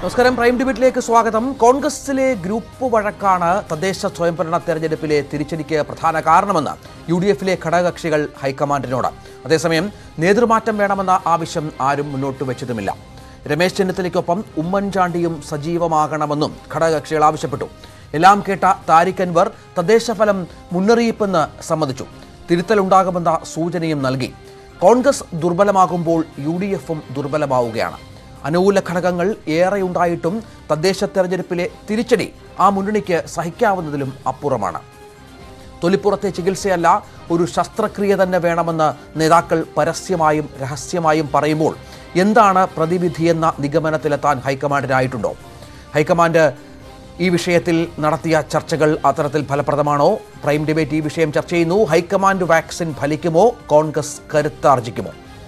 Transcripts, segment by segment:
നമസ്കാരം പ്രൈം ഡിബേറ്റിലേക്ക് സ്വാഗതം കോൺഗ്രസിലെ ഗ്രൂപ്പ് വഴക്കാണ് തദ്ദേശ സ്വയംഭരണ തെരഞ്ഞെടുപ്പിലെ തിരിച്ചടിക്ക് പ്രധാന കാരണമെന്ന് യു ഡി എഫിലെ ഘടകകക്ഷികൾ ഹൈക്കമാൻഡിനോട് അതേസമയം നേതൃമാറ്റം വേണമെന്ന ആവശ്യം ആരും മുന്നോട്ട് വെച്ചതുമില്ല രമേശ് ചെന്നിത്തലയ്ക്കൊപ്പം ഉമ്മൻചാണ്ടിയും സജീവമാകണമെന്നും ഘടകകക്ഷികൾ ആവശ്യപ്പെട്ടു എല്ലാം കേട്ട താരിഖ് അൻവർ തദ്ദേശഫലം മുന്നറിയിപ്പെന്ന് സമ്മതിച്ചു തിരുത്തലുണ്ടാകുമെന്ന സൂചനയും നൽകി കോൺഗ്രസ് ദുർബലമാകുമ്പോൾ യു ഡി എഫും ദുർബലമാവുകയാണ് അനുകൂല ഘടകങ്ങൾ ഏറെയുണ്ടായിട്ടും തദ്ദേശ തെരഞ്ഞെടുപ്പിലെ തിരിച്ചടി ആ മുന്നണിക്ക് സഹിക്കാവുന്നതിലും അപ്പുറമാണ് തൊലിപ്പുറത്തെ ചികിത്സയല്ല ഒരു ശസ്ത്രക്രിയ തന്നെ വേണമെന്ന് നേതാക്കൾ പരസ്യമായും രഹസ്യമായും പറയുമ്പോൾ എന്താണ് പ്രതിവിധിയെന്ന നിഗമനത്തിലെത്താൻ ഹൈക്കമാൻഡിനായിട്ടുണ്ടോ ഹൈക്കമാൻഡ് ഈ വിഷയത്തിൽ നടത്തിയ ചർച്ചകൾ അത്തരത്തിൽ ഫലപ്രദമാണോ പ്രൈം ഡിബേറ്റ് ഈ വിഷയം ചർച്ച ചെയ്യുന്നു ഹൈക്കമാൻഡ് വാക്സിൻ ഫലിക്കുമോ കോൺഗ്രസ് കരുത്താർജിക്കുമോ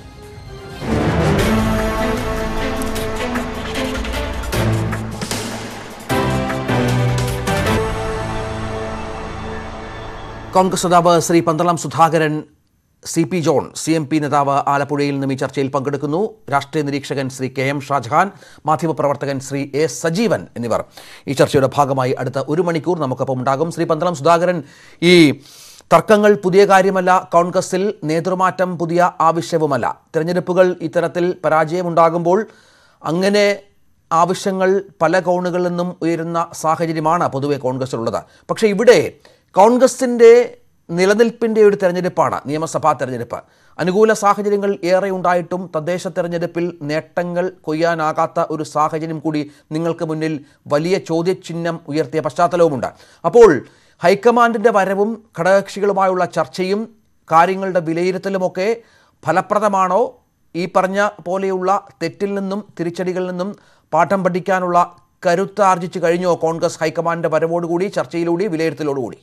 കോൺഗ്രസ് നേതാവ് Shri Pandalam Sudhakaran C P John C M P നേതാവ് ആലപ്പുഴയിൽ നിന്നും ഈ ചർച്ചയിൽ പങ്കെടുക്കുന്നു രാഷ്ട്രീയ നിരീക്ഷകൻ ശ്രീ കെ എം ഷാജഹാൻ മാധ്യമപ്രവർത്തകൻ ശ്രീ എ സജീവൻ എന്നിവർ ഈ ചർച്ചയുടെ ഭാഗമായി അടുത്ത ഒരു മണിക്കൂർ നമുക്കൊപ്പം ഉണ്ടാകും ശ്രീ പന്തളം സുധാകരൻ ഈ തർക്കങ്ങൾ പുതിയ കാര്യമല്ല കോൺഗ്രസിൽ നേതൃമാറ്റം പുതിയ ആവശ്യവുമല്ല തിരഞ്ഞെടുപ്പുകൾ ഇത്തരത്തിൽ പരാജയമുണ്ടാകുമ്പോൾ അങ്ങനെ ആവശ്യങ്ങൾ പല കോണുകളിൽ നിന്നും ഉയരുന്ന സാഹചര്യമാണ് പൊതുവെ കോൺഗ്രസിലുള്ളത് പക്ഷേ ഇവിടെ കോൺഗ്രസിൻ്റെ നിലനിൽപ്പിൻ്റെ ഒരു തെരഞ്ഞെടുപ്പാണ് നിയമസഭാ തെരഞ്ഞെടുപ്പ് അനുകൂല സാഹചര്യങ്ങൾ ഏറെ ഉണ്ടായിട്ടും തദ്ദേശ തെരഞ്ഞെടുപ്പിൽ നേട്ടങ്ങൾ കൊയ്യാനാകാത്ത ഒരു സാഹചര്യം കൂടി നിങ്ങൾക്ക് മുന്നിൽ വലിയ ചോദ്യചിഹ്നം ഉയർത്തിയ പശ്ചാത്തലവുമുണ്ട് അപ്പോൾ ഹൈക്കമാൻഡിൻ്റെ വരവും ഘടകകക്ഷികളുമായുള്ള ചർച്ചയും കാര്യങ്ങളുടെ വിലയിരുത്തലുമൊക്കെ ഫലപ്രദമാണോ ഈ പറഞ്ഞ പോലെയുള്ള തെറ്റിൽ നിന്നും തിരിച്ചടികളിൽ നിന്നും പാഠം പഠിക്കാനുള്ള കരുത്ത് ആർജിച്ചു കഴിഞ്ഞോ കോൺഗ്രസ് ഹൈക്കമാൻഡിൻ്റെ വരവോടുകൂടി ചർച്ചയിലൂടെ വിലയിരുത്തലോടുകൂടി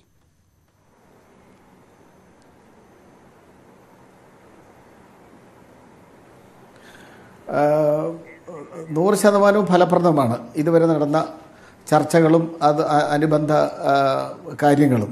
ആഹ് നൂറ് ശതമാനവും ഫലപ്രദമാണ് ഇതുവരെ നടന്ന ചർച്ചകളും അത് അ- അനുബന്ധ ആഹ് കാര്യങ്ങളും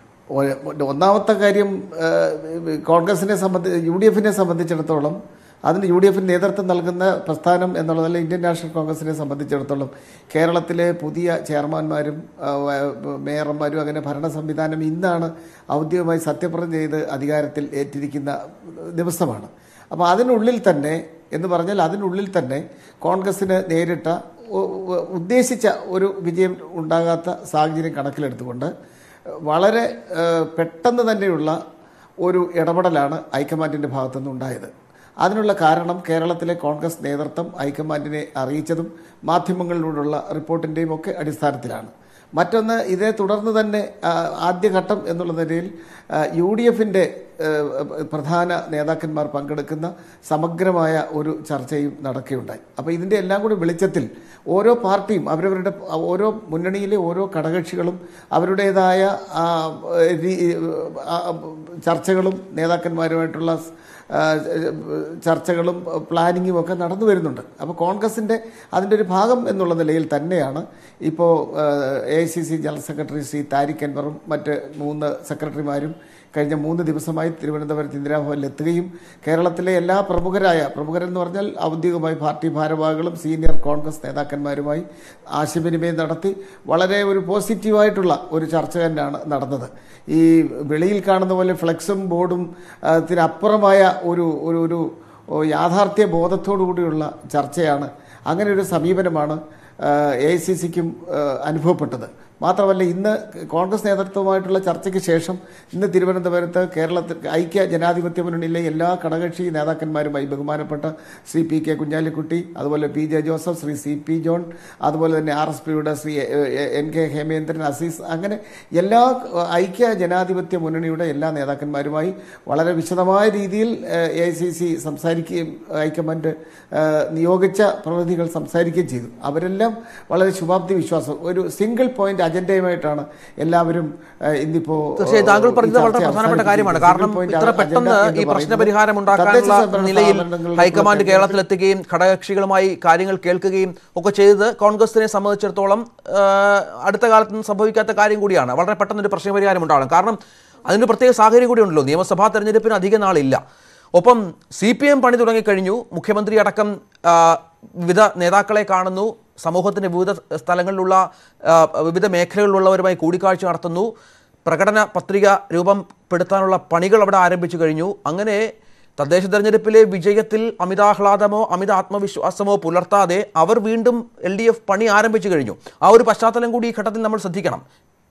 ഒ- ഒന്നാമത്തെ കാര്യം ആഹ് കോൺഗ്രസിനെ സംബന്ധിച്ച് യു ഡി എഫിനെ സംബന്ധിച്ചിടത്തോളം അതിന് യു ഡി എഫിന് നേതൃത്വം നൽകുന്ന പ്രസ്ഥാനം എന്നുള്ളതല്ല ഇന്ത്യൻ നാഷണൽ കോൺഗ്രസിനെ സംബന്ധിച്ചിടത്തോളം കേരളത്തിലെ പുതിയ ചെയർമാന്മാരും ആഹ് വ- മേയർമാരും അങ്ങനെ ഭരണ സംവിധാനം ഇന്നാണ് ഔദ്യോഗികമായി സത്യപ്രതിജ്ഞ ചെയ്ത് അധികാരത്തിൽ ഏറ്റിരിക്കുന്ന ദിവസമാണ് അപ്പോൾ അതിനുള്ളിൽ തന്നെ എന്ന് പറഞ്ഞാൽ അതിനുള്ളിൽ തന്നെ കോൺഗ്രസിന് നേരിട്ട ഉ- ഉ- ഉദ്ദേശിച്ച ഒരു വിജയം ഉണ്ടാകാത്ത സാഹചര്യം കണക്കിലെടുത്തുകൊണ്ട് വളരെ ഏഹ്, പെട്ടെന്ന് തന്നെയുള്ള ഒരു ഇടപെടലാണ് ഹൈക്കമാൻഡിൻ്റെ ഭാഗത്തുനിന്ന് ഉണ്ടായത് അതിനുള്ള കാരണം കേരളത്തിലെ കോൺഗ്രസ് നേതൃത്വം ഹൈക്കമാൻഡിനെ അറിയിച്ചതും മാധ്യമങ്ങളിലൂടെയുള്ള റിപ്പോർട്ടിൻ്റെയും ഒക്കെ അടിസ്ഥാനത്തിലാണ് മറ്റൊന്ന് ഇതേ തുടർന്ന് തന്നെ ആ, ആദ്യഘട്ടം എന്നുള്ള നിലയിൽ യു ഡി എഫിൻ്റെ പ്രധാന നേതാക്കന്മാർ പങ്കെടുക്കുന്ന സമഗ്രമായ ഒരു ചർച്ചയും നടക്കുകയുണ്ടായി അപ്പോൾ ഇതിൻ്റെ എല്ലാം കൂടി വെളിച്ചത്തിൽ ഓരോ പാർട്ടിയും അവരവരുടെ ഓരോ മുന്നണിയിലെ ഓരോ ഘടകകക്ഷികളും അവരുടേതായ ആ, രീ- ആ, ചർച്ചകളും നേതാക്കന്മാരുമായിട്ടുള്ള ആ, ചർച്ചകളും പ്ലാനിങ്ങും ഒക്കെ നടന്നു വരുന്നുണ്ട് അപ്പോൾ കോൺഗ്രസിൻ്റെ അതിൻ്റെ ഒരു ഭാഗം എന്നുള്ള നിലയിൽ തന്നെയാണ് ഇപ്പോൾ A I C C general secretary Shri Tariq അൻവറും മറ്റ് മൂന്ന് സെക്രട്ടറിമാരും കഴിഞ്ഞ മൂന്ന് ദിവസമായി തിരുവനന്തപുരത്ത് ഇന്ദിരാഭവനിൽ എത്തുകയും കേരളത്തിലെ എല്ലാ പ്രമുഖരായ പ്രമുഖരെന്ന് പറഞ്ഞാൽ ഔദ്യോഗികമായി പാർട്ടി ഭാരവാഹികളും സീനിയർ കോൺഗ്രസ് നേതാക്കന്മാരുമായി ആശയവിനിമയം നടത്തി വളരെ ഒരു പോസിറ്റീവായിട്ടുള്ള ഒരു ചർച്ച തന്നെയാണ് നടന്നത് ഈ വെളിയിൽ കാണുന്ന പോലെ ഫ്ലെക്സും ബോർഡും ആ, ത്തിനപ്പുറമായ ഒരു ഒരു ഒരു യാഥാർത്ഥ്യ ബോധത്തോടു കൂടിയുള്ള ചർച്ചയാണ് അങ്ങനെ ഒരു സമീപനമാണ് എ ഐ സി സിക്കും അനുഭവപ്പെട്ടത് മാത്രമല്ല ഇന്ന് കോൺഗ്രസ് നേതൃത്വവുമായിട്ടുള്ള ചർച്ചയ്ക്ക് ശേഷം ഇന്ന് തിരുവനന്തപുരത്ത് കേരളത്തിൽ ഐക്യ ജനാധിപത്യ മുന്നണിയിലെ എല്ലാ ഘടകകക്ഷി നേതാക്കന്മാരുമായി ബഹുമാനപ്പെട്ട ശ്രീ പി കെ കുഞ്ഞാലിക്കുട്ടി അതുപോലെ P J Joseph Shri C P John അതുപോലെ തന്നെ ആർ എസ് പിയുടെ Shri A- A- N K Hemendran Azeez അങ്ങനെ എല്ലാ ഐക്യ ജനാധിപത്യ മുന്നണിയുടെ എല്ലാ നേതാക്കന്മാരുമായി വളരെ വിശദമായ രീതിയിൽ എ ഐ സി സി സംസാരിക്കുകയും ഹൈക്കമാൻഡ് ആ, നിയോഗിച്ച പ്രതിനിധികൾ സംസാരിക്കുകയും ചെയ്തു അവരെല്ലാം വളരെ ശുഭാപ്തി വിശ്വാസം ഒരു സിംഗിൾ പോയിന്റ് അജണ്ടയുമായിട്ടാണ് എല്ലാവരും ആ, ഇന്നിപ്പോ തീർച്ചയായും താങ്കൾ ഈ പറഞ്ഞത് വളരെ ചർച്ച പ്രധാനപ്പെട്ട കാര്യമാണ് അവസാനിപ്പിച്ചിരിക്കുന്നത്. കാരണം Single point ഇത്ര agenda പെട്ടെന്ന് എന്ന് ഈ പ്രശ്ന പറയുന്നത് പരിഹാരം ഉണ്ടാക്കാനുള്ള തദ്ദേശ സ്വയംഭരണ നിലയിൽ സ്ഥാപനങ്ങളിലുള്ള ഹൈക്കമാൻഡ് തെരഞ്ഞെടുപ്പ് കേരളത്തിലെത്തുകയും ഘടകകക്ഷികളുമായി കാര്യങ്ങൾ കേൾക്കുകയും ഒക്കെ ചെയ്തത് കോൺഗ്രസിനെ സംബന്ധിച്ചിടത്തോളം ആ, അടുത്ത കാലത്ത് സംഭവിക്കാത്ത കാര്യം കൂടിയാണ് വളരെ പെട്ടെന്ന് ഒരു പ്രശ്ന പരിഹാരം ഉണ്ടാകണം കാരണം അതിന് പ്രത്യേക സാഹചര്യം കൂടി ഉണ്ടല്ലോ നിയമസഭാ തെരഞ്ഞെടുപ്പിന് അധിക നാളില്ല ഒപ്പം സി പി എം പണി തുടങ്ങിക്കഴിഞ്ഞു മുഖ്യമന്ത്രി അടക്കം ആ, വിവിധ നേതാക്കളെ കാണുന്നു സമൂഹത്തിൻ്റെ വിവിധ സ്ഥലങ്ങളിലുള്ള ആ, വിവിധ മേഖലകളിലുള്ളവരുമായി കൂടിക്കാഴ്ച നടത്തുന്നു പ്രകടന പത്രിക രൂപപ്പെടുത്താനുള്ള പണികൾ അവിടെ ആരംഭിച്ചു കഴിഞ്ഞു അങ്ങനെ തദ്ദേശ തെരഞ്ഞെടുപ്പിലെ വിജയത്തിൽ അമിതാഹ്ലാദമോ അമിത ആത്മവിശ്വാസമോ പുലർത്താതെ അവർ വീണ്ടും എൽ ഡി എഫ് പണി ആരംഭിച്ചു കഴിഞ്ഞു ആ ഒരു പശ്ചാത്തലം കൂടി ഈ ഘട്ടത്തിൽ നമ്മൾ ശ്രദ്ധിക്കണം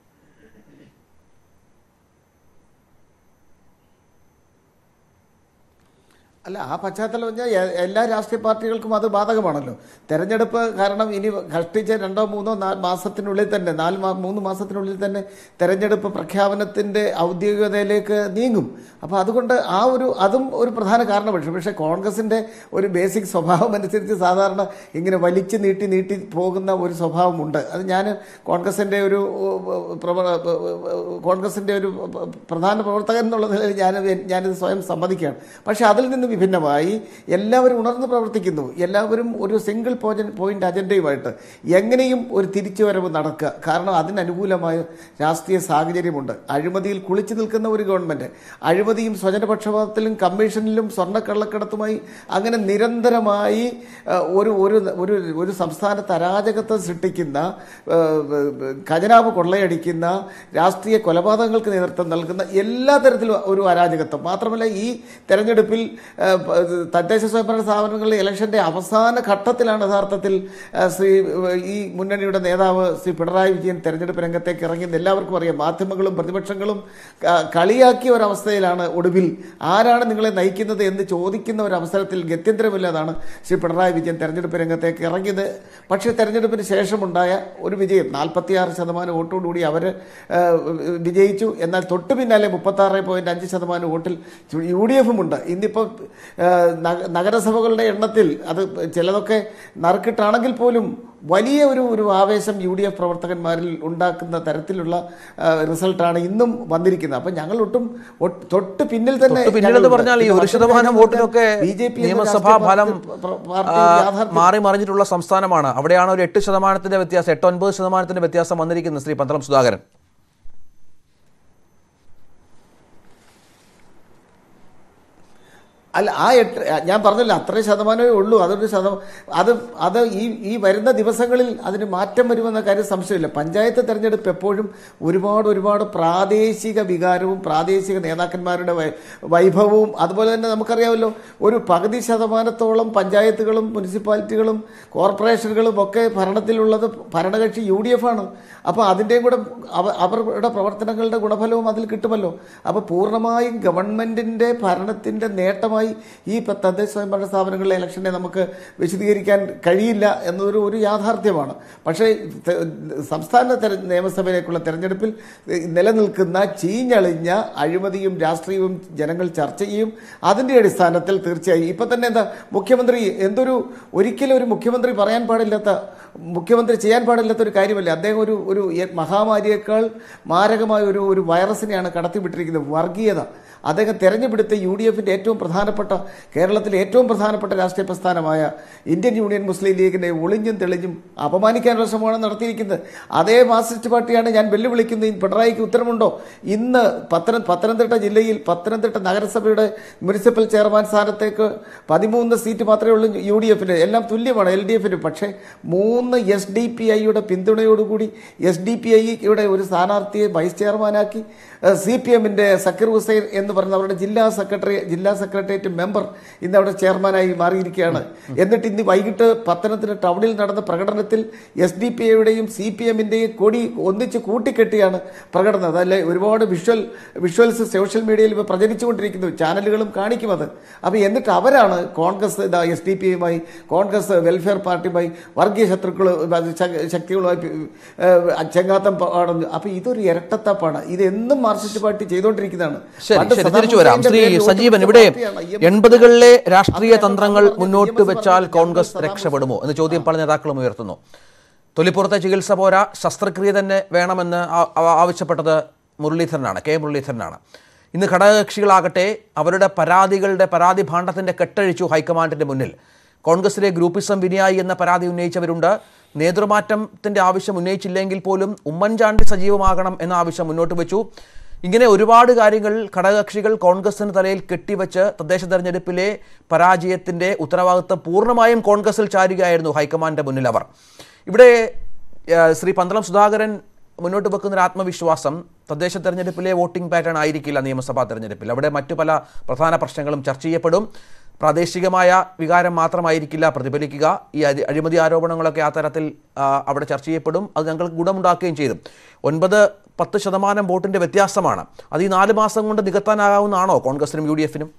അല്ല ആ പശ്ചാത്തലം പറഞ്ഞാൽ എ- എല്ലാ രാഷ്ട്രീയ പാർട്ടികൾക്കും അത് ബാധകമാണല്ലോ തെരഞ്ഞെടുപ്പ് കാരണം ഇനി കഷ്ടിച്ച് രണ്ടോ മൂന്നോ നാ- മാസത്തിനുള്ളിൽ തന്നെ നാല് മാ മൂന്ന് മാസത്തിനുള്ളിൽ തന്നെ തെരഞ്ഞെടുപ്പ് പ്രഖ്യാപനത്തിൻ്റെ ഔദ്യോഗികതയിലേക്ക് നീങ്ങും അപ്പോൾ അതുകൊണ്ട് ആ ഒരു അതും ഒരു പ്രധാന കാരണമാണ് പക്ഷേ കോൺഗ്രസിൻ്റെ ഒരു ബേസിക് സ്വഭാവം അനുസരിച്ച് സാധാരണ ഇങ്ങനെ വലിച്ചു നീട്ടി നീട്ടി പോകുന്ന ഒരു സ്വഭാവമുണ്ട് അത് ഞാൻ കോൺഗ്രസിൻ്റെ ഒരു ഉം, പ്രവ- കോൺഗ്രസിൻ്റെ ഒരു പ്രധാന പ്രവർത്തകൻ എന്നുള്ള നിലയിൽ ഞാൻ ഞാനിത് സ്വയം സമ്മതിക്കുകയാണ് പക്ഷേ അതിൽ നിന്ന് വിഭിന്നമായി എല്ലാവരും ഉണർന്ന് പ്രവർത്തിക്കുന്നു എല്ലാവരും ഒരു സിംഗിൾ പോയിന്റ് പോയിന്റ് അജണ്ടയുമായിട്ട് എങ്ങനെയും ഒരു തിരിച്ചുവരവ് നടക്കുക കാരണം അതിനനുകൂലമായ രാഷ്ട്രീയ സാഹചര്യമുണ്ട് അഴിമതിയിൽ കുളിച്ചു നിൽക്കുന്ന ഒരു ഗവൺമെൻറ് അഴിമതിയും സ്വജനപക്ഷപാതത്തിലും കമ്മീഷനിലും സ്വർണ്ണക്കള്ളക്കടത്തുമായി അങ്ങനെ നിരന്തരമായി ആ, ഒരു ഒരു ഒരു ഒരു സംസ്ഥാനത്ത് അരാജകത്വം സൃഷ്ടിക്കുന്ന ആ, ഖജനാവ് കൊള്ളയടിക്കുന്ന രാഷ്ട്രീയ കൊലപാതകങ്ങൾക്ക് നേതൃത്വം നൽകുന്ന എല്ലാ തരത്തിലും ഒരു അരാജകത്വം മാത്രമല്ല ഈ തെരഞ്ഞെടുപ്പിൽ ആ, പ- തദ്ദേശ സ്വയംഭരണ സ്ഥാപനങ്ങളിലെ ഇലക്ഷന്റെ അവസാന ഘട്ടത്തിലാണ് യഥാർത്ഥത്തിൽ ആ, ശ്രീ ഈ മുന്നണിയുടെ നേതാവ് ശ്രീ പിണറായി വിജയൻ തെരഞ്ഞെടുപ്പ് രംഗത്തേക്ക് ഇറങ്ങിയെന്ന് എല്ലാവർക്കും അറിയാം മാധ്യമങ്ങളും പ്രതിപക്ഷങ്ങളും ക- കളിയാക്കിയ ഒരവസ്ഥയിലാണ് ഒടുവിൽ ആരാണ് നിങ്ങളെ നയിക്കുന്നത് എന്ന് ചോദിക്കുന്ന ഒരു അവസരത്തിൽ ഗത്യന്തരമില്ലാതാണ് ശ്രീ പിണറായി വിജയൻ തെരഞ്ഞെടുപ്പ് രംഗത്തേക്ക് ഇറങ്ങിയത് പക്ഷേ തെരഞ്ഞെടുപ്പിന് ശേഷമുണ്ടായ ഒരു വിജയം നാൽപ്പത്തിയാറ് ശതമാനം വോട്ടോടുകൂടി അവർ വിജയിച്ചു എന്നാൽ തൊട്ടു പിന്നാലെ മുപ്പത്താറ് പോയിന്റ് അഞ്ച് ശതമാനം വോട്ടിൽ യു ഡി എഫും ഉണ്ട് ഇന്നിപ്പോൾ നഗരസഭകളുടെ എണ്ണത്തിൽ അത് ചിലതൊക്കെ നറുക്കിട്ടാണെങ്കിൽ പോലും വലിയ ഒരു ഒരു ആവേശം യു ഡി എഫ് പ്രവർത്തകന്മാരിൽ ഉണ്ടാക്കുന്ന തരത്തിലുള്ള ആ, റിസൾട്ടാണ് ഇന്നും വന്നിരിക്കുന്നത് അപ്പം ഞങ്ങൾ ഒട്ടും ഒട്ട് തൊട്ട് പിന്നിൽ തന്നെ തൊട്ട് പിന്നിലെന്ന് ഞങ്ങളുണ്ട്. പറഞ്ഞാൽ ഈ പിന്നെ ഒരു മറ്റൊരു ശതമാനം കാര്യം വോട്ടിനൊക്കെ BJP എന്ന നിയമസഭാ രാഷ്ട്രീയ ഫലം പാർട്ടി- പ്ര- പാർട്ടി ആ, യാഥാർത്ഥ്യം മാറി മറിഞ്ഞിട്ടുള്ള സംസ്ഥാനമാണ് അവിടെയാണ് ഒരു എട്ട് ശതമാനത്തിന്റെ വ്യത്യാസം എട്ട് ഒൻപത് ശതമാനത്തിന്റെ വ്യത്യാസം വന്നിരിക്കുന്നത് ശ്രീ പന്തളം സുധാകരൻ അല്ല ആ എട്ട് ഞാൻ പറഞ്ഞില്ല അത്രയും ശതമാനമേ ഉള്ളൂ അതൊരു ശതമാനം അത് അത് ഈ ഈ വരുന്ന ദിവസങ്ങളിൽ അതിന് മാറ്റം വരുമെന്ന കാര്യം സംശയമില്ല പഞ്ചായത്ത് തെരഞ്ഞെടുപ്പ് എപ്പോഴും ഒരുപാട് ഒരുപാട് പ്രാദേശിക വികാരവും പ്രാദേശിക നേതാക്കന്മാരുടെ വൈ- വൈഭവവും അതുപോലെ തന്നെ നമുക്കറിയാമല്ലോ ഒരു പകുതി ശതമാനത്തോളം പഞ്ചായത്തുകളും മുനിസിപ്പാലിറ്റികളും കോർപ്പറേഷനുകളും ഒക്കെ ഭരണത്തിലുള്ളത് ഭരണകക്ഷി യു ഡി എഫ് ആണ് അപ്പോൾ അതിൻ്റെയും കൂടെ അവ- അവരുടെ പ്രവർത്തനങ്ങളുടെ ഗുണഫലവും അതിൽ കിട്ടുമല്ലോ അപ്പോൾ പൂർണ്ണമായും ഗവൺമെൻറ്റിൻ്റെ ഭരണത്തിൻ്റെ നേട്ടമായി ഈ പ- തദ്ദേശ സ്വയംഭരണ സ്ഥാപനങ്ങളിലെ ഇലക്ഷനെ നമുക്ക് വിശദീകരിക്കാൻ കഴിയില്ല എന്നതൊരു ഒരു യാഥാർത്ഥ്യമാണ് പക്ഷേ ത- സംസ്ഥാന തെര നിയമസഭയിലേക്കുള്ള തെരഞ്ഞെടുപ്പിൽ നിലനിൽക്കുന്ന ചീഞ്ഞളിഞ്ഞ അഴിമതിയും രാഷ്ട്രീയവും ജനങ്ങൾ ചർച്ച ചെയ്യും അതിൻ്റെ അടിസ്ഥാനത്തിൽ തീർച്ചയായും ഇപ്പം തന്നെ എന്താ മുഖ്യമന്ത്രി എന്തൊരു ഒരിക്കലും ഒരു മുഖ്യമന്ത്രി പറയാൻ പാടില്ലാത്ത മുഖ്യമന്ത്രി ചെയ്യാൻ പാടില്ലാത്ത ഒരു കാര്യമല്ല അദ്ദേഹം ഒരു ഒരു എ- മഹാമാരിയേക്കാൾ മാരകമായ ഒരു ഒരു വൈറസിനെയാണ് കടത്തിവിട്ടിരിക്കുന്നത് വർഗീയത അദ്ദേഹം തെരഞ്ഞെടുത്ത യു ഡി എഫിൻ്റെ ഏറ്റവും പ്രധാനപ്പെട്ട കേരളത്തിലെ ഏറ്റവും പ്രധാനപ്പെട്ട രാഷ്ട്രീയ പ്രസ്ഥാനമായ ഇന്ത്യൻ യൂണിയൻ മുസ്ലിം ലീഗിനെ ഒളിഞ്ഞും തെളിഞ്ഞും അപമാനിക്കാനുള്ള ശ്രമമാണ് നടത്തിയിരിക്കുന്നത് അതേ മാർക്സിസ്റ്റ് പാർട്ടിയാണ് ഞാൻ വെല്ലുവിളിക്കുന്നത് ഈ പിണറായിക്ക് ഉത്തരമുണ്ടോ ഇന്ന് പത്തനം പത്തനംതിട്ട ജില്ലയിൽ പത്തനംതിട്ട നഗരസഭയുടെ മുനിസിപ്പൽ ചെയർമാൻ സ്ഥാനത്തേക്ക് പതിമൂന്ന് സീറ്റ് മാത്രമേ ഉള്ളൂ യു ഡി എഫിന് എല്ലാം തുല്യമാണ് എൽ ഡി എഫിന് പക്ഷേ മൂന്ന് എസ് ഡി പി ഐയുടെ പിന്തുണയോടുകൂടി എസ് ഡി പി ഐയുടെ ഒരു സ്ഥാനാർത്ഥിയെ വൈസ് ചെയർമാനാക്കി സി പി എമ്മിൻ്റെ സക്കീർ ഹുസൈൻ എന്ന് പറയുന്ന അവരുടെ ജില്ലാ സെക്രട്ടറി ജില്ലാ സെക്രട്ടേറിയറ്റ് മെമ്പർ ഇന്ന് അവിടെ ചെയർമാനായി മാറിയിരിക്കുകയാണ് എന്നിട്ട് ഇന്ന് വൈകിട്ട് പത്തനംതിട്ട ടൗണിൽ നടന്ന പ്രകടനത്തിൽ എസ് ഡി പി ഐയുടെയും സി പി എമ്മിൻ്റെയും കൊടി ഒന്നിച്ച് കൂട്ടിക്കെട്ടിയാണ് പ്രകടനം അതല്ലേ ഒരുപാട് വിഷ്വൽ വിഷ്വൽസ് സോഷ്യൽ മീഡിയയിൽ ഇപ്പോൾ പ്രചരിച്ചുകൊണ്ടിരിക്കുന്നു ചാനലുകളും കാണിക്കും അത് അപ്പോൾ എന്നിട്ട് അവരാണ് കോൺഗ്രസ് ഇതാ എസ് ഡി പി ഐയുമായി കോൺഗ്രസ് വെൽഫെയർ പാർട്ടിയുമായി വർഗീയ ശത്രുക്കൾ ശക്തികളുമായി ഏഹ്, ചെങ്ങാത്തം പാടുന്നു അപ്പോൾ ഇതൊരു ഇരട്ടത്തപ്പാണ് ഇത് എന്നും മാർക്സിസ്റ്റ് പാർട്ടി ചെയ്തുകൊണ്ടിരിക്കുന്നതാണ് ശരി പണ്ട് ശരി സദ്ദാം തിരിച്ചു വരാം ഹുസൈന്റെ ശ്രീ പേരിൽ സജീവൻ വോട്ട് ഇവിടെ പിടിച്ച പാർട്ടിയാണ്. എൺപതുകളിലെ രാഷ്ട്രീയ അദ്ദേഹം തന്ത്രങ്ങൾ പറഞ്ഞ മുന്നോട്ട് നിയമസഭ വെച്ചാൽ പറഞ്ഞ കോൺഗ്രസ് സദ്ദാം രക്ഷപ്പെടുമോ എന്ന ചോദ്യം പല നേതാക്കളും ഉയർത്തുന്നു തൊലിപ്പുറത്തെ ചികിത്സ പോരാ ശസ്ത്രക്രിയ തന്നെ വേണമെന്ന് ആ- ആ- ആവശ്യപ്പെട്ടത് മുരളീധരനാണ് കെ മുരളീധരനാണ് ഇന്ന് ഘടകകക്ഷികളാകട്ടെ അവരുടെ പരാതികളുടെ പരാതി ഭാണ്ഡത്തിന്റെ കെട്ടഴിച്ചു ഹൈക്കമാൻഡിന്റെ മുന്നിൽ കോൺഗ്രസിലെ ഗ്രൂപ്പിസം വിനിയായി എന്ന പരാതി ഉന്നയിച്ചവരുണ്ട് നേതൃമാറ്റത്തിന്റെ ആവശ്യം ഉന്നയിച്ചില്ലെങ്കിൽ പോലും ഉമ്മൻചാണ്ടി സജീവമാകണം എന്ന ആവശ്യം മുന്നോട്ട് വെച്ചു ഇങ്ങനെ ഒരുപാട് കാര്യങ്ങൾ ഘടകകക്ഷികൾ കോൺഗ്രസിന് തലയിൽ കെട്ടിവെച്ച് തദ്ദേശ തെരഞ്ഞെടുപ്പിലെ പരാജയത്തിന്റെ ഉത്തരവാദിത്തം പൂർണ്ണമായും കോൺഗ്രസിൽ ചാരുകയായിരുന്നു ഹൈക്കമാൻഡിന്റെ മുന്നിൽ അവർ ഇവിടെ ആ, ശ്രീ പന്തളം സുധാകരൻ മുന്നോട്ട് വെക്കുന്ന ഒരു ആത്മവിശ്വാസം തദ്ദേശ തെരഞ്ഞെടുപ്പിലെ വോട്ടിംഗ് പാറ്റേൺ ആയിരിക്കില്ല നിയമസഭാ തെരഞ്ഞെടുപ്പിൽ അവിടെ മറ്റു പല പ്രധാന പ്രശ്നങ്ങളും ചർച്ച ചെയ്യപ്പെടും പ്രാദേശികമായ വികാരം മാത്രമായിരിക്കില്ല പ്രതിഫലിക്കുക ഈ അരി- അഴിമതി ആരോപണങ്ങളൊക്കെ ആ തരത്തിൽ ആ, അവിടെ ചർച്ച ചെയ്യപ്പെടും അത് ഞങ്ങൾക്ക് ഗുണമുണ്ടാക്കുകയും ചെയ്തു ഒൻപത് പത്ത് ശതമാനം വോട്ടിന്റെ വ്യത്യാസമാണ് അത് ഈ നാല് മാസം കൊണ്ട് നികത്താനാകാവുന്നതാണോ കോൺഗ്രസിനും യു ഡി എഫിനും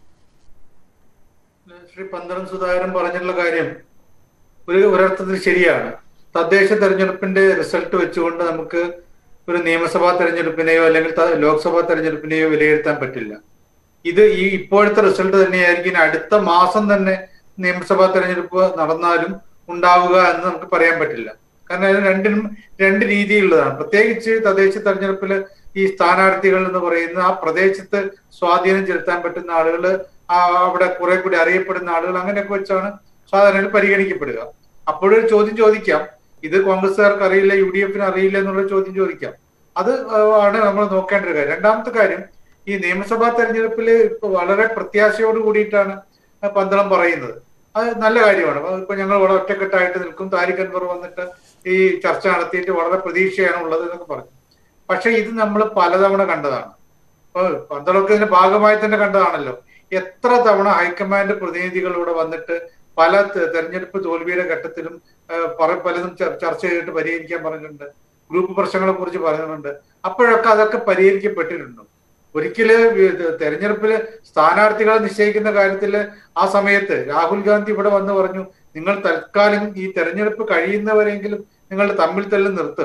ശ്രീ പന്തളം സുധാകരൻ പറഞ്ഞിട്ടുള്ള കാര്യം ഒരു ഒരർത്ഥത്തിൽ ശരിയാണ് തദ്ദേശ തെരഞ്ഞെടുപ്പിന്റെ റിസൾട്ട് വെച്ചുകൊണ്ട് നമുക്ക് ഒരു നിയമസഭാ തെരഞ്ഞെടുപ്പിനെയോ അല്ലെങ്കിൽ ത- ലോക്സഭാ തെരഞ്ഞെടുപ്പിനെയോ വിലയിരുത്താൻ പറ്റില്ല ഇത് ഈ ഇപ്പോഴത്തെ റിസൾട്ട് തന്നെയായിരിക്കും ഇനി അടുത്ത മാസം തന്നെ നിയമസഭാ തെരഞ്ഞെടുപ്പ് നടന്നാലും ഉണ്ടാവുക എന്ന് നമുക്ക് പറയാൻ പറ്റില്ല കാരണം അത് രണ്ടിനും രണ്ട് രീതിയിലുള്ളതാണ് പ്രത്യേകിച്ച് തദ്ദേശ തെരഞ്ഞെടുപ്പിൽ ഈ സ്ഥാനാർത്ഥികൾ എന്ന് പറയുന്ന ആ പ്രദേശത്ത് സ്വാധീനം ചെലുത്താൻ പറ്റുന്ന ആളുകൾ അവിടെ കുറെ കൂടി അറിയപ്പെടുന്ന ആളുകൾ അങ്ങനെയൊക്കെ വെച്ചാണ് സാധാരണ പരിഗണിക്കപ്പെടുക അപ്പോഴൊരു ചോദ്യം ചോദിക്കാം ഇത് കോൺഗ്രസ്സുകാർക്ക് അറിയില്ല യു ഡി എഫിന് അറിയില്ല എന്നുള്ള ചോദ്യം ചോദിക്കാം അത് ആ, ആണ് നമ്മൾ നോക്കേണ്ട ഒരു കാര്യം രണ്ടാമത്തെ കാര്യം ഈ നിയമസഭാ തെരഞ്ഞെടുപ്പിൽ ഇപ്പൊ വളരെ പ്രത്യാശയോട് കൂടിയിട്ടാണ് പന്തളം പറയുന്നത് അത് നല്ല കാര്യമാണ് അത് ഇപ്പൊ ഞങ്ങൾ വളരെ ഒറ്റക്കെട്ടായിട്ട് നിൽക്കും താരിഖ് അൻവർ വന്നിട്ട് ഈ ചർച്ച നടത്തിയിട്ട് വളരെ പ്രതീക്ഷയാണ് ഉള്ളത് എന്നൊക്കെ പറഞ്ഞു പക്ഷെ ഇത് നമ്മൾ പലതവണ കണ്ടതാണ് ഇപ്പൊ പന്തളമൊക്കെ ഇതിന്റെ ഭാഗമായി തന്നെ കണ്ടതാണല്ലോ എത്ര തവണ ഹൈക്കമാൻഡ് പ്രതിനിധികൾ ഇവിടെ വന്നിട്ട് പല തെ- തെരഞ്ഞെടുപ്പ് തോൽവിയുടെ ഘട്ടത്തിലും ആ, പല- പലതും ചർ- ചർച്ച ചെയ്തിട്ട് പരിഹരിക്കാൻ പറഞ്ഞിട്ടുണ്ട് ഗ്രൂപ്പ് പ്രശ്നങ്ങളെ കുറിച്ച് പറയുന്നുണ്ട് അപ്പോഴൊക്കെ അതൊക്കെ പരിഹരിക്കപ്പെട്ടിട്ടുണ്ട് ഒരിക്കല് ഇത് തെരഞ്ഞെടുപ്പില് സ്ഥാനാർത്ഥികളെ നിശ്ചയിക്കുന്ന കാര്യത്തില് ആ സമയത്ത് രാഹുൽ ഗാന്ധി ഇവിടെ വന്ന് പറഞ്ഞു നിങ്ങൾ തൽക്കാലം ഈ തെരഞ്ഞെടുപ്പ് കഴിയുന്നവരെങ്കിലും നിങ്ങൾ തമ്മിൽ തല്ലും നിർത്ത്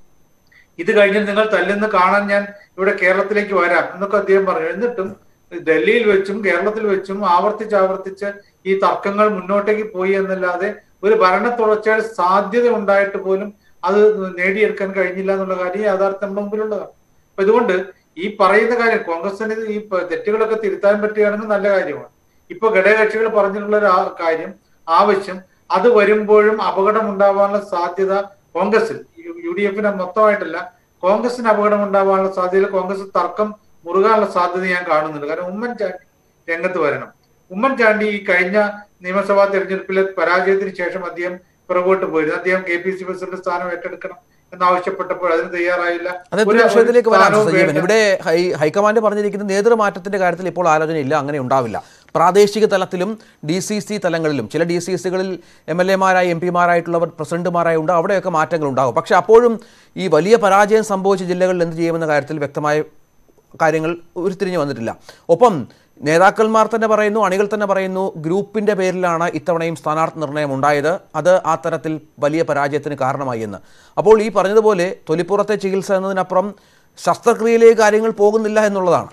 ഇത് കഴിഞ്ഞ് നിങ്ങൾ തല്ലുന്ന കാണാൻ ഞാൻ ഇവിടെ കേരളത്തിലേക്ക് വരാം എന്നൊക്കെ അദ്ദേഹം പറഞ്ഞു എന്നിട്ടും ഡൽഹിയിൽ വെച്ചും കേരളത്തിൽ വെച്ചും ആവർത്തിച്ച് ആവർത്തിച്ച് ഈ തർക്കങ്ങൾ മുന്നോട്ടേക്ക് പോയി എന്നല്ലാതെ ഒരു ഭരണ തുടർച്ചയുടെ സാധ്യത ഉണ്ടായിട്ട് പോലും അത് നേടിയെടുക്കാൻ കഴിഞ്ഞില്ല എന്നുള്ള കാര്യം യാഥാർത്ഥ്യം നമ്മുടെ മുമ്പിലുള്ളതാണ് അപ്പൊ ഇതുകൊണ്ട് ഈ പറയുന്ന കാര്യം കോൺഗ്രസിന് ഈ പ- തെറ്റുകളൊക്കെ തിരുത്താൻ പറ്റുകയാണെങ്കിൽ നല്ല കാര്യമാണ് ഇപ്പൊ ഘടകകക്ഷികൾ പറഞ്ഞിട്ടുള്ള ഒരു ആ- കാര്യം ആവശ്യം അത് വരുമ്പോഴും അപകടം ഉണ്ടാവാനുള്ള സാധ്യത കോൺഗ്രസിൽ യു ഡി എഫിന് മൊത്തമായിട്ടല്ല കോൺഗ്രസിന് അപകടം ഉണ്ടാവാനുള്ള സാധ്യത കോൺഗ്രസ് തർക്കം മുറുകാനുള്ള സാധ്യത ഞാൻ കാണുന്നുണ്ട് കാരണം ഉമ്മൻചാണ്ടി രംഗത്ത് വരണം ഉമ്മൻചാണ്ടി ഈ കഴിഞ്ഞ നിയമസഭാ തെരഞ്ഞെടുപ്പിലെ പരാജയത്തിന് ശേഷം അദ്ദേഹം പുറകോട്ട് പോയിരുന്നു അദ്ദേഹം കെ പി സി പ്രസിഡന്റ് സ്ഥാനം ഏറ്റെടുക്കണം എന്നാവശ്യപ്പെട്ടപ്പോൾ അതിന് തയ്യാറായില്ല അതെ ഒരു- ഒരു വിഷയത്തിലേക്ക് വരാം സ്ഥാനവും സജീവൻ വേണ്ട. ഇവിടെ ഹൈ ഹൈക്കമാൻഡ് പറഞ്ഞിരിക്കുന്ന നേതൃമാറ്റത്തിന്റെ കാര്യത്തിൽ ഇപ്പോൾ ആലോചനയില്ല അങ്ങനെ ഉണ്ടാവില്ല പ്രാദേശിക തലത്തിലും ഡി സി സി തലങ്ങളിലും ചില ഡി സി സികളിൽ എം എൽ എമാരായി എം പിമാരായിട്ടുള്ളവർ പ്രസിഡന്റുമാരായി ഉണ്ട് അവിടെയൊക്കെ മാറ്റങ്ങൾ ഉണ്ടാകും പക്ഷെ അപ്പോഴും ഈ വലിയ പരാജയം സംഭവിച്ച ജില്ലകളിൽ എന്ത് ചെയ്യുമെന്ന കാര്യത്തിൽ വ്യക്തമായ കാര്യങ്ങൾ ഉരുത്തിരിഞ്ഞു വന്നിട്ടില്ല ഒപ്പം നേതാക്കന്മാർ തന്നെ പറയുന്നു അണികൾ തന്നെ പറയുന്നു ഗ്രൂപ്പിന്റെ പേരിലാണ് ഇത്തവണയും സ്ഥാനാർത്ഥി നിർണയം ഉണ്ടായത് അത് ആ തരത്തിൽ വലിയ പരാജയത്തിന് കാരണമായി എന്ന് അപ്പോൾ ഈ പറഞ്ഞതുപോലെ തൊലിപ്പുറത്തെ ചികിത്സ എന്നതിനപ്പുറം ശസ്ത്രക്രിയയിലേക്ക് കാര്യങ്ങൾ പോകുന്നില്ല എന്നുള്ളതാണ്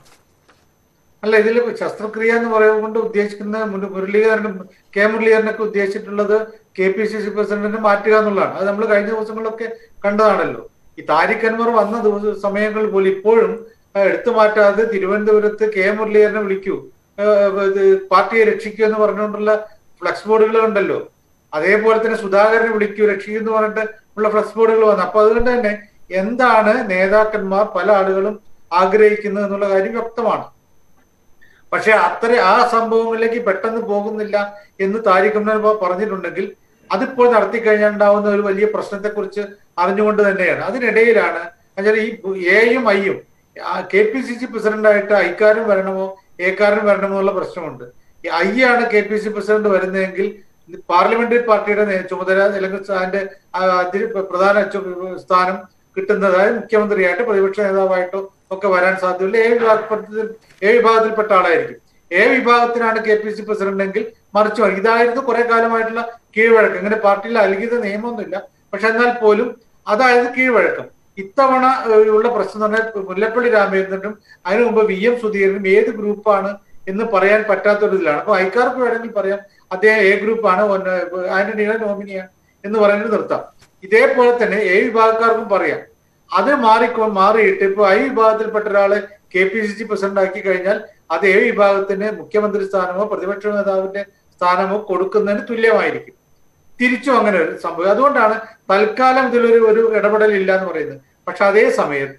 അല്ല ഇതിൽ ശസ്ത്രക്രിയ എന്ന് പറയുന്നത് ഉദ്ദേശിക്കുന്ന മുര- മുരളീധരനും കെ മുരളീധരനൊക്കെ ഉദ്ദേശിച്ചിട്ടുള്ളത് കെ പി സി സി പ്രസിഡന്റിനെ മാറ്റുക എന്നുള്ളതാണ് അത് നമ്മൾ കഴിഞ്ഞ ദിവസങ്ങളിലൊക്കെ കണ്ടതാണല്ലോ ഈ താരിഖ് അൻവർ വന്ന ദിവസ സമയങ്ങളിൽ പോലും ഇപ്പോഴും ആ, എടുത്തു മാറ്റാതെ തിരുവനന്തപുരത്ത് കെ മുരളീധരനെ വിളിക്കൂ ആ, ഇത് പാർട്ടിയെ രക്ഷിക്കൂ എന്ന് പറഞ്ഞുകൊണ്ടുള്ള ഫ്ലക്സ് ബോർഡുകൾ ഉണ്ടല്ലോ അതേപോലെ തന്നെ സുധാകരനെ വിളിക്കൂ രക്ഷിക്കൂ എന്ന് പറഞ്ഞിട്ട് ഉള്ള ഫ്ലക്സ് ബോർഡുകൾ വന്നു അപ്പൊ അതുകൊണ്ട് തന്നെ എന്താണ് നേതാക്കന്മാർ പല ആളുകളും ആഗ്രഹിക്കുന്നത് എന്നുള്ള കാര്യം വ്യക്തമാണ് പക്ഷെ അത്ര ആ സംഭവങ്ങളിലേക്ക് പെട്ടെന്ന് പോകുന്നില്ല എന്ന് താരിഖ് അമ്മാൻ പറഞ്ഞിട്ടുണ്ടെങ്കിൽ അതിപ്പോൾ നടത്തി കഴിഞ്ഞാൽ ഉണ്ടാവുന്ന ഒരു വലിയ പ്രശ്നത്തെക്കുറിച്ച് അറിഞ്ഞുകൊണ്ട് തന്നെയാണ് അതിനിടയിലാണ് എന്നുവെച്ചാൽ ഈ എയും ഐയും കെ പി സി സി പ്രസിഡന്റായിട്ട് ഐക്കാരൻ വരണമോ എക്കാരൻ വരണമോ എന്നുള്ള പ്രശ്നമുണ്ട് ഈ ഐ ആണ് K P C president parliamentary പാർലമെന്ററി പാർട്ടിയുടെ നേ- ചുമതല അല്ലെങ്കിൽ അതിന്റെ ആ, അതിന് പ്രധാന ചു- സ്ഥാനം കിട്ടുന്നത് അതായത് മുഖ്യമന്ത്രിയായിട്ട് പ്രതിപക്ഷ നേതാവായിട്ടോ ഒക്കെ വരാൻ സാധ്യതയില്ല ഏ വിഭാഗത്തിൽ ഏ വിഭാഗത്തിൽപ്പെട്ട ആളായിരിക്കും ഏ വിഭാഗത്തിനാണ് കെ പി സി പ്രസിഡന്റ് എങ്കിൽ മറിച്ചു വരും. ഇതായിരുന്നു കുറെ കാലമായിട്ടുള്ള കീഴ്വഴക്കം ഇങ്ങനെ പാർട്ടിയിൽ അലിഖിത നിയമമൊന്നുമില്ല പക്ഷെ എന്നാൽ പോലും അതായത് കീഴ്വഴക്കം ഇത്തവണ ഏഹ്, ഉള്ള പ്രശ്നം എന്ന് പറഞ്ഞാൽ മുല്ലപ്പള്ളി രാമചന്ദ്രനും അതിനു മുമ്പ് വി എം സുധീരനും ഏത് ഗ്രൂപ്പാണ് എന്ന് പറയാൻ പറ്റാത്തൊരു ഇതിലാണ് അപ്പൊ ഐക്കാർക്ക് വേണമെങ്കിൽ പറയാം അദ്ദേഹം എ ഗ്രൂപ്പാണ് ആന്റണിയുടെ നോമിനിയാണ് എന്ന് പറയുന്നത് നിർത്താം ഇതേപോലെ തന്നെ എ വിഭാഗക്കാർക്കും പറയാം അത് മാറിക്കോ മാറിയിട്ട് ഇപ്പൊ ഐ വിഭാഗത്തിൽപ്പെട്ട ഒരാളെ K P C C president ആക്കി കഴിഞ്ഞാൽ അത് എ വിഭാഗത്തിന് മുഖ്യമന്ത്രി സ്ഥാനമോ പ്രതിപക്ഷ നേതാവിന്റെ സ്ഥാനമോ കൊടുക്കുന്നതിന് തുല്യമായിരിക്കും തിരിച്ചും അങ്ങനെ ഒരു സംഭവം അതുകൊണ്ടാണ് തൽക്കാലം ഇതിലൊരു ഒരു ഇടപെടൽ ഇല്ല എന്ന് പറയുന്നത് പക്ഷെ അതേ സമയത്ത്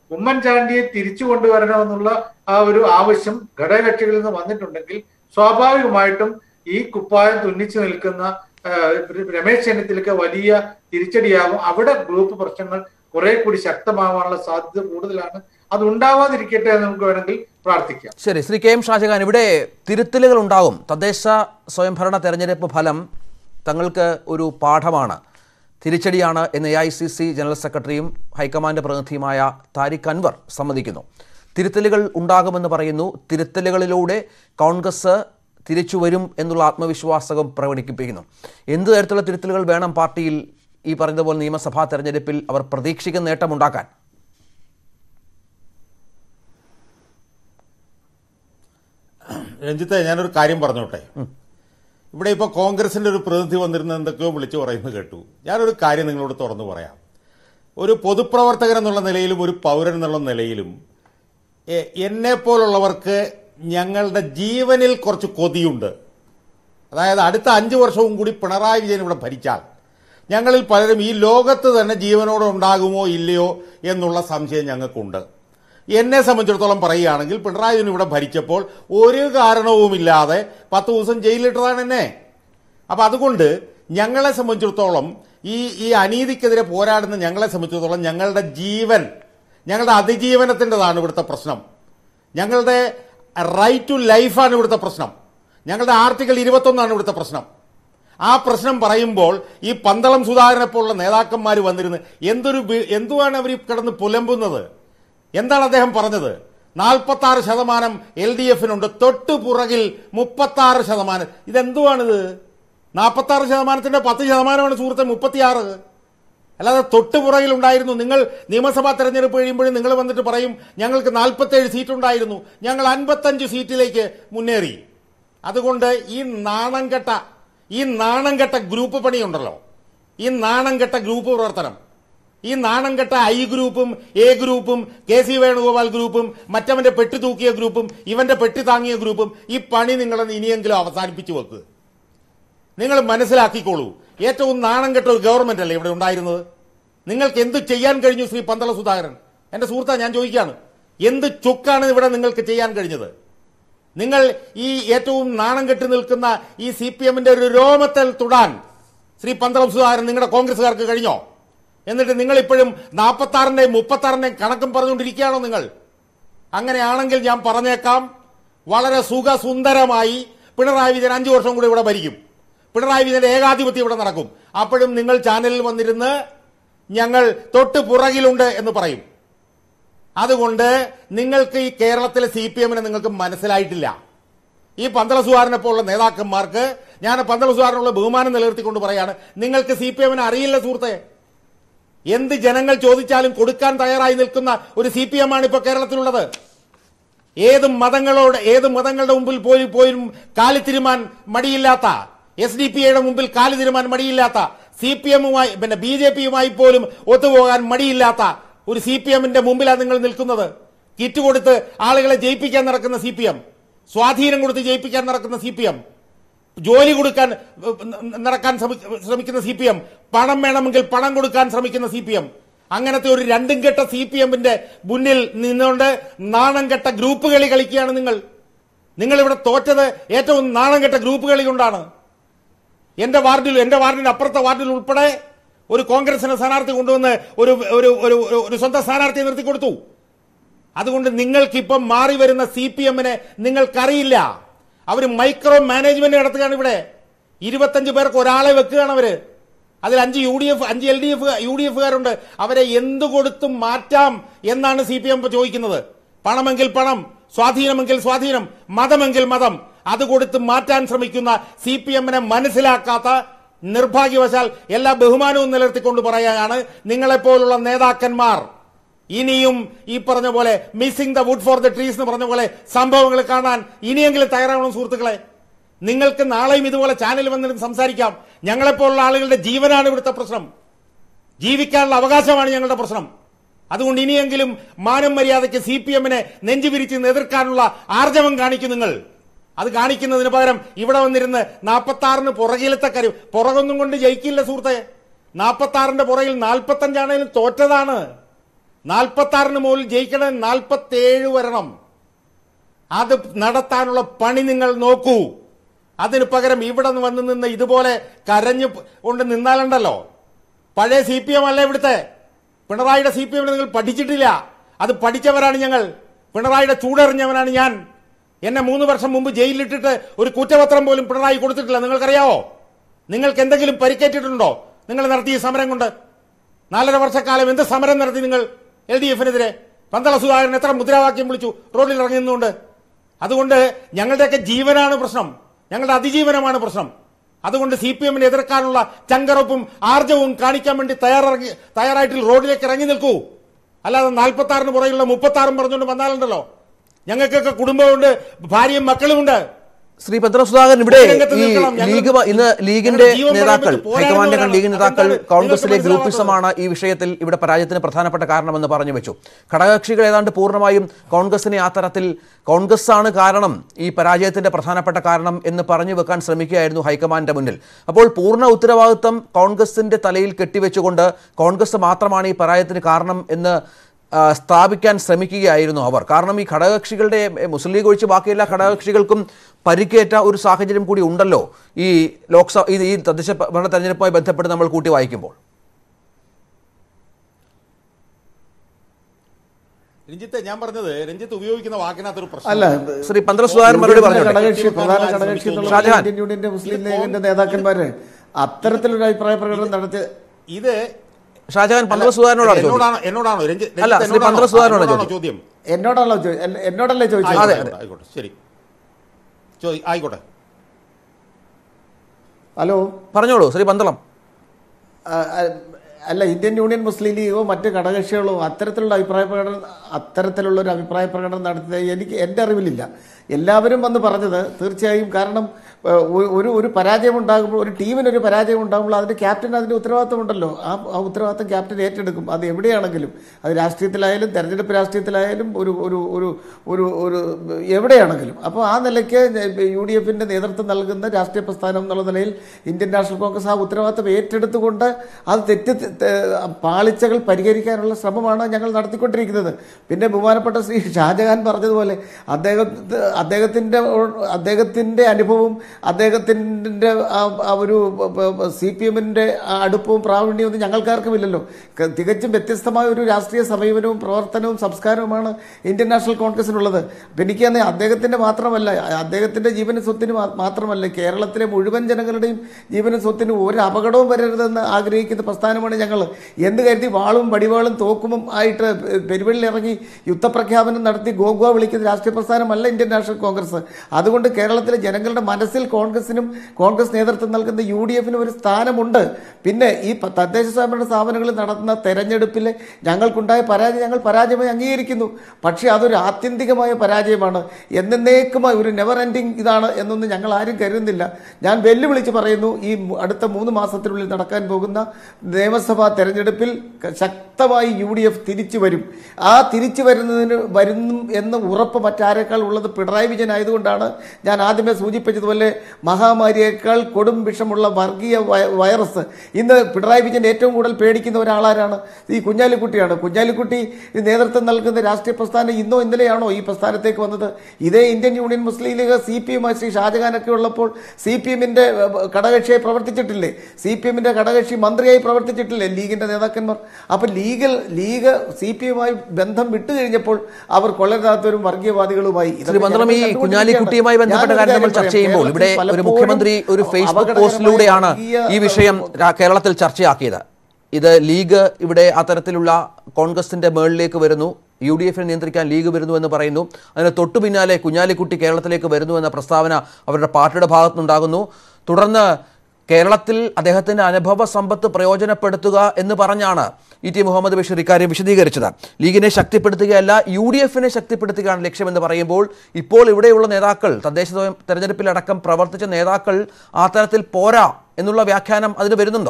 ഉമ്മൻചാണ്ടിയെ തിരിച്ചു കൊണ്ടുവരണമെന്നുള്ള ആ ഒരു ആവശ്യം ഘടകകക്ഷികളിൽ നിന്ന് വന്നിട്ടുണ്ടെങ്കിൽ സ്വാഭാവികമായിട്ടും ഈ കുപ്പായം തുന്നിച്ചു നിൽക്കുന്ന ആ, രമേശ് ചെന്നിത്തലയ്ക്ക് വലിയ തിരിച്ചടിയാകും അവിടെ ഗ്രൂപ്പ് പ്രശ്നങ്ങൾ കുറെ കൂടി ശക്തമാവാനുള്ള സാധ്യത കൂടുതലാണ് അത് ഉണ്ടാവാതിരിക്കട്ടെ എന്ന് നമുക്ക് വേണമെങ്കിൽ പ്രാർത്ഥിക്കാം ശരി ശ്രീ കെ എം ഷാജഹാൻ ഇവിടെ തിരുത്തലുകൾ ഉണ്ടാകും തദ്ദേശ സ്വയംഭരണ തെരഞ്ഞെടുപ്പ് ഫലം തങ്ങൾക്ക് ഒരു പാഠമാണ് തിരിച്ചടിയാണ് എന്ന് A I C C general സെക്രട്ടറിയും ഹൈക്കമാൻഡ് പ്രതിനിധിയുമായ താരിഖ് അൻവർ സമ്മതിക്കുന്നു തിരുത്തലുകൾ ഉണ്ടാകുമെന്ന് പറയുന്നു തിരുത്തലുകളിലൂടെ കോൺഗ്രസ് തിരിച്ചു വരും എന്നുള്ള ആത്മവിശ്വാസവും പ്രകടിപ്പിക്കുന്നു എന്ത് തരത്തിലുള്ള തിരുത്തലുകൾ വേണം പാർട്ടിയിൽ ഈ പറഞ്ഞതുപോലെ നിയമസഭാ തെരഞ്ഞെടുപ്പിൽ അവർ പ്രതീക്ഷിക്കുന്ന നേട്ടമുണ്ടാക്കാൻ രഞ്ജിത്തെ ഞാനൊരു കാര്യം പറഞ്ഞോട്ടെ ഇവിടെ ഇപ്പോൾ കോൺഗ്രസിന്റെ ഒരു പ്രതിനിധി വന്നിരുന്ന എന്തൊക്കെയോ വിളിച്ചു പറയുന്നത് കേട്ടു ഞാനൊരു കാര്യം നിങ്ങളോട് തുറന്നു പറയാം ഒരു പൊതുപ്രവർത്തകൻ എന്നുള്ള നിലയിലും ഒരു പൗരൻ എന്നുള്ള നിലയിലും എ- എന്നെ പോലുള്ളവർക്ക് ഞങ്ങളുടെ ജീവനിൽ കുറച്ച് കൊതിയുണ്ട് അതായത് അടുത്ത അഞ്ചു വർഷവും കൂടി പിണറായി വിജയൻ ഇവിടെ ഭരിച്ചാൽ ഞങ്ങളിൽ പലരും ഈ ലോകത്ത് തന്നെ ജീവനോടെ ഉണ്ടാകുമോ ഇല്ലയോ എന്നുള്ള സംശയം ഞങ്ങൾക്കുണ്ട് എന്നെ സംബന്ധിച്ചിടത്തോളം പറയുകയാണെങ്കിൽ പിണറായി വിജയൻ ഇവിടെ ഭരിച്ചപ്പോൾ ഒരു കാരണവുമില്ലാതെ പത്ത് ദിവസം ജയിലിലിട്ടതാണ് എന്നെ അപ്പൊ അതുകൊണ്ട് ഞങ്ങളെ സംബന്ധിച്ചിടത്തോളം ഈ ഈ അനീതിക്കെതിരെ പോരാടുന്ന ഞങ്ങളെ സംബന്ധിച്ചിടത്തോളം ഞങ്ങളുടെ ജീവൻ ഞങ്ങളുടെ അതിജീവനത്തിൻ്റെതാണ് ഇവിടുത്തെ പ്രശ്നം ഞങ്ങളുടെ റൈറ്റ് ടു ലൈഫാണ് ഇവിടുത്തെ പ്രശ്നം ഞങ്ങളുടെ ആർട്ടിക്കിൾ ഇരുപത്തൊന്നാണ് ഇവിടുത്തെ പ്രശ്നം ആ പ്രശ്നം പറയുമ്പോൾ ഈ പന്തളം സുധാകരനെ പോലുള്ള നേതാക്കന്മാർ വന്നിരുന്ന് എന്തൊരു വി- എന്തുവാണ് അവർ കിടന്ന് പുലമ്പുന്നത് എന്താണ് അദ്ദേഹം പറഞ്ഞത് നാൽപ്പത്തി ആറ് ശതമാനം എൽ ഡി എഫിനുണ്ട് തൊട്ടു പുറകിൽ മുപ്പത്തി ആറ് ശതമാനം ഇതെന്തുവാണിത് നാൽപ്പത്തി ആറ് ശതമാനത്തിന്റെ പത്ത് ശതമാനമാണ് സുഹൃത്തെ മുപ്പത്തിയാറ് അല്ലാതെ തൊട്ടു പുറകിൽ ഉണ്ടായിരുന്നു നിങ്ങൾ നിയമസഭാ തെരഞ്ഞെടുപ്പ് കഴിയുമ്പോഴും നിങ്ങൾ വന്നിട്ട് പറയും ഞങ്ങൾക്ക് നാൽപ്പത്തേഴ് സീറ്റ് ഉണ്ടായിരുന്നു ഞങ്ങൾ അൻപത്തഞ്ച് സീറ്റിലേക്ക് മുന്നേറി അതുകൊണ്ട് ഈ നാണം കെട്ട ഈ നാണം കെട്ട ഗ്രൂപ്പ് പണിയുണ്ടല്ലോ ഈ നാണം കെട്ട ഗ്രൂപ്പ് പ്രവർത്തനം ഈ നാണം കെട്ട ഐ ഗ്രൂപ്പും എ ഗ്രൂപ്പും കെ സി വേണുഗോപാൽ ഗ്രൂപ്പും മറ്റവന്റെ പെട്ടി തൂക്കിയ ഗ്രൂപ്പും ഇവന്റെ പെട്ടി താങ്ങിയ ഗ്രൂപ്പും ഈ പണി നിങ്ങളൊന്ന് ഇനിയെങ്കിലും അവസാനിപ്പിച്ചു വെക്കുക നിങ്ങൾ മനസ്സിലാക്കിക്കോളൂ ഏറ്റവും നാണം കെട്ട ഒരു ഗവൺമെന്റ് അല്ലേ ഇവിടെ ഉണ്ടായിരുന്നത് നിങ്ങൾക്ക് എന്ത് ചെയ്യാൻ കഴിഞ്ഞു ശ്രീ പന്തള സുധാകരൻ എന്റെ സുഹൃത്താ ഞാൻ ചോദിക്കുകയാണ് എന്ത് ചുക്കാണ് ഇവിടെ നിങ്ങൾക്ക് ചെയ്യാൻ കഴിഞ്ഞത് നിങ്ങൾ ഈ ഏറ്റവും നാണം കെട്ടി നിൽക്കുന്ന ഈ സി പി എമ്മിന്റെ ഒരു രോമത്തിൽ തുടാൻ ശ്രീ പന്തളം സുധാകരൻ നിങ്ങളുടെ കോൺഗ്രസുകാർക്ക് കഴിഞ്ഞോ എന്നിട്ട് നിങ്ങൾ ഇപ്പോഴും നാൽപ്പത്തി ആറിന്റെയും മുപ്പത്തി ആറിന്റെയും കണക്കും പറഞ്ഞുകൊണ്ടിരിക്കുകയാണോ നിങ്ങൾ അങ്ങനെയാണെങ്കിൽ ഞാൻ പറഞ്ഞേക്കാം വളരെ സുഖസുന്ദരമായി പിണറായി വിജയൻ അഞ്ചു വർഷം കൂടി ഇവിടെ ഭരിക്കും പിണറായി വിജയന്റെ ഏകാധിപത്യം ഇവിടെ നടക്കും അപ്പോഴും നിങ്ങൾ ചാനലിൽ വന്നിരുന്ന് ഞങ്ങൾ തൊട്ട് പുറകിലുണ്ട് എന്ന് പറയും അതുകൊണ്ട് നിങ്ങൾക്ക് ഈ കേരളത്തിലെ സി പി എമ്മിനെ നിങ്ങൾക്ക് മനസ്സിലായിട്ടില്ല ഈ പന്തള സുധാരനെ പോലുള്ള നേതാക്കന്മാർക്ക് ഞാൻ പന്തള സുധാരനുള്ള ബഹുമാനം നിലനിർത്തിക്കൊണ്ട് പറയാണ് നിങ്ങൾക്ക് സി പി എമ്മിനെ അറിയില്ല സുഹൃത്തെ എന്ത് ജനങ്ങൾ ചോദിച്ചാലും കൊടുക്കാൻ തയ്യാറായി നിൽക്കുന്ന ഒരു സി പി എം ആണ് ഇപ്പോൾ കേരളത്തിലുള്ളത് ഏത് മതങ്ങളോട് ഏത് മതങ്ങളുടെ മുമ്പിൽ പോയി പോയും കാലി തിരുമാൻ മടിയില്ലാത്ത എസ് ഡി പി ഐയുടെ മുമ്പിൽ കാലി തിരുമാൻ മടിയില്ലാത്ത സി പി എമ്മുമായി പിന്നെ ബി ജെ പിയുമായി പോലും ഒത്തുപോകാൻ മടിയില്ലാത്ത ഒരു സി പി എമ്മിന്റെ മുമ്പിലാണ് നിങ്ങൾ നിൽക്കുന്നത് കിറ്റ് കൊടുത്ത് ആളുകളെ ജയിപ്പിക്കാൻ നടക്കുന്ന സി പി എം സ്വാധീനം കൊടുത്ത് ജയിപ്പിക്കാൻ നടക്കുന്ന സി പി എം ജോലി കൊടുക്കാൻ ഏഹ്, നടക്കാൻ ശ്രമി- ശ്രമിക്കുന്ന സി പി എം പണം വേണമെങ്കിൽ പണം കൊടുക്കാൻ ശ്രമിക്കുന്ന സി പി എം അങ്ങനത്തെ ഒരു രണ്ടും കെട്ട സി പി എമ്മിന്റെ മുന്നിൽ നിന്നുകൊണ്ട് നാണം കെട്ട ഗ്രൂപ്പ് കളി കളിക്കുകയാണ് നിങ്ങൾ നിങ്ങൾ ഇവിടെ തോറ്റത് ഏറ്റവും നാണം കെട്ട ഗ്രൂപ്പ് കളി കൊണ്ടാണ് എന്റെ വാർഡിൽ എന്റെ വാർഡിന്റെ അപ്പുറത്തെ വാർഡിൽ ഉൾപ്പെടെ ഒരു കോൺഗ്രസിനെ സ്ഥാനാർത്ഥി കൊണ്ടുവന്ന് ഒരു ഒരു ഒരു ഒരു- ഒരു സ്വന്തം സ്ഥാനാർത്ഥിയെ നിർത്തി കൊടുത്തു അതുകൊണ്ട് നിങ്ങൾക്കിപ്പം മാറി വരുന്ന സി പി എമ്മിനെ നിങ്ങൾക്കറിയില്ല അവർ മൈക്രോ മാനേജ്മെന്റ് നടത്തുകയാണ് ഇവിടെ ഇരുപത്തഞ്ച് പേർക്ക് ഒരാളെ വെക്കുകയാണ് അവര് അതിൽ അഞ്ച് യു ഡി എഫ് അഞ്ച് L D F U D എഫുകാരുണ്ട് അവരെ എന്തു കൊടുത്തും മാറ്റാം എന്നാണ് സി പി എം ചോദിക്കുന്നത് പണമെങ്കിൽ പണം സ്വാധീനമെങ്കിൽ സ്വാധീനം മതമെങ്കിൽ മതം അത് കൊടുത്ത് മാറ്റാൻ ശ്രമിക്കുന്ന സി പി എമ്മിനെ മനസ്സിലാക്കാത്ത നിർഭാഗ്യവശാൽ എല്ലാ ബഹുമാനവും നിലനിർത്തിക്കൊണ്ട് പറയാനാണ് നിങ്ങളെപ്പോലുള്ള നേതാക്കന്മാർ ഇനിയും ഈ പറഞ്ഞ പോലെ missing the wood for the trees എന്ന് പറഞ്ഞ പോലെ സംഭവങ്ങൾ കാണാൻ ഇനിയെങ്കിലും തയ്യാറാവണം സുഹൃത്തുക്കളെ നിങ്ങൾക്ക് നാളെയും ഇതുപോലെ ചാനൽ വന്നിരുന്ന് സംസാരിക്കാം ഞങ്ങളെപ്പോലുള്ള ആളുകളുടെ ജീവനാണ് ഇവിടുത്തെ പ്രശ്നം ജീവിക്കാനുള്ള അവകാശമാണ് ഞങ്ങളുടെ പ്രശ്നം അതുകൊണ്ട് ഇനിയെങ്കിലും മാനം മര്യാദയ്ക്ക് സി പി എമ്മിനെ നെഞ്ചുവിരിച്ച് എതിർക്കാനുള്ള ആർജവം കാണിക്കും നിങ്ങൾ അത് കാണിക്കുന്നതിന് പകരം ഇവിടെ വന്നിരുന്ന് നാൽപ്പത്തി ആറിന് പുറകിലത്തെ കാര്യം പുറകൊന്നും കൊണ്ട് ജയിക്കില്ല സുഹൃത്തെ നാൽപ്പത്തി ആറിന്റെ പുറകിൽ നാൽപ്പത്തഞ്ചാണേലും തോറ്റതാണ് നാൽപ്പത്തി ആറിന് മുകളിൽ ജയിക്കണം നാൽപ്പത്തേഴ് വരണം അത് നടത്താനുള്ള പണി നിങ്ങൾ നോക്കൂ അതിന് പകരം ഇവിടെ നിന്ന് വന്ന് നിന്ന് ഇതുപോലെ കരഞ്ഞു കൊണ്ട് നിന്നാലുണ്ടല്ലോ പഴയ സി പി എം അല്ല ഇവിടുത്തെ പിണറായിയുടെ സി പി എമ്മിനെ നിങ്ങൾ പഠിച്ചിട്ടില്ല അത് പഠിച്ചവരാണ് ഞങ്ങൾ പിണറായിയുടെ ചൂടെറിഞ്ഞവനാണ് ഞാൻ എന്നെ മൂന്ന് വർഷം മുമ്പ് ജയിലിലിട്ടിട്ട് ഒരു കുറ്റപത്രം പോലും പിണറായി കൊടുത്തിട്ടില്ല നിങ്ങൾക്കറിയാവോ നിങ്ങൾക്ക് എന്തെങ്കിലും പരിക്കേറ്റിട്ടുണ്ടോ നിങ്ങൾ നടത്തിയ സമരം കൊണ്ട് നാലര വർഷക്കാലം എന്ത് സമരം നടത്തി നിങ്ങൾ എൽ ഡി എഫിനെതിരെ പന്തള സുധാകരൻ എത്ര മുദ്രാവാക്യം വിളിച്ചു റോഡിൽ ഇറങ്ങി നിന്നുകൊണ്ട് അതുകൊണ്ട് ഞങ്ങളുടെയൊക്കെ ജീവനാണ് പ്രശ്നം ഞങ്ങളുടെ അതിജീവനമാണ് പ്രശ്നം അതുകൊണ്ട് സി പി എമ്മിനെ എതിർക്കാനുള്ള ചങ്കറപ്പും ആർജവും കാണിക്കാൻ വേണ്ടി തയ്യാറിറങ്ങി തയ്യാറായിട്ട് റോഡിലേക്ക് ഇറങ്ങി നിൽക്കൂ അല്ലാതെ നാൽപ്പത്തി ആറിന് പുറകിലുള്ള മുപ്പത്തി ആറും പറഞ്ഞുകൊണ്ട് വന്നാലുണ്ടല്ലോ ഞങ്ങൾക്കൊക്കെ കുടുംബമുണ്ട് ഭാര്യയും മക്കളുമുണ്ട് ശ്രീ പത്ര സുധാകരൻ ഇവിടെ രംഗത്ത് ഈ നിൽക്കണം. ഞങ്ങൾ ലീഗ് വ- ഇന്ന് ലീഗിന്റെ ഞങ്ങൾ ജീവൻ നേതാക്കൾ പണയം വെച്ച് ഹൈക്കമാൻഡിന്റെ പോരാടുന്നവരാണ്. ലീഗ് നേതാക്കൾ അതെന്താണ് കോൺഗ്രസിലെ നിങ്ങൾക്ക് ഗ്രൂപ്പിസമാണ് ഈ വിഷയത്തിൽ ഇവിടെ പരാജയത്തിന് പ്രധാനപ്പെട്ട കാരണമെന്ന് പറഞ്ഞു വെച്ചു ഘടകകക്ഷികൾ ഏതാണ്ട് പൂർണ്ണമായും കോൺഗ്രസിനെ ആ തരത്തിൽ കോൺഗ്രസ് ആണ് കാരണം ഈ പരാജയത്തിന്റെ പ്രധാനപ്പെട്ട കാരണം എന്ന് പറഞ്ഞു വെക്കാൻ ശ്രമിക്കുകയായിരുന്നു ഹൈക്കമാൻഡിന്റെ മുന്നിൽ അപ്പോൾ പൂർണ്ണ ഉത്തരവാദിത്വം കോൺഗ്രസിന്റെ തലയിൽ കെട്ടിവെച്ചുകൊണ്ട് കോൺഗ്രസ് മാത്രമാണ് ഈ പരാജയത്തിന് കാരണം എന്ന് ആ, സ്ഥാപിക്കാൻ ശ്രമിക്കുകയായിരുന്നു അവർ കാരണം ഈ ഘടകകക്ഷികളുടെ എ, മുസ്ലിം ലീഗ് ഒഴിച്ച് ബാക്കി എല്ലാ ഘടകകക്ഷികൾക്കും പരിക്കേറ്റ ഒരു സാഹചര്യം കൂടി ഉണ്ടല്ലോ ഈ ലോക്സഭ ഈ ഈ തദ്ദേശ ഭരണ തെരഞ്ഞെടുപ്പുമായി ബന്ധപ്പെട്ട് നമ്മൾ കൂട്ടി വായിക്കുമ്പോൾ രഞ്ജിത്ത് ഞാൻ പറഞ്ഞത് രഞ്ജിത്ത് ഉപയോഗിക്കുന്ന വാക്കിനകത്തൊരു പ്രശ്നം അല്ല ശ്രീ പന്തള സുധാകരൻ മറുപടി പറഞ്ഞു ഘടകകക്ഷി പ്രധാന ഘടകകക്ഷി എന്നുള്ള ഷാജഹാൻ. ഇന്ത്യൻ യൂണിയന്റെ മുസ്ലിം ലീഗിന്റെ നേതാക്കന്മാര് അത്തരത്തിലൊരു അഭിപ്രായ പ്രകടനം നടത്തി ഇത് ഷാജഹാൻ പന്തള സുധാകരനോടാണ് ചോദ്യം എന്നോടാണോ എന്നോടാണോ രഞ്ജി- അല്ല, രഞ്ജിത്ത് ശ്രീ എന്നോടാണോ? പന്തള സുധാകരനോടാണ് എന്നോടാണോ ചോദ്യം എന്നോടാണല്ലോ ചോ- എൻ- എന്നോടല്ലേ ചോദിച്ചത് അതെ, ആയിക്കോട്ടെ, ആയിക്കോട്ടെ ശരി ചോദി ആയിക്കോട്ടെ ഹലോ പറഞ്ഞോളൂ ശ്രീ പന്തളം ആ, ആ, അല്ല ഇന്ത്യൻ യൂണിയൻ മുസ്ലിം ലീഗോ മറ്റ് ഘടകകക്ഷികളോ അത്തരത്തിലുള്ള അഭിപ്രായ പ്രകടനം അത്തരത്തിലുള്ള ഒരു അഭിപ്രായ പ്രകടനം നടത്തിയത് എനിക്ക് എൻ്റെ അറിവിലില്ല എല്ലാവരും വന്ന് പറഞ്ഞത് തീർച്ചയായും കാരണം ആ, ഒ- ഒരു ഒരു പരാജയം ഉണ്ടാകുമ്പോൾ ഒരു ടീമിനൊരു പരാജയം ഉണ്ടാകുമ്പോൾ അതിൻ്റെ ക്യാപ്റ്റൻ അതിൻ്റെ ഉത്തരവാദിത്വം ഉണ്ടല്ലോ ആ ആ ഉത്തരവാദിത്വം ക്യാപ്റ്റൻ ഏറ്റെടുക്കും അത് എവിടെയാണെങ്കിലും അത് രാഷ്ട്രീയത്തിലായാലും തെരഞ്ഞെടുപ്പ് രാഷ്ട്രീയത്തിലായാലും ഒരു ഒരു ഒരു ഒരു ഒരു എവിടെയാണെങ്കിലും അപ്പോൾ ആ നിലയ്ക്ക് യു ഡി എഫിൻ്റെ നേതൃത്വം നൽകുന്ന രാഷ്ട്രീയ പ്രസ്ഥാനം എന്നുള്ള നിലയിൽ ഇന്ത്യൻ നാഷണൽ കോൺഗ്രസ് ആ ഉത്തരവാദിത്വം ഏറ്റെടുത്തുകൊണ്ട് അത് തെറ്റ് തെ- പാളിച്ചകൾ പരിഹരിക്കാനുള്ള ശ്രമമാണ് ഞങ്ങൾ നടത്തിക്കൊണ്ടിരിക്കുന്നത് പിന്നെ ബഹുമാനപ്പെട്ട ശ്രീ ഷാജഹാൻ പറഞ്ഞതുപോലെ അദ്ദേഹം അദ്ദേഹത്തിൻ്റെ അദ്ദേഹത്തിൻ്റെ അനുഭവവും അദ്ദേഹത്തിൻ്റെ ആ- ആ ഒരു സി പി എമ്മിൻ്റെ അടുപ്പവും പ്രാവീണ്യവും ഒന്നും ഞങ്ങൾക്കാർക്കും ഇല്ലല്ലോ ക- തികച്ചും വ്യത്യസ്തമായ ഒരു രാഷ്ട്രീയ സമീപനവും പ്രവർത്തനവും സംസ്കാരവുമാണ് ഇന്ത്യൻ നാഷണൽ കോൺഗ്രസിനുള്ളത് അപ്പം എനിക്ക് തന്നെ അദ്ദേഹത്തിൻ്റെ മാത്രമല്ല അദ്ദേഹത്തിൻ്റെ ജീവന സ്വത്തിന് മാ- മാത്രമല്ല കേരളത്തിലെ മുഴുവൻ ജനങ്ങളുടെയും ജീവന സ്വത്തിന് ഒരു അപകടവും വരരുതെന്ന് ആഗ്രഹിക്കുന്ന പ്രസ്ഥാനമാണ് ഞങ്ങൾ എന്ന് കരുതി വാളും വടിവാളും തോക്കുമും ആയിട്ട് പെരുവെളിയിൽ ഇറങ്ങി യുദ്ധപ്രഖ്യാപനം നടത്തി ഗോഗോ വിളിക്കുന്ന രാഷ്ട്രീയ പ്രസ്ഥാനമല്ല ഇന്ത്യൻ നാഷണൽ കോൺഗ്രസ് അതുകൊണ്ട് കേരളത്തിലെ ജനങ്ങളുടെ മനസ്സിൽ കോൺഗ്രസിനും കോൺഗ്രസ് നേതൃത്വം നൽകുന്ന യു ഡി എഫിനും ഒരു സ്ഥാനമുണ്ട് പിന്നെ ഈ പ- തദ്ദേശ സ്വയംഭരണ സ്ഥാപനങ്ങളിൽ നടത്തുന്ന തെരഞ്ഞെടുപ്പിൽ ഞങ്ങൾക്കുണ്ടായ പരാജയം ഞങ്ങൾ പരാജയമായി അംഗീകരിക്കുന്നു പക്ഷേ അതൊരു ആത്യന്തികമായ പരാജയമാണ് എന്നേക്കുമായ ഒരു നെവർ എൻഡിങ് ഇതാണ് എന്നൊന്നും ഞങ്ങൾ ആരും കരുതുന്നില്ല ഞാൻ വെല്ലുവിളിച്ച് പറയുന്നു ഈ മു- അടുത്ത മൂന്ന് മാസത്തിനുള്ളിൽ നടക്കാൻ പോകുന്ന നിയമസഭാ തെരഞ്ഞെടുപ്പിൽ ക- ശക്തമായി യു ഡി എഫ് തിരിച്ചു വരും ആ തിരിച്ചു വരുന്നതിന് വരുന്നു എന്ന ഉറപ്പ് മറ്റാരേക്കാൾ ഉള്ളത് പിണറായി വിജയൻ ആയതുകൊണ്ടാണ് ഞാൻ ആദ്യമേ സൂചിപ്പിച്ചതുപോലെ മഹാമാരിയേക്കാൾ കൊടും വിഷമുള്ള വർഗീയ വൈ- വൈറസ് ഇന്ന് പിണറായി വിജയൻ ഏറ്റവും കൂടുതൽ പേടിക്കുന്ന ഒരാളാരാണ് ഈ കുഞ്ഞാലിക്കുട്ടിയാണ് കുഞ്ഞാലിക്കുട്ടി ഈ നേതൃത്വം നൽകുന്ന രാഷ്ട്രീയ പ്രസ്ഥാനം ഇന്നോ ഇന്നലെയാണോ ഈ പ്രസ്ഥാനത്തേക്ക് വന്നത് ഇതേ Indian Union Muslim League C P M Shri ഷാജഹാനൊക്കെ ഉള്ളപ്പോൾ സി പി എമ്മിന്റെ ഘടകകക്ഷിയായി പ്രവർത്തിച്ചിട്ടില്ലേ സി പി എമ്മിന്റെ ഘടകകക്ഷി മന്ത്രിയായി പ്രവർത്തിച്ചിട്ടില്ലേ ലീഗിന്റെ നേതാക്കന്മാർ അപ്പൊ ലീഗ് ലീഗ് സി പി എമ്മുമായി ബന്ധം വിട്ടുകഴിഞ്ഞപ്പോൾ അവർ കൊള്ളരുതാത്തവരും വർഗീയവാദികളുമായി ഇതൊക്കെ ശ്രീ പന്തളം ഈ ജനങ്ങൾ കുഞ്ഞാലിക്കുട്ടിയുമായി ബന്ധപ്പെട്ട ഞാനൊരു കാര്യം നമ്മൾ കാര്യം ചർച്ച ചെയ്യുമ്പോൾ പറയാം. ഇവിടെ ഒരു പലപ്പോഴും മുഖ്യമന്ത്രി ഒരു ഫേസ്ബുക്ക് അപകടകരമായ പോസ്റ്റിലൂടെയാണ് വർഗീയ, ഈ വിഷയം രാ- കേരളത്തിൽ ചർച്ചയാക്കിയത് ഇത് ലീഗ് ഇവിടെ അത്തരത്തിലുള്ള കോൺഗ്രസിന്റെ മേളിലേക്ക് വരുന്നു യു ഡി എഫിനെ നിയന്ത്രിക്കാൻ ലീഗ് വരുന്നു എന്ന് പറയുന്നു അതിന് തൊട്ടു പിന്നാലെ കുഞ്ഞാലിക്കുട്ടി കേരളത്തിലേക്ക് വരുന്നു എന്ന പ്രസ്താവന അവരുടെ പാർട്ടിയുടെ ഭാഗത്തുനിന്നുണ്ടാകുന്നു തുടർന്ന് കേരളത്തിൽ അദ്ദേഹത്തിന്റെ അനുഭവ സമ്പത്ത് പ്രയോജനപ്പെടുത്തുക എന്ന് പറഞ്ഞാണ് ഇ ടി മുഹമ്മദ് ബഷീർ ഇക്കാര്യം വിശദീകരിച്ചത് ലീഗിനെ ശക്തിപ്പെടുത്തുകയല്ല യു ഡി എഫിനെ ശക്തിപ്പെടുത്തുകയാണ് ലക്ഷ്യമെന്ന് പറയുമ്പോൾ ഇപ്പോൾ ഇവിടെയുള്ള നേതാക്കൾ തദ്ദേശ സ്വയം തെരഞ്ഞെടുപ്പിലടക്കം പ്രവർത്തിച്ച നേതാക്കൾ ആ തരത്തിൽ പോരാ എന്നുള്ള വ്യാഖ്യാനം അതിന് വരുന്നുണ്ടോ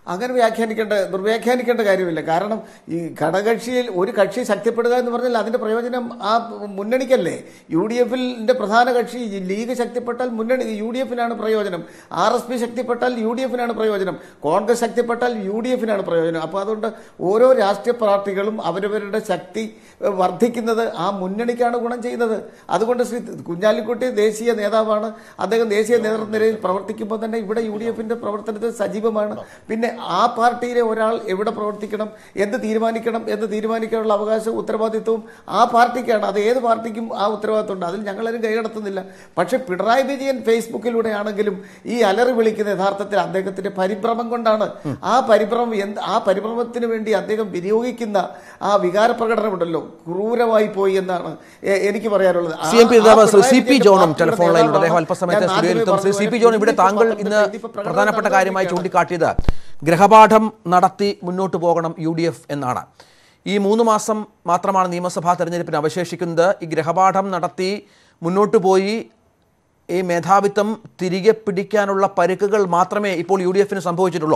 അങ്ങനെ വ്യാഖ്യാനിക്കേണ്ട ദുർവ്യാഖ്യാനിക്കേണ്ട കാര്യമില്ല കാരണം ഈ ഘടകക്ഷിയിൽ ഒരു കക്ഷി ശക്തിപ്പെടുക എന്ന് പറഞ്ഞാൽ അതിന്റെ പ്രയോജനം ആ മുന്നണിക്കല്ലേ യു ഡി എഫിന്റെ പ്രധാന കക്ഷി ഈ ലീഗ് ശക്തിപ്പെട്ടാൽ മുന്നണി യു ഡി എഫിനാണ് പ്രയോജനം ആർ എസ് പി ശക്തിപ്പെട്ടാൽ യു ഡി എഫിനാണ് പ്രയോജനം കോൺഗ്രസ് ശക്തിപ്പെട്ടാൽ യു ഡി എഫിനാണ് പ്രയോജനം അപ്പോൾ അതുകൊണ്ട് ഓരോ രാഷ്ട്രീയ പാർട്ടികളും അവരവരുടെ ശക്തി ഏഹ്, വർദ്ധിക്കുന്നത് ആ മുന്നണിക്കാണ് ഗുണം ചെയ്യുന്നത് അതുകൊണ്ട് ശ്രീ കുഞ്ഞാലിക്കുട്ടി ദേശീയ നേതാവാണ് അദ്ദേഹം ദേശീയ നേതൃനിരയിൽ പ്രവർത്തിക്കുമ്പോൾ തന്നെ ഇവിടെ യു ഡി എഫിന്റെ പ്രവർത്തനത്തിൽ സജീവമാണ് പിന്നെ ആ പാർട്ടിയിലെ ഒരാൾ എവിടെ പ്രവർത്തിക്കണം എന്ത് തീരുമാനിക്കണം എന്ന് തീരുമാനിക്കാനുള്ള അവകാശവും ഉത്തരവാദിത്വവും ആ പാർട്ടിക്കാണ് അത് ഏത് പാർട്ടിക്കും ആ ഉത്തരവാദിത്വമുണ്ട് അതിൽ ഞങ്ങളാരും കൈകടത്തുന്നില്ല പക്ഷേ പിണറായി വിജയൻ ഫേസ്ബുക്കിലൂടെ ആണെങ്കിലും ഈ അലറി വിളിക്കുന്ന യഥാർത്ഥത്തിൽ അദ്ദേഹത്തിന്റെ പരിഭ്രമം കൊണ്ടാണ് ആ പരിഭ്രമം എന്ത് ആ പരിഭ്രമത്തിന് വേണ്ടി അദ്ദേഹം വിനിയോഗിക്കുന്ന ആ വികാര പ്രകടനമുണ്ടല്ലോ ക്രൂരമായി പോയി എന്നാണ് എ- എനിക്ക് പറയാനുള്ളത് ആ- സി എം പി ആ നേതാവ് ശ്രീ പിണറായി സി പി വിജയന്റെ ജോണും പാർട്ടിയുടെ ടെലിഫോൺ ലൈനിലുണ്ട് അദ്ദേഹം നേതാവാണ്. അല്പസമയത്ത് ഞാൻ സ്റ്റുഡിയോയിൽ എത്തും ശ്രീ സി പി ആദ്യമേ ജോൺ ഇവിടെ പറഞ്ഞു താങ്കൾ പോലെ ഇന്ന് ഇതിപ്പോ പ്രകടനം പ്രധാനപ്പെട്ട കാര്യമായി നടന്നുകൊണ്ടിരിക്കുകയാണ്. ചൂണ്ടിക്കാട്ടിയത് ഗ്രഹപാഠം നടത്തി മുന്നോട്ട് പോകണം യു ഡി എഫ് എന്നാണ് ഈ മൂന്ന് മാസം മാത്രമാണ് നിയമസഭാ തെരഞ്ഞെടുപ്പിന് അവശേഷിക്കുന്നത് ഈ ഗ്രഹപാഠം നടത്തി മുന്നോട്ട് പോയി ഈ മേധാവിത്വം തിരികെ പിടിക്കാനുള്ള പരുക്കുകൾ മാത്രമേ ഇപ്പോൾ യു ഡി എഫിന് സംഭവിച്ചിട്ടുള്ളൂ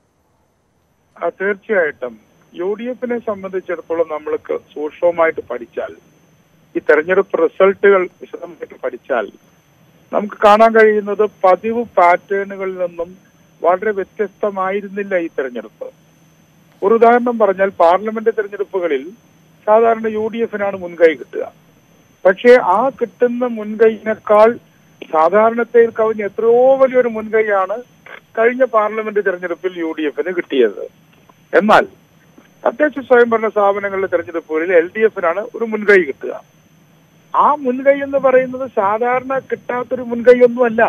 ആ, തീർച്ചയായിട്ടും യു ഡി എഫിനെ സംബന്ധിച്ചിടത്തോളം നമ്മൾക്ക് സൂക്ഷ്മമായിട്ട് പഠിച്ചാൽ ഈ തെരഞ്ഞെടുപ്പ് റിസൾട്ടുകൾ വിശദമായിട്ട് പഠിച്ചാൽ നമുക്ക് കാണാൻ കഴിയുന്നത് പതിവ് പാറ്റേണുകളിൽ നിന്നും വളരെ വ്യത്യസ്തമായിരുന്നില്ല ഈ തെരഞ്ഞെടുപ്പ് ഒരു ഉദാഹരണം പറഞ്ഞാൽ പാർലമെന്റ് തെരഞ്ഞെടുപ്പുകളിൽ സാധാരണ യു ഡി എഫിനാണ് മുൻകൈ കിട്ടുക പക്ഷേ ആ കിട്ടുന്ന മുൻകൈയിനേക്കാൾ സാധാരണത്തിൽ കവിഞ്ഞ് എത്രയോ വലിയൊരു മുൻകൈയാണ് കഴിഞ്ഞ പാർലമെന്റ് തെരഞ്ഞെടുപ്പിൽ യു ഡി എഫിന് കിട്ടിയത് എന്നാൽ തദ്ദേശ സ്വയംഭരണ സ്ഥാപനങ്ങളിലെ തെരഞ്ഞെടുപ്പുകളിൽ എൽ ഡി എഫിനാണ് ഒരു മുൻകൈ കിട്ടുക ആ മുൻകൈ എന്ന് പറയുന്നത് സാധാരണ കിട്ടാത്തൊരു മുൻകൈയൊന്നുമല്ല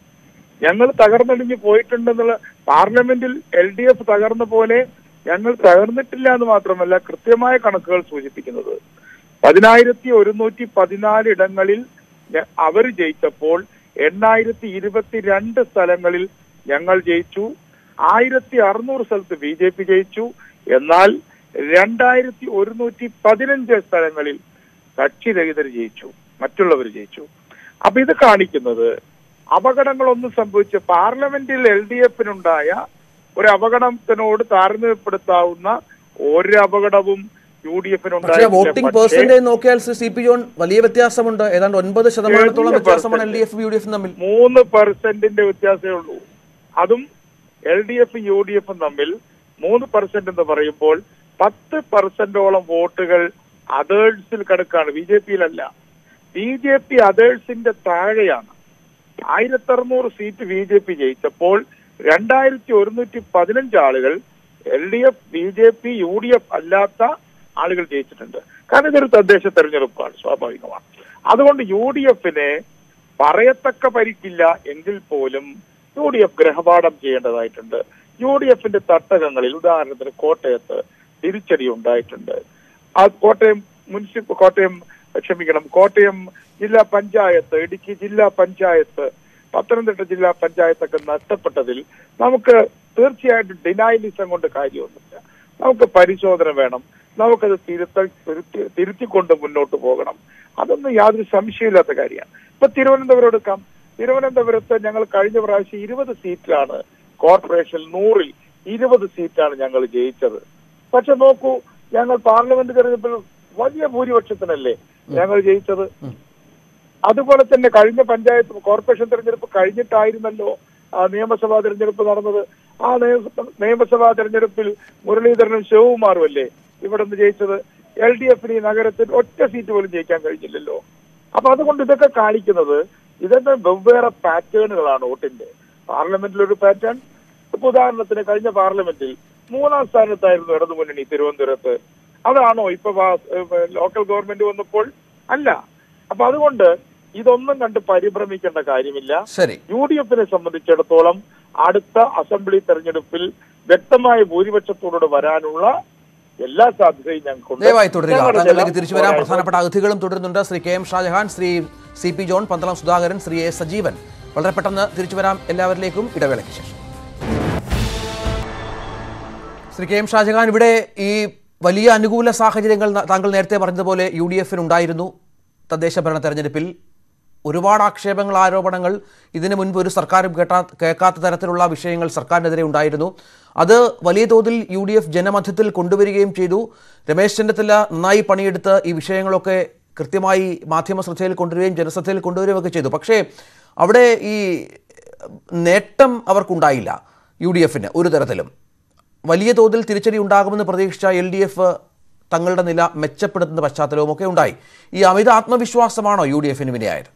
ഞങ്ങൾ തകർന്നടിഞ്ഞ് പോയിട്ടുണ്ടെന്നുള്ള പാർലമെന്റിൽ എൽ ഡി എഫ് തകർന്ന പോലെ ഞങ്ങൾ തകർന്നിട്ടില്ല എന്ന് മാത്രമല്ല കൃത്യമായ കണക്കുകൾ സൂചിപ്പിക്കുന്നത് പതിനായിരത്തി ഒരുന്നൂറ്റി പതിനാല് ഇടങ്ങളിൽ അവർ ജയിച്ചപ്പോൾ എണ്ണായിരത്തി ഇരുപത്തിരണ്ട് സ്ഥലങ്ങളിൽ ഞങ്ങൾ ജയിച്ചു ആയിരത്തി അറുന്നൂറ് സ്ഥലത്ത് ബി ജെ പി ജയിച്ചു എന്നാൽ രണ്ടായിരത്തി ഒരുന്നൂറ്റി പതിനഞ്ച് സ്ഥലങ്ങളിൽ കക്ഷിരഹിതർ ജയിച്ചു മറ്റുള്ളവർ ജയിച്ചു അപ്പൊ ഇത് കാണിക്കുന്നത് അപകടങ്ങളൊന്നും സംഭവിച്ച പാർലമെന്റിൽ എൽ ഡി എഫിനുണ്ടായ ഒരു അപകടത്തിനോട് താരതമ്യപ്പെടുത്താവുന്ന ഒരു അപകടവും യു ഡി പക്ഷേ വോട്ടിംഗ് പെർസെന്റേജ് നോക്കിയാൽ ശ്രീ സി പി ജോൺ വലിയ വ്യത്യാസമുണ്ട് ഏതാണ്ട് ഒൻപത് ശതമാനത്തോളം വലിയ വ്യത്യാസമാണ് L D percentage. F U D എഫും തമ്മിൽ മൂന്ന് പെർസെന്റിന്റെ വ്യത്യാസമേ ഉള്ളൂ അതും L D F U D എഫും തമ്മിൽ മൂന്ന് പെർസെന്റ് എന്ന് പറയുമ്പോൾ പത്ത് പെർസെന്റോളം വോട്ടുകൾ അതേഴ്സിൽ കിടക്കാണ് ബി ജെ പിയിലല്ല ബി ജെ പി അതേഴ്സിന്റെ താഴെയാണ് ആയിരത്തി അറുന്നൂറ് സീറ്റ് ബി ജെ പി ജയിച്ചപ്പോൾ രണ്ടായിരത്തി ഒരുന്നൂറ്റി പതിനഞ്ച് ആളുകൾ L D F B J P U D F അല്ലാത്ത ആളുകൾ ജയിച്ചിട്ടുണ്ട് കാരണം ഇതൊരു തദ്ദേശ തെരഞ്ഞെടുപ്പാണ് സ്വാഭാവികമാണ് അതുകൊണ്ട് യു ഡി എഫിനെ പറയത്തക്ക പരിക്കില്ല എങ്കിൽ പോലും യു ഡി എഫ് ഗ്രഹപാഠം ചെയ്യേണ്ടതായിട്ടുണ്ട് യു ഡി എഫിന്റെ തട്ടകങ്ങളിൽ ഉദാഹരണത്തിന് കോട്ടയത്ത് തിരിച്ചടി ഉണ്ടായിട്ടുണ്ട് ആ കോട്ടയം മുനിസിപ്പൽ കോട്ടയം ക്ഷമിക്കണം കോട്ടയം ജില്ലാ പഞ്ചായത്ത് ഇടുക്കി ജില്ലാ പഞ്ചായത്ത് പത്തനംതിട്ട ജില്ലാ പഞ്ചായത്തൊക്കെ നഷ്ടപ്പെട്ടതിൽ നമുക്ക് തീർച്ചയായിട്ടും ഡിനൈലിസം കൊണ്ട് കാര്യമൊന്നുമില്ല നമുക്ക് പരിശോധന വേണം നമുക്കത് തിരുത്ത തിരുത്തി തിരുത്തിക്കൊണ്ട് മുന്നോട്ട് പോകണം അതൊന്നും യാതൊരു സംശയമില്ലാത്ത കാര്യമാണ് ഇപ്പൊ തിരുവനന്തപുരം എടുക്കാം തിരുവനന്തപുരത്ത് ഞങ്ങൾ കഴിഞ്ഞ പ്രാവശ്യം ഇരുപത് സീറ്റിലാണ് കോർപ്പറേഷൻ നൂറിൽ ഇരുപത് സീറ്റാണ് ഞങ്ങൾ ജയിച്ചത് പക്ഷെ നോക്കൂ ഞങ്ങൾ പാർലമെന്റ് തെരഞ്ഞെടുപ്പിൽ വലിയ ഭൂരിപക്ഷത്തിനല്ലേ ഞങ്ങൾ ജയിച്ചത് അതുപോലെ തന്നെ കഴിഞ്ഞ പഞ്ചായത്ത് കോർപ്പറേഷൻ തെരഞ്ഞെടുപ്പ് കഴിഞ്ഞിട്ടായിരുന്നല്ലോ ആ നിയമസഭാ തെരഞ്ഞെടുപ്പ് നടന്നത് ആ നിയമസഭ- നിയമസഭാ തെരഞ്ഞെടുപ്പിൽ മുരളീധരനും ശിവകുമാറും അല്ലേ ഇവിടെ നിന്ന് ജയിച്ചത് എൽ ഡി എഫിന് ഈ നഗരത്തിൽ ഒറ്റ സീറ്റ് പോലും ജയിക്കാൻ കഴിഞ്ഞില്ലല്ലോ അപ്പൊ അതുകൊണ്ട് ഇതൊക്കെ കാണിക്കുന്നത് ഇതൊക്കെ വെവ്വേറെ പാറ്റേണുകളാണ് വോട്ടിന്റെ പാർലമെന്റിൽ ഒരു പാറ്റേൺ ഇപ്പൊ ഉദാഹരണത്തിന് കഴിഞ്ഞ പാർലമെന്റിൽ മൂന്നാം സ്ഥാനത്തായിരുന്നു ഇടതുമുന്നണി തിരുവനന്തപുരത്ത് അതാണോ ഇപ്പൊ വാ- ഏഹ് ലോക്കൽ ഗവൺമെന്റ് വന്നപ്പോൾ അല്ല അപ്പൊ അതുകൊണ്ട് ഇതൊന്നും കണ്ട് പരിഭ്രമിക്കേണ്ട കാര്യമില്ല ശരി യു ഡി എഫിനെ സംബന്ധിച്ചിടത്തോളം അടുത്ത അസംബ്ലി തെരഞ്ഞെടുപ്പിൽ വ്യക്തമായ ഭൂരിപക്ഷത്തോടെ വരാനുള്ള എല്ലാ സാധ്യതയും ഞങ്ങൾക്കുണ്ട് ദയവായി തുടരുക ഞങ്ങളുടെ താങ്കളിലേക്ക് ചില തിരിച്ചു വരാം പോരായ്മ- പ്രധാനപ്പെട്ട അതിഥികളും തുടരുന്നുണ്ട് Shri K M Shajahan Shri C P John Pandalam Sudhakaran Shri A Sajeevan വളരെ പെട്ടെന്ന് തിരിച്ചു വരാം എല്ലാവരിലേക്കും ഇടവേളയ്ക്ക് ശേഷം ശ്രീ കെ എം ഷാജഹാൻ ഇവിടെ ഈ വലിയ അനുകൂല സാഹചര്യങ്ങൾ ന- താങ്കൾ നേരത്തെ പറഞ്ഞതുപോലെ യു ഡി എഫിനുണ്ടായിരുന്നു തദ്ദേശ ഭരണ തെരഞ്ഞെടുപ്പിൽ ഒരുപാട് ആക്ഷേപങ്ങൾ ആരോപണങ്ങൾ ഇതിനു മുൻപ് ഒരു സർക്കാരും കേട്ടാ കേൾക്കാത്ത തരത്തിലുള്ള വിഷയങ്ങൾ സർക്കാരിനെതിരെ ഉണ്ടായിരുന്നു അത് വലിയ തോതിൽ യു ഡി എഫ് ജനമധ്യത്തിൽ കൊണ്ടുവരികയും ചെയ്തു രമേശ് ചെന്നിത്തല നന്നായി പണിയെടുത്ത് ഈ വിഷയങ്ങളൊക്കെ കൃത്യമായി മാധ്യമ ശ്രദ്ധയിൽ കൊണ്ടുവരികയും ജനശ്രദ്ധയിൽ കൊണ്ടുവരികയും ഒക്കെ ചെയ്തു പക്ഷേ അവിടെ ഈ നേട്ടം അവർക്കുണ്ടായില്ല യു ഡി എഫിന് ഒരു തരത്തിലും വലിയ തോതിൽ തിരിച്ചടി ഉണ്ടാകുമെന്ന് പ്രതീക്ഷിച്ച എൽ ഡി എഫ് തങ്ങളുടെ നില മെച്ചപ്പെടുത്തുന്ന പശ്ചാത്തലവും ഒക്കെ ഉണ്ടായി ഈ അമിത ആത്മവിശ്വാസമാണോ യു ഡി എഫിന് വിനയായത്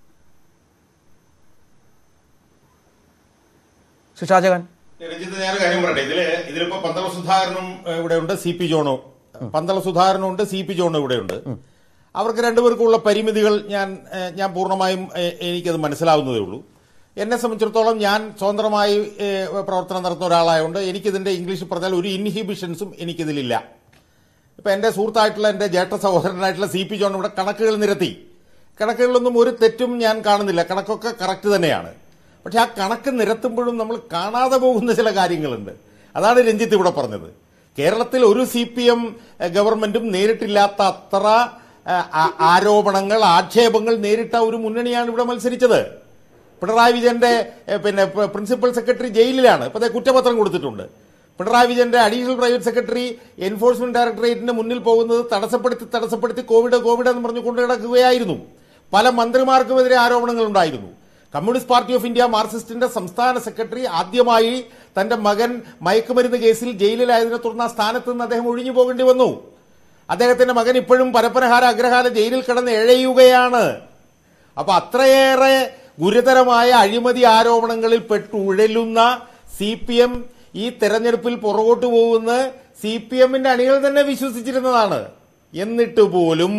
ശ്രീ ഷാജഹാൻ രഞ്ജിത്ത് ഞാൻ കാര്യം പറയട്ടെ ഇതില് ഇതിലിപ്പോ പന്തള സുധാകരനും ഏഹ്, ഇവിടെയുണ്ട് സി പി ജോണും പന്തള സുധാകരനും ഉണ്ട് സി പി ജോണും ഇവിടെയുണ്ട് അവർക്ക് രണ്ടുപേർക്കുള്ള പരിമിതികൾ ഞാൻ ഏഹ്, ഞാൻ പൂർണ്ണമായും ഏഹ്, എനിക്കത് മനസ്സിലാവുന്നതേ ഉള്ളൂ എന്നെ സംബന്ധിച്ചിടത്തോളം ഞാൻ സ്വതന്ത്രമായി ഏഹ്, പ്രവർത്തനം നടത്തുന്ന ഒരാളായതുകൊണ്ട് എനിക്കിതിന്റെ ഇംഗ്ലീഷിൽ പറഞ്ഞാൽ ഒരു ഇൻഹിബിഷൻസും എനിക്കിതിലില്ല ഇപ്പൊ എന്റെ സുഹൃത്തായിട്ടുള്ള എന്റെ ജ്യേഷ്ഠ സഹോദരനായിട്ടുള്ള സി പി ജോൺ ഇവിടെ കണക്കുകൾ നിരത്തി കണക്കുകളിലൊന്നും ഒരു തെറ്റും ഞാൻ കാണുന്നില്ല കണക്കൊക്കെ കറക്റ്റ് തന്നെയാണ് പക്ഷെ ആ കണക്ക് നിരത്തുമ്പോഴും നമ്മൾ കാണാതെ പോകുന്ന ചില കാര്യങ്ങളുണ്ട് അതാണ് രഞ്ജിത്ത് ഇവിടെ പറഞ്ഞത് കേരളത്തിൽ ഒരു സി പി എം ഗവൺമെന്റും നേരിട്ടില്ലാത്ത അത്ര ആ, ആ- ആരോപണങ്ങൾ ആക്ഷേപങ്ങൾ നേരിട്ട ഒരു മുന്നണിയാണ് ഇവിടെ മത്സരിച്ചത് പിണറായി വിജയന്റെ എ, പിന്നെ പ്ര- പ്രിൻസിപ്പൽ സെക്രട്ടറി ജയിലിലാണ് ഇപ്പൊ ദേ കുറ്റപത്രം കൊടുത്തിട്ടുണ്ട് പിണറായി വിജയന്റെ അഡീഷണൽ പ്രൈവറ്റ് സെക്രട്ടറി എൻഫോഴ്സ്മെന്റ് ഡയറക്ടറേറ്റിന്റെ മുന്നിൽ പോകുന്നത് തടസ്സപ്പെടുത്തി തടസ്സപ്പെടുത്തി കോവിഡ് കോവിഡ് എന്ന് പറഞ്ഞു കൊണ്ട് കിടക്കുകയായിരുന്നു പല മന്ത്രിമാർക്കുമെതിരെ ആരോപണങ്ങൾ ഉണ്ടായിരുന്നു കമ്മ്യൂണിസ്റ്റ് പാർട്ടി ഓഫ് ഇന്ത്യ മാർക്സിസ്റ്റിന്റെ സംസ്ഥാന സെക്രട്ടറി ആദ്യമായി തന്റെ മകൻ മയക്കുമരുന്ന് കേസിൽ ജയിലിലായതിനെ തുടർന്ന് ആ സ്ഥാനത്ത് നിന്ന് അദ്ദേഹം ഒഴിഞ്ഞു പോകേണ്ടി വന്നു അദ്ദേഹത്തിന്റെ മകൻ ഇപ്പോഴും പരപ്പനഹാര അഗ്രഹാര ജയിലിൽ കിടന്ന് എഴയുകയാണ് അപ്പൊ അത്രയേറെ ഗുരുതരമായ അഴിമതി ആരോപണങ്ങളിൽ പെട്ടുഴലുന്ന സി പി എം ഈ തെരഞ്ഞെടുപ്പിൽ പുറകോട്ട് പോകുന്ന സി പി എമ്മിന്റെ അണികൾ തന്നെ വിശ്വസിച്ചിരുന്നതാണ് എന്നിട്ട് പോലും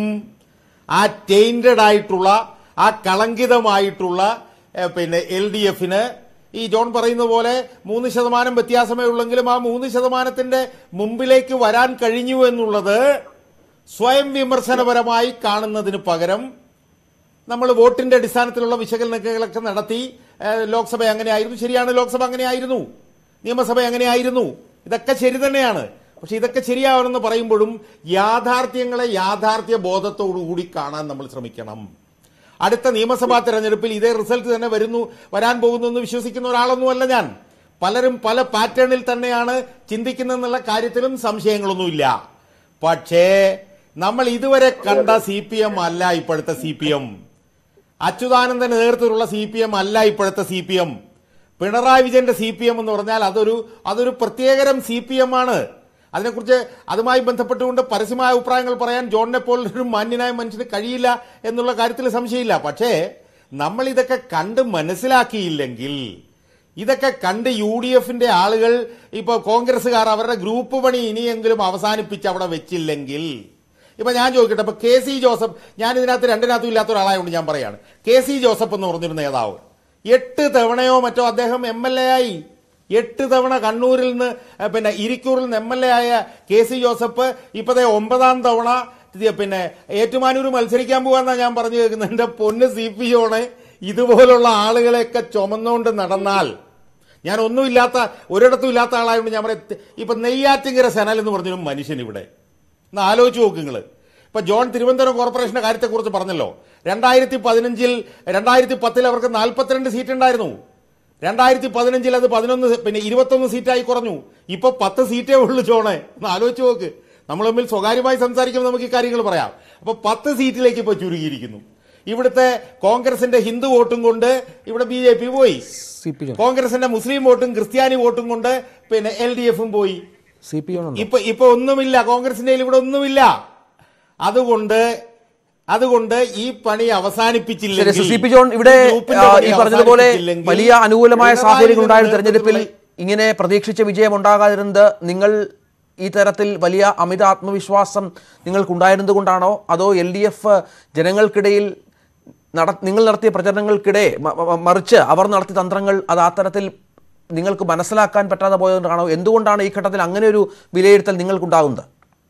ആ ടൈൻറ്റഡ് ആയിട്ടുള്ള ആ കളങ്കിതമായിട്ടുള്ള ഏഹ്, പിന്നെ എൽ ഡി എഫിന് ഈ ജോൺ പറയുന്ന പോലെ മൂന്ന് ശതമാനം വ്യത്യാസമേ ഉള്ളെങ്കിലും ആ മൂന്ന് ശതമാനത്തിന്റെ മുമ്പിലേക്ക് വരാൻ കഴിഞ്ഞു എന്നുള്ളത് സ്വയം വിമർശനപരമായി കാണുന്നതിന് പകരം നമ്മൾ വോട്ടിന്റെ അടിസ്ഥാനത്തിലുള്ള വിശകലനങ്ങളൊക്കെ നടത്തി ഏഹ്, ലോക്സഭ അങ്ങനെയായിരുന്നു ശരിയാണ് ലോക്സഭ അങ്ങനെയായിരുന്നു നിയമസഭ അങ്ങനെയായിരുന്നു ഇതൊക്കെ ശരി തന്നെയാണ് പക്ഷെ ഇതൊക്കെ ശരിയാവണമെന്ന് പറയുമ്പോഴും യാഥാർത്ഥ്യങ്ങളെ യാഥാർത്ഥ്യ ബോധത്തോടുകൂടി കാണാൻ നമ്മൾ ശ്രമിക്കണം അടുത്ത നിയമസഭാ തെരഞ്ഞെടുപ്പിൽ ഇതേ റിസൾട്ട് തന്നെ വരുന്നു വരാൻ പോകുന്നു എന്ന് വിശ്വസിക്കുന്ന ഒരാളൊന്നുമല്ല ഞാൻ പലരും പല പാറ്റേണിൽ തന്നെയാണ് ചിന്തിക്കുന്നതെന്നുള്ള കാര്യത്തിലും സംശയങ്ങളൊന്നുമില്ല പക്ഷേ നമ്മൾ ഇതുവരെ കണ്ട സി പി എം അല്ല ഇപ്പോഴത്തെ സി പി എം അച്യുതാനന്ദന്റെ നേതൃത്വത്തിലുള്ള സി പി എം അല്ല ഇപ്പോഴത്തെ സി പി എം പിണറായി വിജയന്റെ സി പി എം എന്ന് പറഞ്ഞാൽ അതൊരു അതൊരു പ്രത്യേകരം സി പി എം ആണ് അതിനെക്കുറിച്ച് അതുമായി ബന്ധപ്പെട്ടുകൊണ്ട് പരസ്യമായ അഭിപ്രായങ്ങൾ പറയാൻ ജോണിനെ പോലൊരു മാന്യനായ മനുഷ്യന് കഴിയില്ല എന്നുള്ള കാര്യത്തിൽ സംശയമില്ല പക്ഷേ നമ്മൾ ഇതൊക്കെ കണ്ട് മനസ്സിലാക്കിയില്ലെങ്കിൽ ഇതൊക്കെ കണ്ട് യു ഡി എഫിന്റെ ആളുകൾ ഇപ്പൊ കോൺഗ്രസ്സുകാർ അവരുടെ ഗ്രൂപ്പ് പണി ഇനിയെങ്കിലും അവസാനിപ്പിച്ച് അവിടെ വെച്ചില്ലെങ്കിൽ ഇപ്പൊ ഞാൻ ചോദിക്കട്ടെ ഇപ്പൊ കെ സി ജോസഫ് ഞാൻ ഇതിനകത്ത് രണ്ടിനകത്തും ഇല്ലാത്ത ഒരാളായതുകൊണ്ട് ഞാൻ പറയാണ് കെ സി ജോസഫ് എന്ന് പറഞ്ഞൊരു നേതാവ് എട്ട് തവണയോ മറ്റോ അദ്ദേഹം എം എൽ എ ആയി എട്ട് തവണ കണ്ണൂരിൽ നിന്ന് ഏഹ്, പിന്നെ ഇരിക്കൂറിൽ നിന്ന് എം എൽ എ ആയ കെ സി ജോസഫ് ഇപ്പതേ ഒമ്പതാം തവണ ഇത് പിന്നെ ഏറ്റുമാനൂർ മത്സരിക്കാൻ പോകാന്നാ ഞാൻ പറഞ്ഞു കേൾക്കുന്നത് എന്റെ പൊന്ന് സി പി ഓണ് ഇതുപോലുള്ള ആളുകളെയൊക്കെ ചുമന്നുകൊണ്ട് നടന്നാൽ ഞാൻ ഒന്നുമില്ലാത്ത ഒരിടത്തും ഇല്ലാത്ത ആളായതുകൊണ്ട് ഞാൻ പറയാം ഇപ്പൊ നെയ്യാറ്റിങ്കര സെനൽ എന്ന് പറഞ്ഞൊരു മനുഷ്യൻ ഇവിടെ ഒന്ന് ആലോചിച്ച് നോക്ക് നിങ്ങൾ ഇപ്പൊ ജോൺ തിരുവനന്തപുരം കോർപ്പറേഷന്റെ കാര്യത്തെക്കുറിച്ച് പറഞ്ഞല്ലോ രണ്ടായിരത്തി പതിനഞ്ചിൽ രണ്ടായിരത്തി പത്തിൽ അവർക്ക് നാൽപ്പത്തിരണ്ട് സീറ്റ് ഉണ്ടായിരുന്നു രണ്ടായിരത്തി പതിനഞ്ചിൽ അത് പതിനൊന്ന് പിന്നെ ഇരുപത്തൊന്ന് സീറ്റായി കുറഞ്ഞു ഇപ്പൊ പത്ത് സീറ്റേ ഉള്ളൂ ജോണെ ഒന്ന് ആലോചിച്ച് നോക്ക് നമ്മൾ തമ്മിൽ സ്വകാര്യമായി സംസാരിക്കുമ്പോൾ നമുക്ക് ഈ കാര്യങ്ങൾ പറയാം അപ്പൊ പത്ത് സീറ്റിലേക്ക് ഇപ്പൊ ചുരുങ്ങിയിരിക്കുന്നു ഇവിടുത്തെ കോൺഗ്രസിന്റെ ഹിന്ദു വോട്ടും കൊണ്ട് ഇവിടെ ബി ജെ പി പോയി സി പി ജോൺ കോൺഗ്രസിന്റെ മുസ്ലിം വോട്ടും ക്രിസ്ത്യാനി വോട്ടും കൊണ്ട് പിന്നെ എൽ ഡി എഫും പോയി സി പി ജോൺ ഉണ്ടോ? ഇപ്പൊ ഇപ്പൊ ഒന്നുമില്ല കോൺഗ്രസിന്റെ കയ്യിൽ ഇവിടെ ഒന്നുമില്ല അതുകൊണ്ട് അതുകൊണ്ട് ഈ പണി ശരി അവസാനിപ്പിച്ചില്ലെങ്കിൽ സി പി ജോൺ ഇവിടെ ഈ ഗ്രൂപ്പിന്റെ ആ, പണി ഈ പറഞ്ഞതുപോലെ അവസാനിപ്പിച്ചില്ലെങ്കിൽ വലിയ അനുകൂലമായ പിണറായി സാഹചര്യങ്ങൾ ഉണ്ടായ വിജയന്റെ തെരഞ്ഞെടുപ്പിൽ നേതൃത്വത്തിലുള്ള ഇങ്ങനെ പ്രതീക്ഷിച്ച വിജയം ഉണ്ടാകാതിരുന്നത് നിങ്ങൾ ഈ തരത്തിൽ വലിയ അമിത ആത്മവിശ്വാസം നിങ്ങൾക്കുണ്ടായിരുന്നത് കൊണ്ടാണോ അതോ എൽ ഡി എഫ് ജനങ്ങൾക്കിടയിൽ നട നിങ്ങൾ നടത്തിയ പ്രചരണങ്ങൾക്കിടെ മ- മ- മറിച്ച് അവർ നടത്തിയ തന്ത്രങ്ങൾ അത് ആ തരത്തിൽ നിങ്ങൾക്ക് മനസ്സിലാക്കാൻ പറ്റാതെ പോയതുകൊണ്ടാണോ എന്തുകൊണ്ടാണ് ഈ ഘട്ടത്തിൽ അങ്ങനെ ഒരു വിലയിരുത്തൽ നിങ്ങൾക്കുണ്ടാകുന്നത്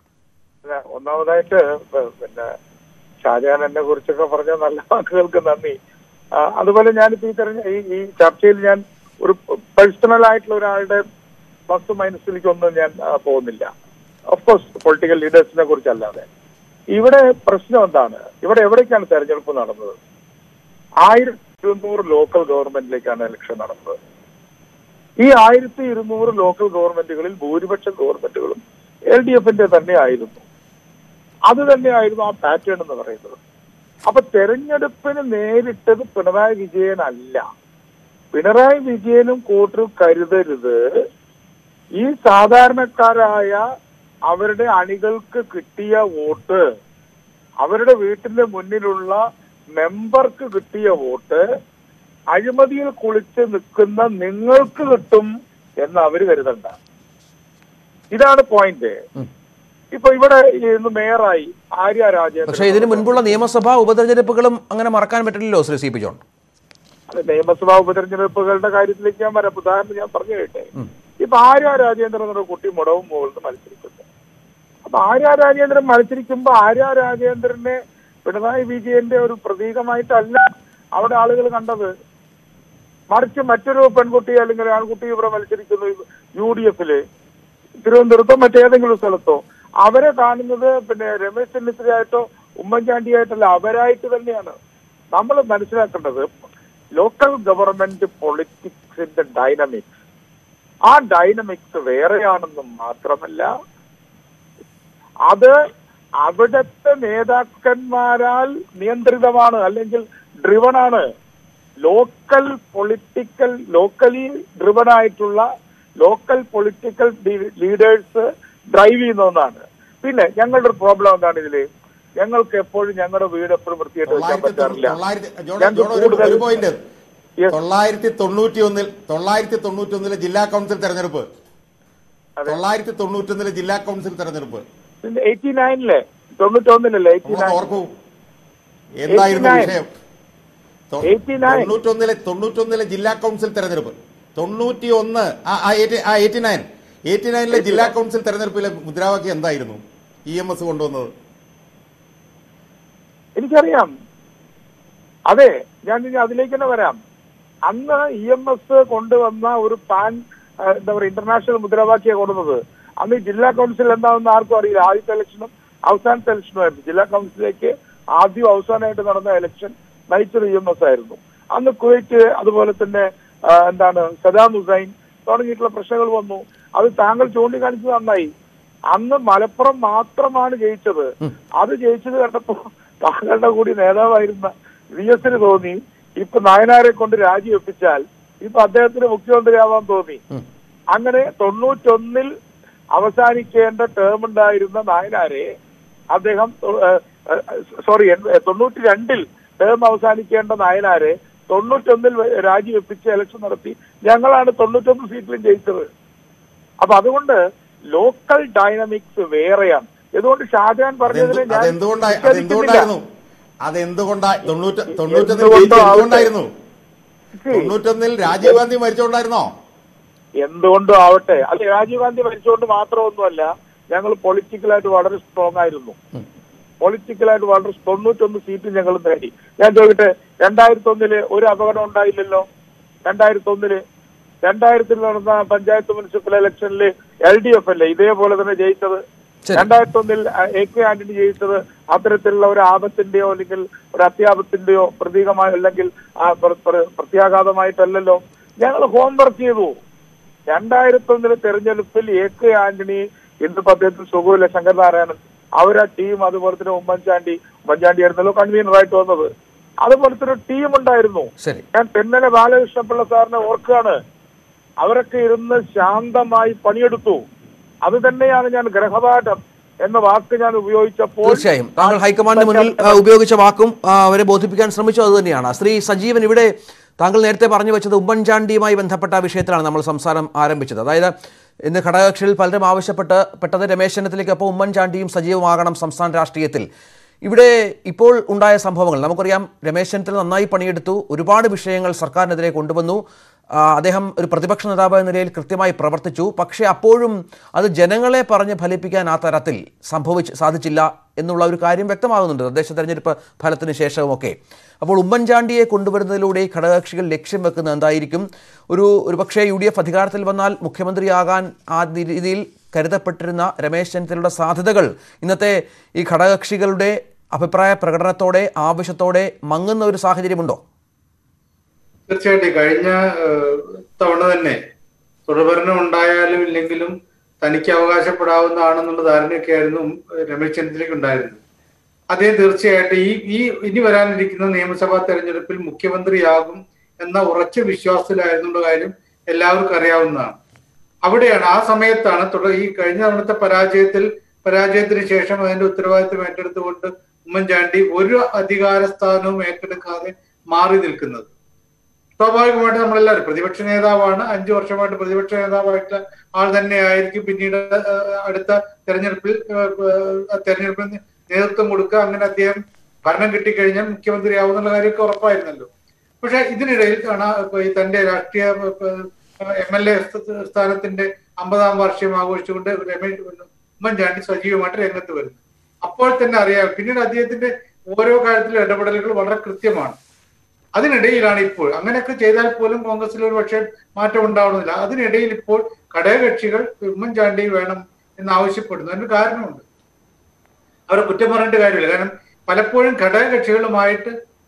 അല്ല, ഒന്നാമതായിട്ട് പ- പിന്നെ ഷാജഹാൻ എന്നെ കുറിച്ചൊക്കെ പറഞ്ഞ നല്ല വാക്കുകൾക്ക് നന്ദി ആ, അതുപോലെ ഞാനിപ്പോ ഈ തെരഞ്ഞ ഈ ഈ ചർച്ചയിൽ ഞാൻ ഒരു പേഴ്സണൽ ആയിട്ടുള്ള ഒരാളുടെ പ്ലസ് മൈനസിലേക്കൊന്നും ഞാൻ ആ, പോകുന്നില്ല ഓഫ് കോഴ്സ് പൊളിറ്റിക്കൽ ലീഡേഴ്സിനെ കുറിച്ചല്ലാതെ ഇവിടെ പ്രശ്നം എന്താണ് ഇവിടെ എവിടേക്കാണ് തെരഞ്ഞെടുപ്പ് നടന്നത് ആയിരത്തി ഇരുന്നൂറ് ലോക്കൽ ഗവൺമെന്റിലേക്കാണ് ഇലക്ഷൻ നടന്നത് ഈ ആയിരത്തി ഇരുന്നൂറ് ലോക്കൽ ഗവൺമെന്റുകളിൽ ഭൂരിപക്ഷം ഗവൺമെന്റുകളും എൽ ഡി എഫിന്റെ തന്നെ ആയിരുന്നു അത് തന്നെയായിരുന്നു ആ പാറ്റേൺ എന്ന് പറയുന്നത് അപ്പൊ തെരഞ്ഞെടുപ്പിന് നേരിട്ടത് പിണറായി വിജയൻ അല്ല പിണറായി വിജയനും കൂട്ടരും കരുതരുത് ഈ സാധാരണക്കാരായ അവരുടെ അണികൾക്ക് കിട്ടിയ വോട്ട് അവരുടെ വീട്ടിന്റെ മുന്നിലുള്ള മെമ്പർക്ക് കിട്ടിയ വോട്ട് അഴിമതിയിൽ കുളിച്ച് നിൽക്കുന്ന നിങ്ങൾക്ക് കിട്ടും എന്ന് അവര് കരുതണ്ട ഇതാണ് പോയിന്റ് ഇപ്പൊ ഇവിടെ ഇന്ന് മേയറായി ആര്യ രാജേന്ദ്രൻ പക്ഷേ ഇതിന് മുൻപുള്ള നിയമസഭാ ഉപതെരഞ്ഞെടുപ്പുകളും അങ്ങനെ മറക്കാൻ പറ്റില്ലല്ലോ ശ്രീ സി പി ജോൺ അല്ല, നിയമസഭാ ഉപതെരഞ്ഞെടുപ്പുകളുടെ കാര്യത്തിലേക്ക് ഞാൻ വരാം ഉദാഹരണം ഞാൻ പറഞ്ഞു കേട്ടെ ഇപ്പൊ ആര്യ രാജേന്ദ്രൻ എന്നൊരു കുട്ടി മുടവും മുകളിൽ മത്സരിക്കുന്നു അപ്പൊ ആര്യ രാജേന്ദ്രൻ മത്സരിക്കുമ്പോ ആര്യ രാജേന്ദ്രനെ പിണറായി വിജയന്റെ ഒരു പ്രതീകമായിട്ടല്ല അവിടെ ആളുകൾ കണ്ടത് മറിച്ച് മറ്റൊരു പെൺകുട്ടി അല്ലെങ്കിൽ ആൺകുട്ടി ഇവിടെ മത്സരിക്കുന്നു യു ഡി എഫില് തിരുവനന്തപുരത്തോ മറ്റേതെങ്കിലും സ്ഥലത്തോ അവരെ കാണുന്നത് പിന്നെ രമേശ് ചെന്നിത്തലയായിട്ടോ ഉമ്മൻചാണ്ടിയായിട്ടല്ല അവരായിട്ട് തന്നെയാണ് നമ്മൾ മനസ്സിലാക്കേണ്ടത് ലോക്കൽ ഗവൺമെന്റ് പൊളിറ്റിക്സിന്റെ ഡൈനമിക്സ് ആ ഡൈനമിക്സ് വേറെയാണെന്നും മാത്രമല്ല അത് അവിടുത്തെ നേതാക്കന്മാരാൽ നിയന്ത്രിതമാണ് അല്ലെങ്കിൽ ഡ്രിവൺ ആണ് ലോക്കൽ പൊളിറ്റിക്കൽ ലോക്കലി ഡ്രിവൺ ആയിട്ടുള്ള ലോക്കൽ പൊളിറ്റിക്കൽ ലീഡേഴ്സ് ഡ്രൈവ് ചെയ്യുന്ന ഒന്നാണ് പിന്നെ ഞങ്ങളുടെ ഒരു പ്രോബ്ലം എന്താണ് ഇതില് ഞങ്ങൾക്ക് എപ്പോഴും ഞങ്ങളുടെ വീട് എപ്പോഴും വൃത്തിയായിട്ട് വെക്കാൻ തൊള്ളായിരത്തി പറ്റാറില്ല തൊള്ളായിരത്തി ജോൺ ഞങ്ങൾക്ക് ജോൺ ഒരു- കൂടുതൽ- ഒരു പോയിന്റ് Yes. തൊള്ളായിരത്തി തൊണ്ണൂറ്റി ഒന്നിൽ തൊള്ളായിരത്തി തൊണ്ണൂറ്റി ഒന്നിലെ ജില്ലാ കൗൺസിൽ തെരഞ്ഞെടുപ്പ് തൊള്ളായിരത്തി തൊണ്ണൂറ്റി ഒന്നിലെ ജില്ലാ കൗൺസിൽ തെരഞ്ഞെടുപ്പ് എയ്റ്റി നയനിലെ തൊണ്ണൂറ്റൊന്നിലല്ലേ എയ്റ്റി നമ്മളൊന്ന് നയൻ ഓർക്കൂ എന്തായിരുന്നു 89. വിഷയം തൊ- 89. തൊണ്ണൂറ്റൊന്നിലെ തൊണ്ണൂറ്റൊന്നിലെ ജില്ലാ കൗൺസിൽ തെരഞ്ഞെടുപ്പ് തൊണ്ണൂറ്റി ഒന്ന് എയ്റ്റി നയൻ എയ്റ്റി നയനിലെ ജില്ലാ കൗൺസിൽ തെരഞ്ഞെടുപ്പിലെ മുദ്രാവാക്യം എന്തായിരുന്നു ഇ എം എസ് കൊണ്ടുവന്നത് എനിക്കറിയാം അതെ ഞാൻ ഇനി അതിലേക്ക് തന്നെ വരാം അന്ന് ഇ എം എസ് കൊണ്ടുവന്ന ഒരു പാൻ ആ, എന്താ പറയുക ഇന്റർനാഷണൽ മുദ്രാവാക്യ കൊണ്ടുവന്നത് അന്ന് ഈ ജില്ലാ കൗൺസിൽ എന്താണെന്ന് ആർക്കും അറിയില്ല ആദ്യത്തെ ഇലക്ഷനും അവസാനത്തെ ഇലക്ഷനും ആയിരുന്നു ജില്ലാ കൗൺസിലേക്ക് ആദ്യവും അവസാനമായിട്ട് നടന്ന ഇലക്ഷൻ നയിച്ചത് ഇ എം എസ് ആയിരുന്നു അന്ന് കുവൈറ്റ് അതുപോലെ തന്നെ ആ, എന്താണ് സദാം ഹുസൈൻ തുടങ്ങിയിട്ടുള്ള പ്രശ്നങ്ങൾ വന്നു അത് താങ്കൾ ചൂണ്ടിക്കാണിച്ചത് നന്നായി അന്ന് മലപ്പുറം മാത്രമാണ് ജയിച്ചത് അത് ജയിച്ചത് കണ്ടപ്പോ താങ്കളുടെ കൂടി നേതാവായിരുന്ന വി എസിന് തോന്നി ഇപ്പൊ നായനാരെ കൊണ്ട് രാജിവെപ്പിച്ചാൽ ഇപ്പൊ അദ്ദേഹത്തിന് മുഖ്യമന്ത്രിയാവാൻ തോന്നി അങ്ങനെ തൊണ്ണൂറ്റൊന്നിൽ അവസാനിക്കേണ്ട ടേം ഉണ്ടായിരുന്ന നായനാരെ അദ്ദേഹം സോറി തൊണ്ണൂറ്റി രണ്ടിൽ ടേം അവസാനിക്കേണ്ട നായനാരെ തൊണ്ണൂറ്റൊന്നിൽ രാജിവെപ്പിച്ച് ഇലക്ഷൻ നടത്തി ഞങ്ങളാണ് തൊണ്ണൂറ്റൊന്ന് സീറ്റിലും ജയിച്ചത് അപ്പൊ അതുകൊണ്ട് ലോക്കൽ ഡൈനമിക്സ് വേറെയാണ് ഇതുകൊണ്ട് ഷാജഹാൻ പറഞ്ഞതിന് അതെന്തു- ഞാൻ അതെന്തുകൊണ്ടായി വിശ്വസിക്കുന്നില്ല. അതെന്തുകൊണ്ടായിരുന്നു അതെന്തുകൊണ്ടായി തൊണ്ണൂറ്റ തൊണ്ണൂറ്റൊന്നിൽ എന്തുകൊണ്ടോ ജയിച്ചത് ആവട്ടെ. എന്തുകൊണ്ടായിരുന്നു See, തൊണ്ണൂറ്റൊന്നിൽ രാജീവ് ഗാന്ധി മരിച്ചുകൊണ്ടായിരുന്നോ എന്തുകൊണ്ടും ആവട്ടെ അത് രാജീവ് ഗാന്ധി മരിച്ചുകൊണ്ട് മാത്രമൊന്നുമല്ല ഞങ്ങൾ പൊളിറ്റിക്കലായിട്ട് വളരെ സ്ട്രോങ് ആയിരുന്നു പൊളിറ്റിക്കലായിട്ട് വളരെ തൊണ്ണൂറ്റൊന്ന് സീറ്റ് ഞങ്ങൾ നേടി ഞാൻ ചോദിക്കട്ടെ രണ്ടായിരത്തി ഒന്നില് ഒരു അപകടം ഉണ്ടായില്ലല്ലോ രണ്ടായിരത്തി ഒന്നില് രണ്ടായിരത്തിൽ നടന്ന പഞ്ചായത്ത് മുനിസിപ്പൽ ഇലക്ഷനിൽ എൽ ഡി എഫ് അല്ലേ ഇതേപോലെ തന്നെ ജയിച്ചത് ശരി. രണ്ടായിരത്തി ഒന്നിൽ എ കെ ആന്റണി ജയിച്ചത് അത്തരത്തിലുള്ള ഒരു ആപത്തിന്റെയോ അല്ലെങ്കിൽ ഒരു അത്യാപത്തിന്റെയോ പ്രതീകമായി അല്ലെങ്കിൽ ആ പ്ര- പ്ര- പ്രത്യാഘാതമായിട്ടല്ലല്ലോ ഞങ്ങൾ ഹോംവർക്ക് ചെയ്തു രണ്ടായിരത്തി ഒന്നിലെ തെരഞ്ഞെടുപ്പിൽ എ കെ ആന്റണി ഇന്നിപ്പോ അദ്ദേഹത്തിന് സുഖമില്ല ശങ്കരനാരായണൻ അവരാ ടീം അതുപോലെ തന്നെ ഉമ്മൻചാണ്ടി ഉമ്മൻചാണ്ടി ആയിരുന്നല്ലോ കൺവീനറായിട്ട് വന്നത് അതുപോലത്തെ ഒരു ടീം ഉണ്ടായിരുന്നു ശരി ഞാൻ തെന്നല ബാലകൃഷ്ണപിള്ള സാറിനെ ഓർക്കുകയാണ് അവരൊക്കെ ഇരുന്ന് ശാന്തമായി പണിയെടുത്തു അത് തന്നെയാണ് ഞാൻ ഗ്രഹപാഠം എന്ന വാക്ക് ഞാൻ ഉപയോഗിച്ചപ്പോൾ തീർച്ചയായും താങ്കൾ ഹൈക്കമാൻഡിന് മുന്നിൽ ആ, ഉപയോഗിച്ച വാക്കും ആ, അവരെ ബോധിപ്പിക്കാൻ ശ്രമിച്ചു അത് തന്നെയാണ് ശ്രീ സജീവൻ ഇവിടെ താങ്കൾ നേരത്തെ പറഞ്ഞു വെച്ചത് ഉമ്മൻചാണ്ടിയുമായി ബന്ധപ്പെട്ട വിഷയത്തിലാണ് നമ്മൾ സംസാരം ആരംഭിച്ചത് അതായത് ഇന്ന് ഘടകകക്ഷിയിൽ പലരും ആവശ്യപ്പെട്ട് പെട്ടത് രമേശ് ചെന്നിത്തലയ്ക്കൊപ്പം ഉമ്മൻചാണ്ടിയും സജീവമാകണം സംസ്ഥാന രാഷ്ട്രീയത്തിൽ ഇവിടെ ഇപ്പോൾ ഉണ്ടായ സംഭവങ്ങൾ നമുക്കറിയാം രമേശ് ചെന്നിത്തല നന്നായി പണിയെടുത്തു ഒരുപാട് വിഷയങ്ങൾ സർക്കാരിനെതിരെ കൊണ്ടുവന്നു ആ, അദ്ദേഹം ഒരു പ്രതിപക്ഷ നേതാവ് എന്ന നിലയിൽ കൃത്യമായി പ്രവർത്തിച്ചു പക്ഷേ അപ്പോഴും അത് ജനങ്ങളെ പറഞ്ഞ് ഫലിപ്പിക്കാൻ ആ തരത്തിൽ സംഭവിച്ച് സാധിച്ചില്ല എന്നുള്ള ഒരു കാര്യം വ്യക്തമാകുന്നുണ്ട് തദ്ദേശ തെരഞ്ഞെടുപ്പ് ഫലത്തിന് ശേഷവുമൊക്കെ അപ്പോൾ ഉമ്മൻചാണ്ടിയെ കൊണ്ടുവരുന്നതിലൂടെ ഈ ഘടകകക്ഷികൾ ലക്ഷ്യം വെക്കുന്നത് എന്തായിരിക്കും ഒരു ഒരു പക്ഷേ യു ഡി എഫ് അധികാരത്തിൽ വന്നാൽ മുഖ്യമന്ത്രിയാകാൻ ആ രീതിയിൽ കരുതപ്പെട്ടിരുന്ന രമേശ് ചെന്നിത്തലയുടെ സാധ്യതകൾ ഇന്നത്തെ ഈ ഘടകകക്ഷികളുടെ അഭിപ്രായ പ്രകടനത്തോടെ ആവശ്യത്തോടെ മങ്ങുന്ന ഒരു സാഹചര്യമുണ്ടോ തീർച്ചയായിട്ടും ഈ കഴിഞ്ഞ ഏഹ്, തവണ തന്നെ തുടർഭരണം ഉണ്ടായാലും ഇല്ലെങ്കിലും തനിക്ക് അവകാശപ്പെടാവുന്നതാണെന്നുള്ള ധാരണയൊക്കെ ആയിരുന്നു രമേശ് ചെന്നിത്തലയ്ക്ക് ഉണ്ടായിരുന്നത് അദ്ദേഹം തീർച്ചയായിട്ടും ഈ ഈ ഇനി വരാനിരിക്കുന്ന നിയമസഭാ തെരഞ്ഞെടുപ്പിൽ മുഖ്യമന്ത്രിയാകും എന്ന ഉറച്ച വിശ്വാസത്തിലായിരുന്നുള്ള കാര്യം എല്ലാവർക്കും അറിയാവുന്നതാണ് അവിടെയാണ് ആ സമയത്താണ് തുടർ ഈ കഴിഞ്ഞ തവണത്തെ പരാജയത്തിൽ പരാജയത്തിന് ശേഷം അതിന്റെ ഉത്തരവാദിത്വം ഏറ്റെടുത്തുകൊണ്ട് ഉമ്മൻചാണ്ടി ഒരു അധികാര സ്ഥാനവും ഏറ്റെടുക്കാതെ മാറി നിൽക്കുന്നത് സ്വാഭാവികമായിട്ട് നമ്മളെല്ലാവരും പ്രതിപക്ഷ നേതാവാണ് അഞ്ചു വർഷമായിട്ട് പ്രതിപക്ഷ നേതാവായിട്ടുള്ള ആൾ തന്നെ ആയിരിക്കും പിന്നീട് ഏഹ്, അടുത്ത തെരഞ്ഞെടുപ്പിൽ ഏഹ്, ഏഹ്, തെരഞ്ഞെടുപ്പിൽ നേതൃത്വം കൊടുക്കുക അങ്ങനെ അദ്ദേഹം ഭരണം കിട്ടിക്കഴിഞ്ഞാൽ മുഖ്യമന്ത്രിയാവുന്നുള്ള കാര്യമൊക്കെ ഉറപ്പായിരുന്നല്ലോ പക്ഷെ ഇതിനിടയിൽ ആണ് ഇപ്പൊ ഈ തന്റെ രാഷ്ട്രീയ എം എൽ എ സ്ഥാനത്തിന്റെ അമ്പതാം വാർഷികം ആഘോഷിച്ചുകൊണ്ട് രമേശ് ഉമ്മൻചാണ്ടി സജീവമായിട്ട് രംഗത്ത് വരുന്നു അപ്പോൾ തന്നെ അറിയാം പിന്നീട് അദ്ദേഹത്തിന്റെ ഓരോ കാര്യത്തിലും ഇടപെടലുകൾ വളരെ കൃത്യമാണ് അതിനിടയിലാണ് ഇപ്പോൾ അങ്ങനെയൊക്കെ ചെയ്താൽ പോലും കോൺഗ്രസിൽ ഒരു പക്ഷേ മാറ്റം ഉണ്ടാവണമെന്നില്ല അതിനിടയിൽ ഇപ്പോൾ ഘടകകക്ഷികൾ ഉമ്മൻചാണ്ടി വേണം എന്ന് ആവശ്യപ്പെടുന്നു അതിന് കാരണമുണ്ട് അവരെ കുറ്റം പറഞ്ഞിട്ട് കാര്യമില്ല കാരണം പലപ്പോഴും ഘടകകക്ഷികളുമായിട്ട്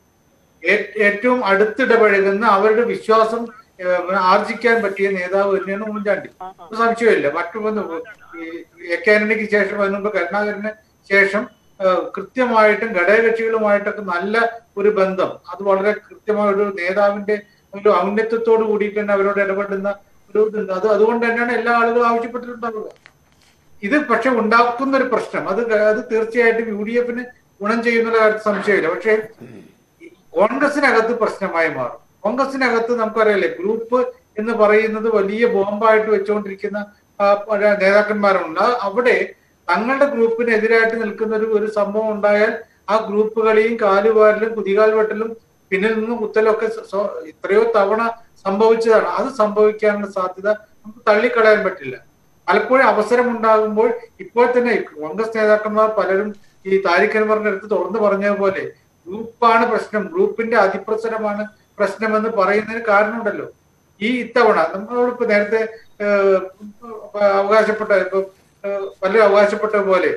ഏ- ഏറ്റവും അടുത്തിടപഴകുന്ന അവരുടെ വിശ്വാസം ഏഹ്, ആർജിക്കാൻ പറ്റിയ നേതാവ് തന്നെയാണ് ഉമ്മൻചാണ്ടി ഒരു സംശയമില്ല മറ്റു വന്ന് ഈ എ കെ ആന്റണിക്ക് ശേഷം അതിന് മുമ്പ് കരുണാകരന് ശേഷം ഏഹ്, കൃത്യമായിട്ടും ഘടകകക്ഷികളുമായിട്ടൊക്കെ നല്ല ഒരു ബന്ധം അത് വളരെ കൃത്യമായ ഒരു നേതാവിന്റെ ഒരു ഔന്നത്യത്തോട് കൂടിയിട്ട് തന്നെ അവരോട് ഇടപെടുന്ന ഒരു ഇതുണ്ട് അത് അതുകൊണ്ട് തന്നെയാണ് എല്ലാ ആളുകളും ആവശ്യപ്പെട്ടിട്ടുണ്ടാവുക ഇത് പക്ഷെ ഉണ്ടാക്കുന്ന ഒരു പ്രശ്നം അത് ക- അത് തീർച്ചയായിട്ടും യു ഡി എഫിന് ഗുണം ചെയ്യുന്ന കാര്യത്തിൽ സംശയമില്ല പക്ഷേ ഈ കോൺഗ്രസിനകത്ത് പ്രശ്നമായി മാറും കോൺഗ്രസിനകത്ത് നമുക്കറിയാലേ ഗ്രൂപ്പ് എന്ന് പറയുന്നത് വലിയ ബോംബായിട്ട് വെച്ചുകൊണ്ടിരിക്കുന്ന ആ, പല നേതാക്കന്മാരുണ്ട് ആ- അവിടെ തങ്ങളുടെ ഗ്രൂപ്പിനെതിരായിട്ട് നിൽക്കുന്ന ഒരു ഒരു സംഭവം ഉണ്ടായാൽ ആ ഗ്രൂപ്പുകളെയും കാലുവാരലും കുതികാൽ വെട്ടലും പിന്നിൽ നിന്നും കുത്തലൊക്കെ സ- സ- എത്രയോ തവണ സംഭവിച്ചതാണ് അത് സംഭവിക്കാനുള്ള സാധ്യത നമുക്ക് തള്ളിക്കളയാൻ പറ്റില്ല പലപ്പോഴും അവസരം ഉണ്ടാകുമ്പോൾ ഇപ്പോൾ തന്നെ കോൺഗ്രസ് നേതാക്കന്മാർ പലരും ഈ താരിഖ് അൻവറിന്റെ അടുത്ത് തുറന്നു പറഞ്ഞതുപോലെ ഗ്രൂപ്പാണ് പ്രശ്നം ഗ്രൂപ്പിന്റെ അതിപ്രസരമാണ് പ്രശ്നമെന്ന് പറയുന്നതിന് കാരണമുണ്ടല്ലോ ഈ ഇത്തവണ നമ്മളിപ്പോ നേരത്തെ ഏഹ്, അവകാശപ്പെട്ട ഇപ്പൊ ഏഹ്, പലരും അവകാശപ്പെട്ട പോലെ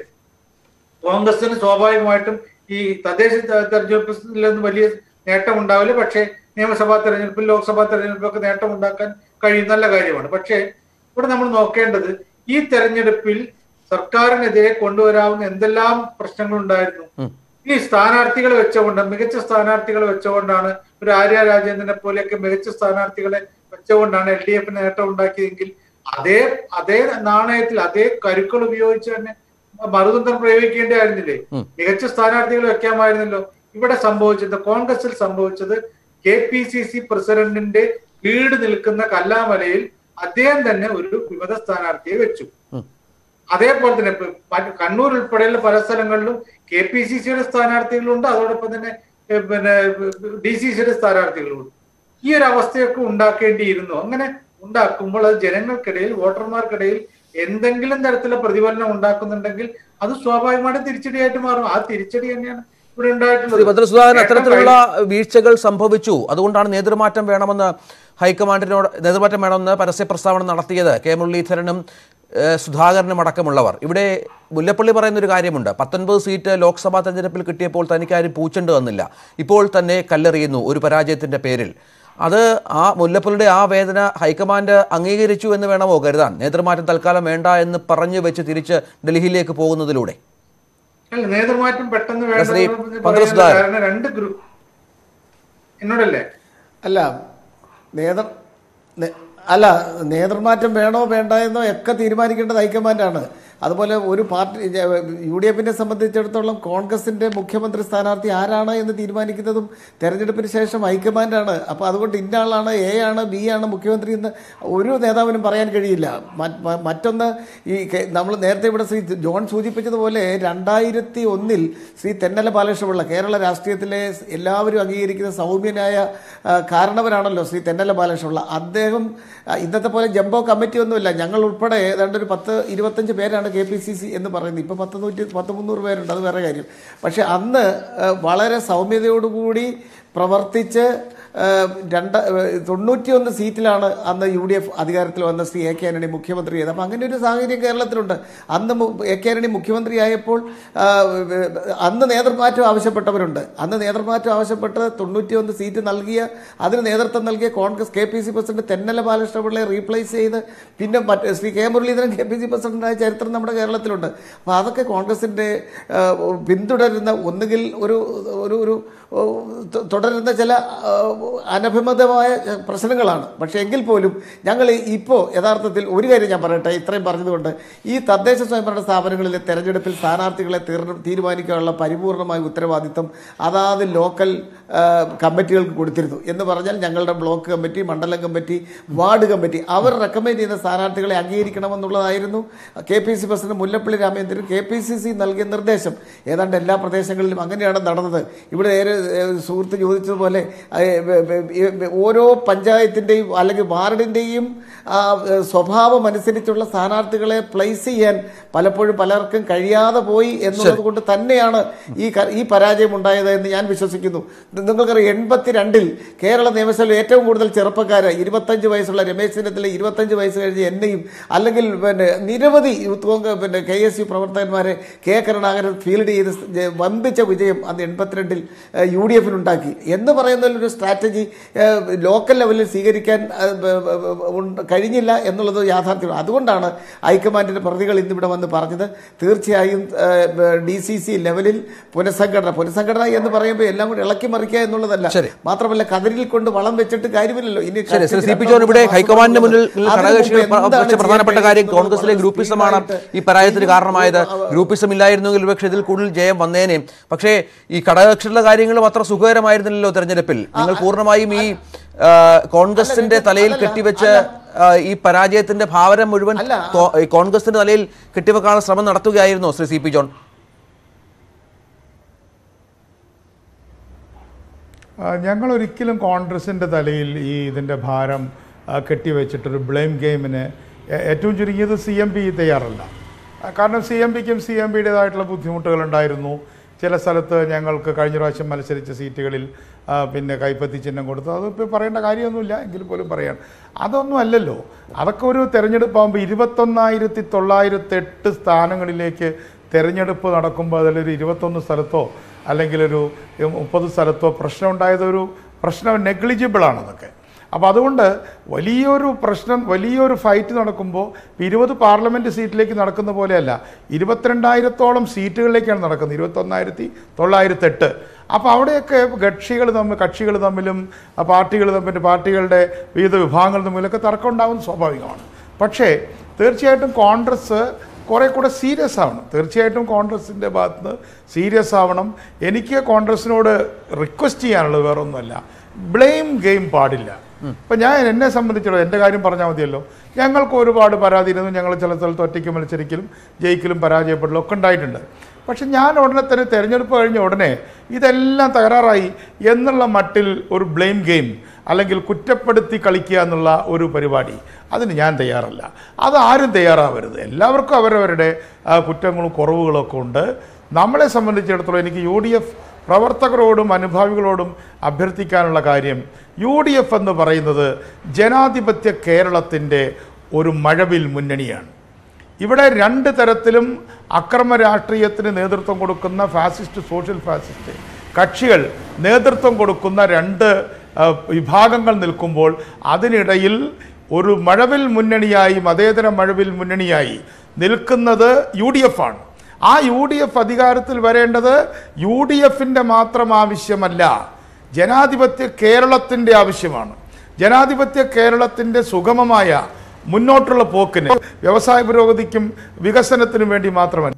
കോൺഗ്രസിന് സ്വാഭാവികമായിട്ടും ഈ തദ്ദേശ ത- തെരഞ്ഞെടുപ്പിൽ നിന്ന് വലിയ നേട്ടം ഉണ്ടാവില്ല പക്ഷേ നിയമസഭാ തെരഞ്ഞെടുപ്പിൽ ലോക്സഭാ തെരഞ്ഞെടുപ്പിലൊക്കെ നേട്ടം ഉണ്ടാക്കാൻ കഴിയും നല്ല കാര്യമാണ് പക്ഷേ ഇവിടെ നമ്മൾ നോക്കേണ്ടത് ഈ തെരഞ്ഞെടുപ്പിൽ സർക്കാരിനെതിരെ കൊണ്ടുവരാവുന്ന എന്തെല്ലാം പ്രശ്നങ്ങൾ ഉണ്ടായിരുന്നു ഈ സ്ഥാനാർത്ഥികളെ വെച്ചുകൊണ്ട് മികച്ച സ്ഥാനാർത്ഥികളെ വെച്ചുകൊണ്ടാണ് ഒരു ആര്യ രാജേന്ദ്രനെ പോലെയൊക്കെ മികച്ച സ്ഥാനാർത്ഥികളെ വെച്ചുകൊണ്ടാണ് എൽ ഡി എഫിന് നേട്ടം ഉണ്ടാക്കിയതെങ്കിൽ അതേ അതേ നാണയത്തിൽ അതേ കരുക്കൾ ഉപയോഗിച്ച് തന്നെ മറുതന്ത്രം പ്രയോഗിക്കേണ്ടതായിരുന്നില്ലേ മികച്ച സ്ഥാനാർത്ഥികൾ വെക്കാമായിരുന്നല്ലോ ഇവിടെ സംഭവിച്ചത് കോൺഗ്രസിൽ സംഭവിച്ചത് കെ പി സി സി പ്രസിഡന്റിന്റെ വീട് നിൽക്കുന്ന കല്ലാമലയിൽ അദ്ദേഹം തന്നെ ഒരു വിമത സ്ഥാനാർത്ഥിയെ വെച്ചു അതേപോലെ തന്നെ ഇപ്പൊ മറ്റ് കണ്ണൂർ ഉൾപ്പെടെയുള്ള പല സ്ഥലങ്ങളിലും കെ പി സി സിയുടെ സ്ഥാനാർത്ഥികളുണ്ട് അതോടൊപ്പം തന്നെ ഏഹ്, പിന്നെ ഡി സി സിയുടെ സ്ഥാനാർത്ഥികളുണ്ട് ഈ ഒരു അവസ്ഥയൊക്കെ ഉണ്ടാക്കേണ്ടിയിരുന്നു അങ്ങനെ ഉണ്ടാക്കുമ്പോൾ അത് ജനങ്ങൾക്കിടയിൽ വോട്ടർമാർക്കിടയിൽ എന്തെങ്കിലും തരത്തിലുള്ള പ്രതിഫലനം ഉണ്ടാക്കുന്നുണ്ടെങ്കിൽ അത് സ്വാഭാവികമായിട്ട് തിരിച്ചടിയായിട്ട് മാറും ആ തിരിച്ചടി തന്നെയാണ് ഇവിടെ ശ്രീ ഉണ്ടായിട്ടുള്ളത് ഭദ്രസുധാകരൻ അത്തരത്തിലുള്ള വീഴ്ചകൾ സംഭവിച്ചു അതുകൊണ്ടാണ് നേതൃമാറ്റം വേണമെന്ന് ഹൈക്കമാൻഡിനോട് നേതൃമാറ്റം വേണമെന്ന് പരസ്യ പ്രസ്താവന നടത്തിയത് കെ മുരളീധരനും ഏഹ്, സുധാകരനും അടക്കമുള്ളവർ ഇവിടെ മുല്ലപ്പള്ളി പറയുന്ന ഒരു കാര്യമുണ്ട് പത്തൊൻപത് സീറ്റ് ലോക്സഭാ തെരഞ്ഞെടുപ്പിൽ കിട്ടിയപ്പോൾ തനിക്കാരും പൂച്ചണ്ട് വന്നില്ല ഇപ്പോൾ തന്നെ കല്ലെറിയുന്നു ഒരു പരാജയത്തിന്റെ പേരിൽ അത് ആ മുല്ലപ്പള്ളിയുടെ ആ വേദന ഹൈക്കമാൻഡ് അംഗീകരിച്ചു എന്ന് വേണമോ കരുതാൻ നേതൃമാറ്റം തൽക്കാലം വേണ്ട എന്ന് പറഞ്ഞു വെച്ച് തിരിച്ച് ഡൽഹിയിലേക്ക് പോകുന്നതിലൂടെ അല്ല നേതൃമാറ്റം പെട്ടെന്ന് ശ്രീ വേണ്ട പങ്കജ് കാരണം രണ്ട് ഗ്രൂപ്പ് എന്നോടല്ലേ അല്ല നേതൃ നേ- അല്ല നേതൃമാറ്റം വേണോ വേണ്ട എന്നോ ഒക്കെ തീരുമാനിക്കേണ്ടത് ഹൈക്കമാൻഡാണ് അതുപോലെ ഒരു പാർട്ടി യു ഡി എഫിനെ സംബന്ധിച്ചിടത്തോളം കോൺഗ്രസിന്റെ മുഖ്യമന്ത്രി സ്ഥാനാർത്ഥി ആരാണ് എന്ന് തീരുമാനിക്കുന്നതും തെരഞ്ഞെടുപ്പിന് ശേഷം ഹൈക്കമാൻഡാണ് അപ്പോൾ അതുകൊണ്ട് ഇന്ന ആളാണ് എ ആണ് ബി ആണ് മുഖ്യമന്ത്രി എന്ന് ഒരു നേതാവിനും പറയാൻ കഴിയില്ല മറ്റ് മ- മറ്റൊന്ന് ഈ നമ്മൾ നേരത്തെ ഇവിടെ ശ്രീ ജോൺ സൂചിപ്പിച്ചതുപോലെ രണ്ടായിരത്തി ഒന്നിൽ ശ്രീ തെന്നല ബാലകൃഷ്ണപിള്ള കേരള രാഷ്ട്രീയത്തിലെ എല്ലാവരും അംഗീകരിക്കുന്ന സൗമ്യനായ ആ, കാരണവരാണല്ലോ ശ്രീ തെന്നല ബാലകൃഷ്ണപിള്ള അദ്ദേഹം ആ, ഇന്നത്തെ പോലെ ജംബോ കമ്മിറ്റി ഒന്നുമില്ല ഞങ്ങൾ ഉൾപ്പെടെ ഏതാണ്ട് ഒരു പത്ത് ഇരുപത്തഞ്ച് പേരാണ് കെ പി സി സി എന്ന് പറയുന്നത് ഇപ്പോൾ പത്ത് നൂറ്റി പത്ത് മുന്നൂറ് പേരുണ്ട് അത് വേറെ കാര്യം പക്ഷേ അന്ന് ആ, വളരെ സൗമ്യതയോടുകൂടി പ്രവർത്തിച്ച് ഏഹ്, രണ്ട് ഏഹ്, തൊണ്ണൂറ്റിയൊന്ന് സീറ്റിലാണ് അന്ന് യു ഡി എഫ് അധികാരത്തിൽ വന്ന ശ്രീ എ കെ ആന്റണി മുഖ്യമന്ത്രി ചെയ്തത് അപ്പം അങ്ങനെ ഒരു സാഹചര്യം കേരളത്തിലുണ്ട് അന്ന് മു- എ കെ ആന്റണി മുഖ്യമന്ത്രിയായപ്പോൾ ആ, ഏഹ്, അന്ന് നേതൃമാറ്റം ആവശ്യപ്പെട്ടവരുണ്ട് അന്ന് നേതൃമാറ്റം ആവശ്യപ്പെട്ട് തൊണ്ണൂറ്റിയൊന്ന് സീറ്റ് നൽകിയ അതിന് നേതൃത്വം നൽകിയ Congress K P C president Thennala ബാലകൃഷ്ണപിള്ളയെ റീപ്ലേസ് ചെയ്ത് പിന്നെ മറ്റ് Shri K Muraleedharan K P C പ്രസിഡന്റായ ചരിത്രം നമ്മുടെ കേരളത്തിലുണ്ട് അപ്പോൾ അതൊക്കെ കോൺഗ്രസിൻ്റെ പിന്തുടരുന്ന ഒന്നുകിൽ ഒരു ഒരു ഒരു ഓ, ത- തുടരുന്ന ചില ആ, അനഭിമതമായ പ്രശ്നങ്ങളാണ് പക്ഷേ എങ്കിൽ പോലും ഞങ്ങൾ ഇപ്പോൾ യഥാർത്ഥത്തിൽ ഒരു കാര്യം ഞാൻ പറയട്ടെ ഇത്രയും പറഞ്ഞതുകൊണ്ട് ഈ തദ്ദേശ സ്വയംഭരണ സ്ഥാപനങ്ങളിലെ തെരഞ്ഞെടുപ്പിൽ സ്ഥാനാർത്ഥികളെ തീർ- തീരുമാനിക്കാനുള്ള പരിപൂർണമായ ഉത്തരവാദിത്വം അതാത് ലോക്കൽ ആ, കമ്മിറ്റികൾക്ക് കൊടുത്തിരുന്നു എന്ന് പറഞ്ഞാൽ ഞങ്ങളുടെ ബ്ലോക്ക് കമ്മിറ്റി മണ്ഡലം കമ്മിറ്റി വാർഡ് കമ്മിറ്റി അവർ റെക്കമെൻഡ് ചെയ്യുന്ന സ്ഥാനാർത്ഥികളെ അംഗീകരിക്കണമെന്നുള്ളതായിരുന്നു K P C president Mullappally Ramachandran K P C C നൽകിയ നിർദ്ദേശം ഏതാണ്ട് എല്ലാ പ്രദേശങ്ങളിലും അങ്ങനെയാണ് നടന്നത് ഇവിടെ നേരെ ഏഹ്, സുഹൃത്ത് ചോദിച്ചതുപോലെ ഏഹ്, ബ- ബ- ബ- ഓരോ പഞ്ചായത്തിൻ്റെയും അല്ലെങ്കിൽ വാർഡിൻ്റെയും ആ, ഏഹ്, സ്വഭാവം അനുസരിച്ചുള്ള സ്ഥാനാർത്ഥികളെ പ്ലേസ് ചെയ്യാൻ പലപ്പോഴും പലർക്കും കഴിയാതെ പോയി എന്നുള്ളത് കൊണ്ട് തന്നെയാണ് ഈ ക- ഈ പരാജയം ഉണ്ടായത് എന്ന് ഞാൻ വിശ്വസിക്കുന്നു നിങ്ങൾക്കറിയാം എൺപത്തിരണ്ടിൽ കേരള നിയമസഭയിൽ ഏറ്റവും കൂടുതൽ ചെറുപ്പക്കാർ ഇരുപത്തഞ്ച് വയസ്സുള്ള രമേശ് ചെന്നിത്തല ഇരുപത്തഞ്ച് വയസ്സ് കഴിഞ്ഞ് എന്നെയും അല്ലെങ്കിൽ പിന്നെ നിരവധി യൂത്ത് കോൺഗ്രസ് പിന്നെ കെ എസ് യു പ്രവർത്തകന്മാരെ കെ കരുണാകരൻ ഫീൽഡ് ചെയ്ത് ജ- വമ്പിച്ച വിജയം അന്ന് എൺപത്തിരണ്ടിൽ യു ഡി എഫിനുണ്ടാക്കി എന്ന് പറയുന്നതിലൊരു സ്ട്രാറ്റജി ലോക്കൽ ലെവലിൽ സ്വീകരിക്കാൻ ഏഹ്, ബ- ബ- ബ- ഉണ്ട്- കഴിഞ്ഞില്ല എന്നുള്ളത് യാഥാർത്ഥ്യമാണ് അതുകൊണ്ടാണ് ഹൈക്കമാൻഡിൻ്റെ പ്രതികൾ ഇന്നിവിടെ വന്ന് പറഞ്ഞത് തീർച്ചയായും ഡി സി സി ലെവലിൽ പുനഃസംഘടന പുനഃസംഘടന എന്ന് പറയുമ്പോൾ എല്ലാം കൂടി ഇളക്കി മറിക്കുക എന്നുള്ളതല്ല ശരി. മാത്രമല്ല കതിരിൽ കൊണ്ട് വളം വെച്ചിട്ട് കാര്യമില്ലല്ലോ ഇനി ശരി ശ്രീ സി പി രണ്ടോ ജോൺ ഇവിടെ മൂന്നോ ഹൈക്കമാൻഡിന് മുന്നിൽ അതിനു ഘടകകക്ഷികൾ മുമ്പ് എന്താണ് പക്ഷേ പ്രധാനപ്പെട്ട ചെയ്യാൻ കാര്യം കഴിയുന്നത് കോൺഗ്രസിലെ വളരെ ഗ്രൂപ്പിസമാണ് സ്പീഡായിട്ട് ഈ പരാജയത്തിന് ഇതിന് കാരണമായത് അവ- ഗ്രൂപ്പിസം ഇല്ലായിരുന്നെങ്കിൽ പക്ഷേ ഇതിൽ കൂടുതൽ ജയം വന്നേനെ പക്ഷേ ഈ ഘടകകക്ഷികളുടെ കാര്യങ്ങളും അത്ര സുഖകരമായിരുന്നില്ലല്ലോ തെരഞ്ഞെടുപ്പിൽ നിങ്ങൾ പൂർണ്ണമായും ഈ ആ, കോൺഗ്രസിന്റെ അല്ല, തലയിൽ അല്ലല്ല, കെട്ടിവെച്ച് അല്ല. ആ, ഈ പരാജയത്തിന്റെ ഭാരം മുഴുവൻ അല്ല. കോ- ഈ കോൺഗ്രസിന്റെ തലയിൽ കെട്ടിവെക്കാനുള്ള ശ്രമം നടത്തുകയായിരുന്നോ ശ്രീ സി പി ജോൺ ആ, ഞങ്ങൾ ഒരിക്കലും കോൺഗ്രസിൻ്റെ തലയിൽ ഈ ഇതിൻ്റെ ഭാരം ആ, കെട്ടിവെച്ചിട്ടൊരു ബ്ലെയിം ഗെയിമിന് ഏ- ഏറ്റവും ചുരുങ്ങിയത് സി എം പി തയ്യാറല്ല ആ, കാരണം സി എം പിക്കും സി എം പിയുടേതായിട്ടുള്ള ബുദ്ധിമുട്ടുകളുണ്ടായിരുന്നു ചില സ്ഥലത്ത് ഞങ്ങൾക്ക് കഴിഞ്ഞ പ്രാവശ്യം മത്സരിച്ച സീറ്റുകളിൽ ആ, പിന്നെ കൈപ്പത്തി ചിഹ്നം കൊടുത്തു അതിപ്പോൾ പറയേണ്ട കാര്യമൊന്നുമില്ല എങ്കിൽ പോലും പറയാണ് അതൊന്നും അല്ലല്ലോ അതൊക്കെ ഒരു തെരഞ്ഞെടുപ്പാകുമ്പോൾ ഇരുപത്തൊന്നായിരത്തി തൊള്ളായിരത്തെട്ട് സ്ഥാനങ്ങളിലേക്ക് തെരഞ്ഞെടുപ്പ് നടക്കുമ്പോൾ അതിലൊരു ഇരുപത്തൊന്ന് സ്ഥലത്തോ അല്ലെങ്കിൽ ഒരു മുപ്പത് സ്ഥലത്തോ പ്രശ്നം ഉണ്ടായത് ഒരു പ്രശ്നം നെഗ്ലിജിബിളാണ് അതൊക്കെ അപ്പോൾ അതുകൊണ്ട് വലിയൊരു പ്രശ്നം വലിയൊരു ഫൈറ്റ് നടക്കുമ്പോൾ ഇരുപത് പാർലമെൻറ്റ് സീറ്റിലേക്ക് നടക്കുന്ന പോലെയല്ല ഇരുപത്തിരണ്ടായിരത്തോളം സീറ്റുകളിലേക്കാണ് നടക്കുന്നത് ഇരുപത്തൊന്നായിരത്തി തൊള്ളായിരത്തെട്ട് അപ്പോൾ അവിടെയൊക്കെ കക്ഷികൾ തമ്മിൽ കക്ഷികൾ തമ്മിലും പാർട്ടികൾ തമ്മിൽ പാർട്ടികളുടെ വിവിധ വിഭാഗങ്ങൾ തമ്മിലൊക്കെ തർക്കം ഉണ്ടാകുന്നത് സ്വാഭാവികമാണ് പക്ഷേ തീർച്ചയായിട്ടും കോൺഗ്രസ് കുറേ കൂടെ സീരിയസ് ആവണം തീർച്ചയായിട്ടും കോൺഗ്രസിൻ്റെ ഭാഗത്ത് നിന്ന് സീരിയസ് ആവണം എനിക്ക് കോൺഗ്രസിനോട് റിക്വസ്റ്റ് ചെയ്യാനുള്ളത് വേറെ ഒന്നുമല്ല ബ്ലെയിം ഗെയിം പാടില്ല ഇപ്പം ഞാൻ എന്നെ സംബന്ധിച്ചുള്ള എൻ്റെ കാര്യം പറഞ്ഞാൽ മതിയല്ലോ ഞങ്ങൾക്ക് ഒരുപാട് പരാതി ഇരുന്നു ഞങ്ങൾ ചില സ്ഥലത്ത് ഒറ്റയ്ക്ക് മത്സരിക്കലും ജയിക്കലും പരാജയപ്പെടലും ഒക്കെ ഉണ്ടായിട്ടുണ്ട് പക്ഷെ ഞാൻ ഉടനെ തന്നെ തിരഞ്ഞെടുപ്പ് കഴിഞ്ഞ ഉടനെ ഇതെല്ലാം തകരാറായി എന്നുള്ള മട്ടിൽ ഒരു ബ്ലെയിം ഗെയിം അല്ലെങ്കിൽ കുറ്റപ്പെടുത്തി കളിക്കുക എന്നുള്ള ഒരു പരിപാടി അതിന് ഞാൻ തയ്യാറല്ല അത് ആരും തയ്യാറാവരുത് എല്ലാവർക്കും അവരവരുടെ ആ, കുറ്റങ്ങളും കുറവുകളും ഒക്കെ ഉണ്ട് നമ്മളെ സംബന്ധിച്ചിടത്തോളം എനിക്ക് യു ഡി എഫ് പ്രവർത്തകരോടും അനുഭാവികളോടും അഭ്യർത്ഥിക്കാനുള്ള കാര്യം യു ഡി എഫ് എന്ന് പറയുന്നത് ജനാധിപത്യ കേരളത്തിൻ്റെ ഒരു മഴവിൽ മുന്നണിയാണ് ഇവിടെ രണ്ട് തരത്തിലും അക്രമ രാഷ്ട്രീയത്തിന് നേതൃത്വം കൊടുക്കുന്ന ഫാസിസ്റ്റ് സോഷ്യൽ ഫാസിസ്റ്റ് കക്ഷികൾ നേതൃത്വം കൊടുക്കുന്ന രണ്ട് ആ, വിഭാഗങ്ങൾ നിൽക്കുമ്പോൾ അതിനിടയിൽ ഒരു മഴവിൽ മുന്നണിയായി മതേതര മഴവിൽ മുന്നണിയായി നിൽക്കുന്നത് യു ഡി എഫ് ആണ് ആ യു ഡി എഫ് അധികാരത്തിൽ വരേണ്ടത് യു ഡി എഫിൻ്റെ മാത്രം ആവശ്യമല്ല ജനാധിപത്യ കേരളത്തിൻ്റെ ആവശ്യമാണ് ജനാധിപത്യ കേരളത്തിൻ്റെ സുഗമമായ മുന്നോട്ടുള്ള പോക്കിന് വ്യവസായ പുരോഗതിക്കും വികസനത്തിനും വേണ്ടി മാത്രമല്ല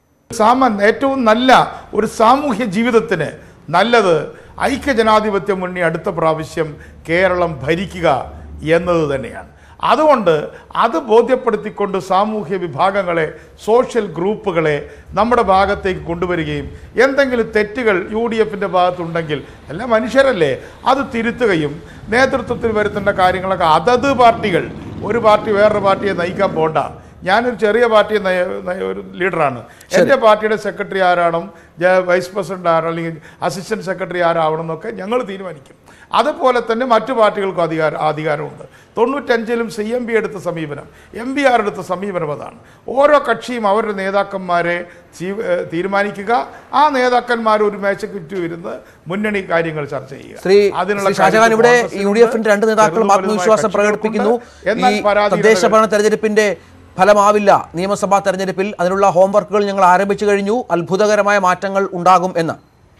സാമൻ ഏറ്റവും നല്ല ഒരു സാമൂഹ്യ ജീവിതത്തിന് നല്ലത് ഐക്യജനാധിപത്യ മുന്നണി അടുത്ത പ്രാവശ്യം കേരളം ഭരിക്കുക എന്നത് തന്നെയാണ് അതുകൊണ്ട് അത് ബോധ്യപ്പെടുത്തിക്കൊണ്ട് സാമൂഹ്യ വിഭാഗങ്ങളെ സോഷ്യൽ ഗ്രൂപ്പുകളെ നമ്മുടെ ഭാഗത്തേക്ക് കൊണ്ടുവരികയും എന്തെങ്കിലും തെറ്റുകൾ യു ഡി എഫിൻ്റെ ഭാഗത്തുണ്ടെങ്കിൽ എല്ലാ മനുഷ്യരല്ലേ അത് തിരുത്തുകയും നേതൃത്വത്തിൽ വരുത്തേണ്ട കാര്യങ്ങളൊക്കെ അതത് പാർട്ടികൾ ഒരു പാർട്ടി വേറൊരു പാർട്ടിയെ നയിക്കാൻ പോണ്ട ഞാനൊരു ചെറിയ പാർട്ടി നയ- നയ- ഒരു ലീഡറാണ് എൻ്റെ പാർട്ടിയുടെ സെക്രട്ടറി ആരാണോ ജ- വൈസ് പ്രസിഡന്റ് ആരാണോ അല്ലെങ്കിൽ അസിസ്റ്റന്റ് സെക്രട്ടറി ആരാവണം എന്നൊക്കെ ഞങ്ങൾ തീരുമാനിക്കും അതുപോലെ തന്നെ മറ്റു പാർട്ടികൾക്കും അധികാരം അധികാരമുണ്ട് തൊണ്ണൂറ്റഞ്ചിലും സി എം ബി എടുത്ത സമീപനം എം ബി ആർ എടുത്ത സമീപനം അതാണ് ഓരോ കക്ഷിയും അവരുടെ നേതാക്കന്മാരെ ചീ- ഏഹ് തീരുമാനിക്കുക ആ നേതാക്കന്മാർ ഒരു മേശയ്ക്ക് ചുറ്റും ഇരുന്ന് മുന്നണി കാര്യങ്ങൾ ചർച്ച ചെയ്യുക ശ്രീ അതിനുള്ള ശ്രീ ഷാജഹാൻ കാര്യത്തിൽ ഇവിടെ കോൺഗ്രസിനുണ്ട്, യു ഡി എഫിന്റെ രണ്ട് നേതാക്കളും ചെറുതും ആത്മവിശ്വാസം വലുതുമായ പ്രകടിപ്പിക്കുന്നു കക്ഷികൾക്കുണ്ട്. എന്നാൽ ഈ പരാധീനതകൾ- തദ്ദേശ ഭരണ തെരഞ്ഞെടുപ്പിന്റെ ഫലമാവില്ല നിയമസഭാ തെരഞ്ഞെടുപ്പിൽ അതിനുള്ള ഹോംവർക്കുകൾ ഞങ്ങൾ ആരംഭിച്ചു കഴിഞ്ഞു അത്ഭുതകരമായ മാറ്റങ്ങൾ ഉണ്ടാകും എന്ന്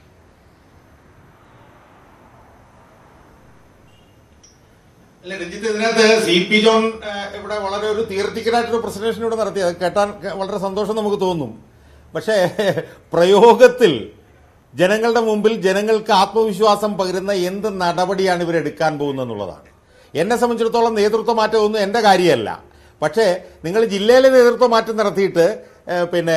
അല്ല രഞ്ജിത്ത് ഇതിനകത്ത് സി പി ജോൺ ഏഹ്, ഇവിടെ വളരെ ഒരു തിയററ്റിക്കലായിട്ടൊരു പ്രസന്റേഷൻ ഇവിടെ നടത്തി അത് കേട്ടാൻ കേ- വളരെ സന്തോഷം നമുക്ക് തോന്നും പക്ഷേ പ്രയോഗത്തിൽ ജനങ്ങളുടെ മുമ്പിൽ ജനങ്ങൾക്ക് ആത്മവിശ്വാസം പകരുന്ന എന്ത് നടപടിയാണ് ഇവർ എടുക്കാൻ പോകുന്നത് എന്നുള്ളതാണ് എന്നെ സംബന്ധിച്ചിടത്തോളം നേതൃത്വ മാറ്റമൊന്നും എൻ്റെ കാര്യമല്ല പക്ഷേ നിങ്ങൾ ജില്ലയിലെ നേതൃത്വ മാറ്റം നടത്തിയിട്ട് ഏഹ്, പിന്നെ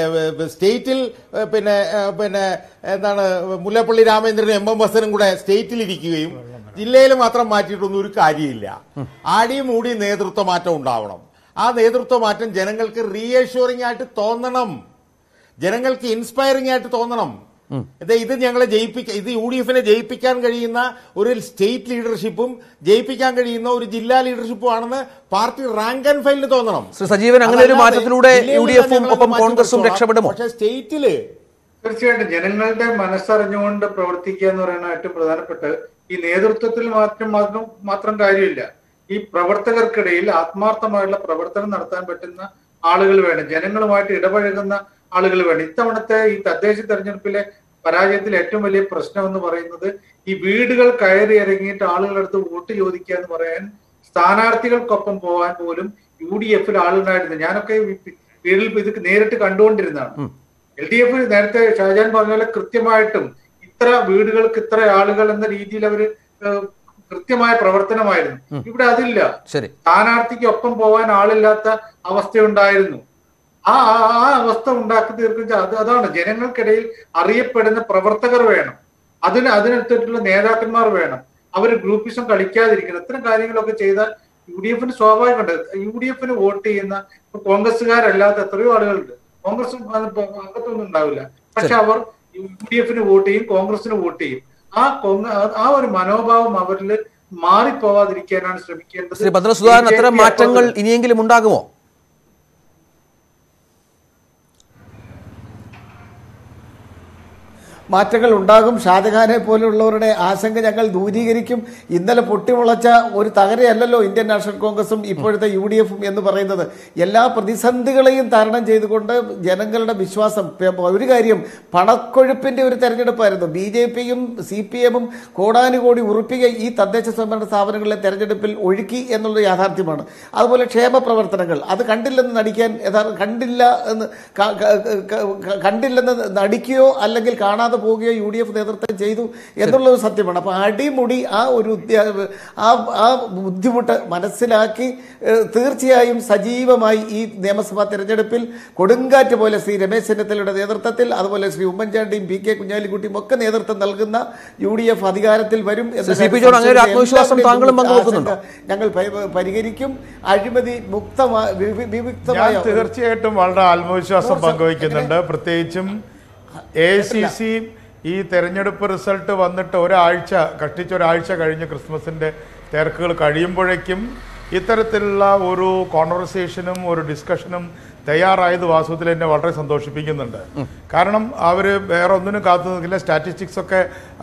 ഗ- സ്റ്റേറ്റിൽ ഏഹ്, പിന്നെ ഏഹ്, പിന്നെ എന്താണ് മുല്ലപ്പള്ളി രാമേന്ദ്രനും എം എം ബസനും കൂടെ സ്റ്റേറ്റിൽ ഇരിക്കുകയും ജില്ലയിൽ മാത്രം മാറ്റിയിട്ടൊന്നും ഒരു കാര്യമില്ല ആടിയും മൂടി നേതൃത്വ മാറ്റം ഉണ്ടാവണം ആ നേതൃത്വ മാറ്റം ജനങ്ങൾക്ക് റീഅഷ്യൂറിംഗ് ആയിട്ട് തോന്നണം ജനങ്ങൾക്ക് ഇൻസ്പയറിംഗ് ആയിട്ട് തോന്നണം ഇത് ഇത് ഞങ്ങളെ ജയിപ്പിക്ക ഇത് യു ഡി എഫിനെ ജയിപ്പിക്കാൻ കഴിയുന്ന ഒരു സ്റ്റേറ്റ് ലീഡർഷിപ്പും ജയിപ്പിക്കാൻ കഴിയുന്ന ഒരു ജില്ലാ ലീഡർഷിപ്പും ആണെന്ന് പാർട്ടി റാങ്ക് ആൻഡ് ഫയലിൽ തോന്നണം ശ്രീ സജീവൻ അങ്ങനെ ഒരു അതല്ലാതെ മാറ്റത്തിലൂടെ ജില്ലയിൽ യു ഡി എഫും ഞങ്ങളത് ഒപ്പം മാറ്റി കോൺഗ്രസും കൊടുത്തോളാം. രക്ഷപ്പെടുമോ പക്ഷേ സ്റ്റേറ്റില് തീർച്ചയായിട്ടും ജനങ്ങളുടെ മനസ്സറിഞ്ഞുകൊണ്ട് പ്രവർത്തിക്കുക എന്ന് പറയുന്നത് ഏറ്റവും പ്രധാനപ്പെട്ട ഈ നേതൃത്വത്തിൽ മാത്രം മാത്രം മാത്രം കാര്യമില്ല ഈ പ്രവർത്തകർക്കിടയിൽ ആത്മാർത്ഥമായുള്ള പ്രവർത്തനം നടത്താൻ പറ്റുന്ന ആളുകൾ വേണം ജനങ്ങളുമായിട്ട് ഇടപഴകുന്ന ആളുകൾ വേണം ഇത്തവണത്തെ ഈ തദ്ദേശ തെരഞ്ഞെടുപ്പിലെ പരാജയത്തിൽ ഏറ്റവും വലിയ പ്രശ്നം എന്ന് പറയുന്നത് ഈ വീടുകൾ കയറി ഇറങ്ങിയിട്ട് ആളുകളടുത്ത് വോട്ട് ചോദിക്കുക എന്ന് പറയാൻ സ്ഥാനാർത്ഥികൾക്കൊപ്പം പോകാൻ പോലും യു ഡി എഫിൽ ആളുണ്ടായിരുന്നു ഞാനൊക്കെ ഈ വീട്ടിൽ ഇത് നേരിട്ട് കണ്ടുകൊണ്ടിരുന്നതാണ് എൽ ഡി എഫ് നേരത്തെ ഷാജാൻ പറഞ്ഞ പോലെ കൃത്യമായിട്ടും ഇത്ര വീടുകൾക്ക് ഇത്ര ആളുകൾ എന്ന രീതിയിൽ അവര് ഏഹ്, കൃത്യമായ പ്രവർത്തനമായിരുന്നു ഇവിടെ അതില്ല ശരി സ്ഥാനാർത്ഥിക്ക് ഒപ്പം പോകാൻ ആളില്ലാത്ത അവസ്ഥയുണ്ടായിരുന്നു ആ ആ- ആ അവസ്ഥ ഉണ്ടാക്കി തീർക്കുക അത് അതാണ് ജനങ്ങൾക്കിടയിൽ അറിയപ്പെടുന്ന പ്രവർത്തകർ വേണം അതിന് അതിനനുസരിച്ചുള്ള നേതാക്കന്മാർ വേണം അവർ ഗ്രൂപ്പിസം കളിക്കാതിരിക്കണം ഇത്തരം കാര്യങ്ങളൊക്കെ ചെയ്താൽ യു ഡി എഫിന് സ്വാഭാവികമുണ്ട് യു ഡി എഫിന് വോട്ട് ചെയ്യുന്ന ഇപ്പൊ കോൺഗ്രസ്സുകാരല്ലാത്ത എത്രയോ ആളുകളുണ്ട് കോൺഗ്രസും അത് ഇപ്പൊ അകത്തൊന്നും ഉണ്ടാവില്ല പക്ഷെ അവർ യു ഡി എഫിന് വോട്ട് ചെയ്യും കോൺഗ്രസിന് വോട്ട് ചെയ്യും ആ കോൺഗ്ര ആ ഒരു മനോഭാവം അവരിൽ മാറിപ്പോവാതിരിക്കാനാണ് ശ്രമിക്കേണ്ടത് ശ്രീ ഭദ്രസുധാകരൻ അത്തരം BJP മാറ്റങ്ങൾ ഇനിയെങ്കിലും ഉണ്ടാകുമോ മാറ്റങ്ങൾ ഉണ്ടാകും ഷാജഹാനെ പോലുള്ളവരുടെ ആശങ്ക ഞങ്ങൾ ദൂരീകരിക്കും ഇന്നലെ പൊട്ടിമുളച്ച ഒരു തകരയല്ലല്ലോ ഇന്ത്യൻ നാഷണൽ കോൺഗ്രസും ഇപ്പോഴത്തെ യു ഡി എഫും എന്ന് പറയുന്നത് എല്ലാ പ്രതിസന്ധികളെയും തരണം ചെയ്തുകൊണ്ട് ജനങ്ങളുടെ വിശ്വാസം പ- ഒരു കാര്യം പണക്കൊഴുപ്പിന്റെ ഒരു തെരഞ്ഞെടുപ്പായിരുന്നു ബി ജെ പിയും സി പി എമ്മും കോടാനുകോടി ഉറപ്പിക ഈ തദ്ദേശ സ്വയംഭരണ സ്ഥാപനങ്ങളിലെ തെരഞ്ഞെടുപ്പിൽ ഒഴുക്കി എന്നുള്ള യാഥാർത്ഥ്യമാണ് അതുപോലെ ക്ഷേമ പ്രവർത്തനങ്ങൾ അത് കണ്ടില്ലെന്ന് നടിക്കാൻ യഥാർത്ഥ കണ്ടില്ല എന്ന് ക- ക- ക- ക- കണ്ടില്ലെന്ന് നടിക്കുകയോ അല്ലെങ്കിൽ കാണാതെ പോവുകയോ യു ഡി എഫ് നേതൃത്വം ചെയ്തു എന്നുള്ളത് സത്യമാണ് അപ്പോൾ അടിമുടി ആ ഒരു ഉദ്യ- ആ ആ ബുദ്ധിമുട്ട് മനസ്സിലാക്കി ഏഹ്, തീർച്ചയായും സജീവമായി ഈ നിയമസഭാ തെരഞ്ഞെടുപ്പിൽ കൊടുങ്കാറ്റ് പോലെ ശ്രീ രമേശ് ചെന്നിത്തലയുടെ നേതൃത്വത്തിൽ അതുപോലെ ശ്രീ ഉമ്മൻചാണ്ടിയും പി കെ കുഞ്ഞാലിക്കുട്ടിയും ഒക്കെ നേതൃത്വം നൽകുന്ന യു ഡി എഫ് അധികാരത്തിൽ വരും എന്ന ശ്രീ സി പി ജോൺ അങ്ങനെ ഒരു ആത്മവിശ്വാസം എല്ലാവരുടെയും താങ്കളും പങ്കുവെക്കുന്നുണ്ടോ? ആശങ്ക ഞങ്ങൾ പരി- പരിഹരിക്കും അഴിമതി മുക്തമായ വി- ഞാൻ വിവിക്തമായ ഒരു- തീർച്ചയായിട്ടും വളരെ ആത്മവിശ്വാസം പങ്കുവയ്ക്കുന്നുണ്ട് പ്രത്യേകിച്ചും എ സി സി ഈ തെരഞ്ഞെടുപ്പ് റിസൾട്ട് വന്നിട്ട് ഒരാഴ്ച കഷ്ടിച്ച് ഒരാഴ്ച കഴിഞ്ഞ് ക്രിസ്മസിൻ്റെ തിരക്കുകൾ കഴിയുമ്പോഴേക്കും ഇത്തരത്തിലുള്ള ഒരു കോൺവെർസേഷനും ഒരു ഡിസ്കഷനും തയ്യാറായത് വാസ്തവത്തിൽ എന്നെ വളരെ സന്തോഷിപ്പിക്കുന്നുണ്ട് കാരണം അവർ വേറെ ഒന്നിനും കാത്തു നിൽക്കില്ല സ്റ്റാറ്റിസ്റ്റിക്സ് ഒക്കെ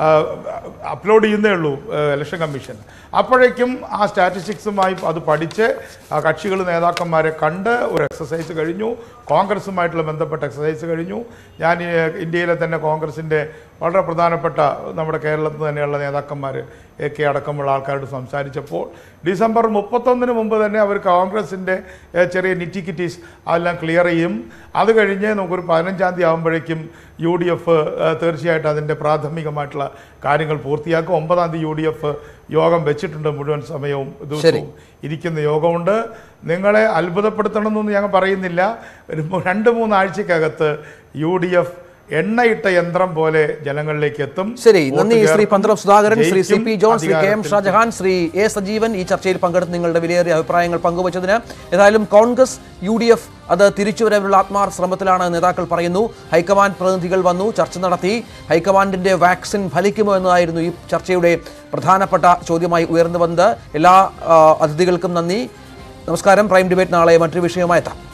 അപ്ലോഡ് ചെയ്യുന്നേ ഉള്ളൂ ഇലക്ഷൻ കമ്മീഷൻ അപ്പോഴേക്കും ആ സ്റ്റാറ്റിസ്റ്റിക്സുമായി അത് പഠിച്ച് ആ കക്ഷികൾ നേതാക്കന്മാരെ കണ്ട് ഒരു എക്സസൈസ് കഴിഞ്ഞു കോൺഗ്രസുമായിട്ടുള്ള ബന്ധപ്പെട്ട എക്സസൈസ് കഴിഞ്ഞു ഞാൻ ഈ, ഇന്ത്യയിലെ തന്നെ കോൺഗ്രസിൻ്റെ വളരെ പ്രധാനപ്പെട്ട നമ്മുടെ കേരളത്തിൽ തന്നെയുള്ള നേതാക്കന്മാർ ഒക്കെ അടക്കമുള്ള ആൾക്കാരോട് സംസാരിച്ചപ്പോൾ ഡിസംബർ മുപ്പത്തൊന്നിന് മുമ്പ് തന്നെ അവർ കോൺഗ്രസിൻ്റെ ഏഹ്, ചെറിയ നിറ്റിക്കിറ്റീസ് അതെല്ലാം ക്ലിയർ ചെയ്യും അത് കഴിഞ്ഞ് നമുക്കൊരു പതിനഞ്ചാം തീയതി ആകുമ്പോഴേക്കും യു ഡി എഫ് തീർച്ചയായിട്ടും അതിൻ്റെ പ്രാഥമികമായിട്ടുള്ള കാര്യങ്ങൾ പൂർത്തിയാക്കും ഒമ്പതാം തീയതി യു ഡി എഫ് യോഗം വെച്ചിട്ടുണ്ട് മുഴുവൻ സമയവും ദിവസവും ഇരിക്കുന്ന യോഗമുണ്ട് നിങ്ങളെ അത്ഭുതപ്പെടുത്തണമെന്നൊന്നും ഞങ്ങൾ പറയുന്നില്ല ഒരു മൂ- രണ്ട് മൂന്നാഴ്ചക്കകത്ത് യു ഡി എഫ് എണ്ണയിട്ട യന്ത്രം പോലെ ജനങ്ങളിലേക്ക് എത്തും ശരി വോട്ട് നന്ദി ശ്രീ ചേർക്കും, പന്തളം സുധാകരൻ ശ്രീ സി ജയിക്കും, P John Shri K M അധികാരത്തിൽ ഷാജഹാൻ ശ്രീ എ സജീവൻ ഈ ചർച്ചയിൽ പങ്കെടുത്ത് നിങ്ങളുടെ വിലയേറിയ അഭിപ്രായങ്ങൾ പങ്കുവച്ചതിന് ഏതായാലും കോൺഗ്രസ് യു ഡി എഫ് അത് തിരിച്ചുവരവിനുള്ള ആത്മാർ ശ്രമത്തിലാണ് നേതാക്കൾ പറയുന്നു ഹൈക്കമാൻഡ് പ്രതിനിധികൾ വന്നു ചർച്ച നടത്തി ഹൈക്കമാൻഡിന്റെ വാക്സിൻ ഫലിക്കുമോ എന്നതായിരുന്നു ഈ ചർച്ചയുടെ പ്രധാനപ്പെട്ട ചോദ്യമായി ഉയർന്നു വന്നത് എല്ലാ ആ, അതിഥികൾക്കും നന്ദി നമസ്കാരം പ്രൈം ഡിബേറ്റ് നാളെ മറ്റൊരു വിഷയവുമായി എത്താം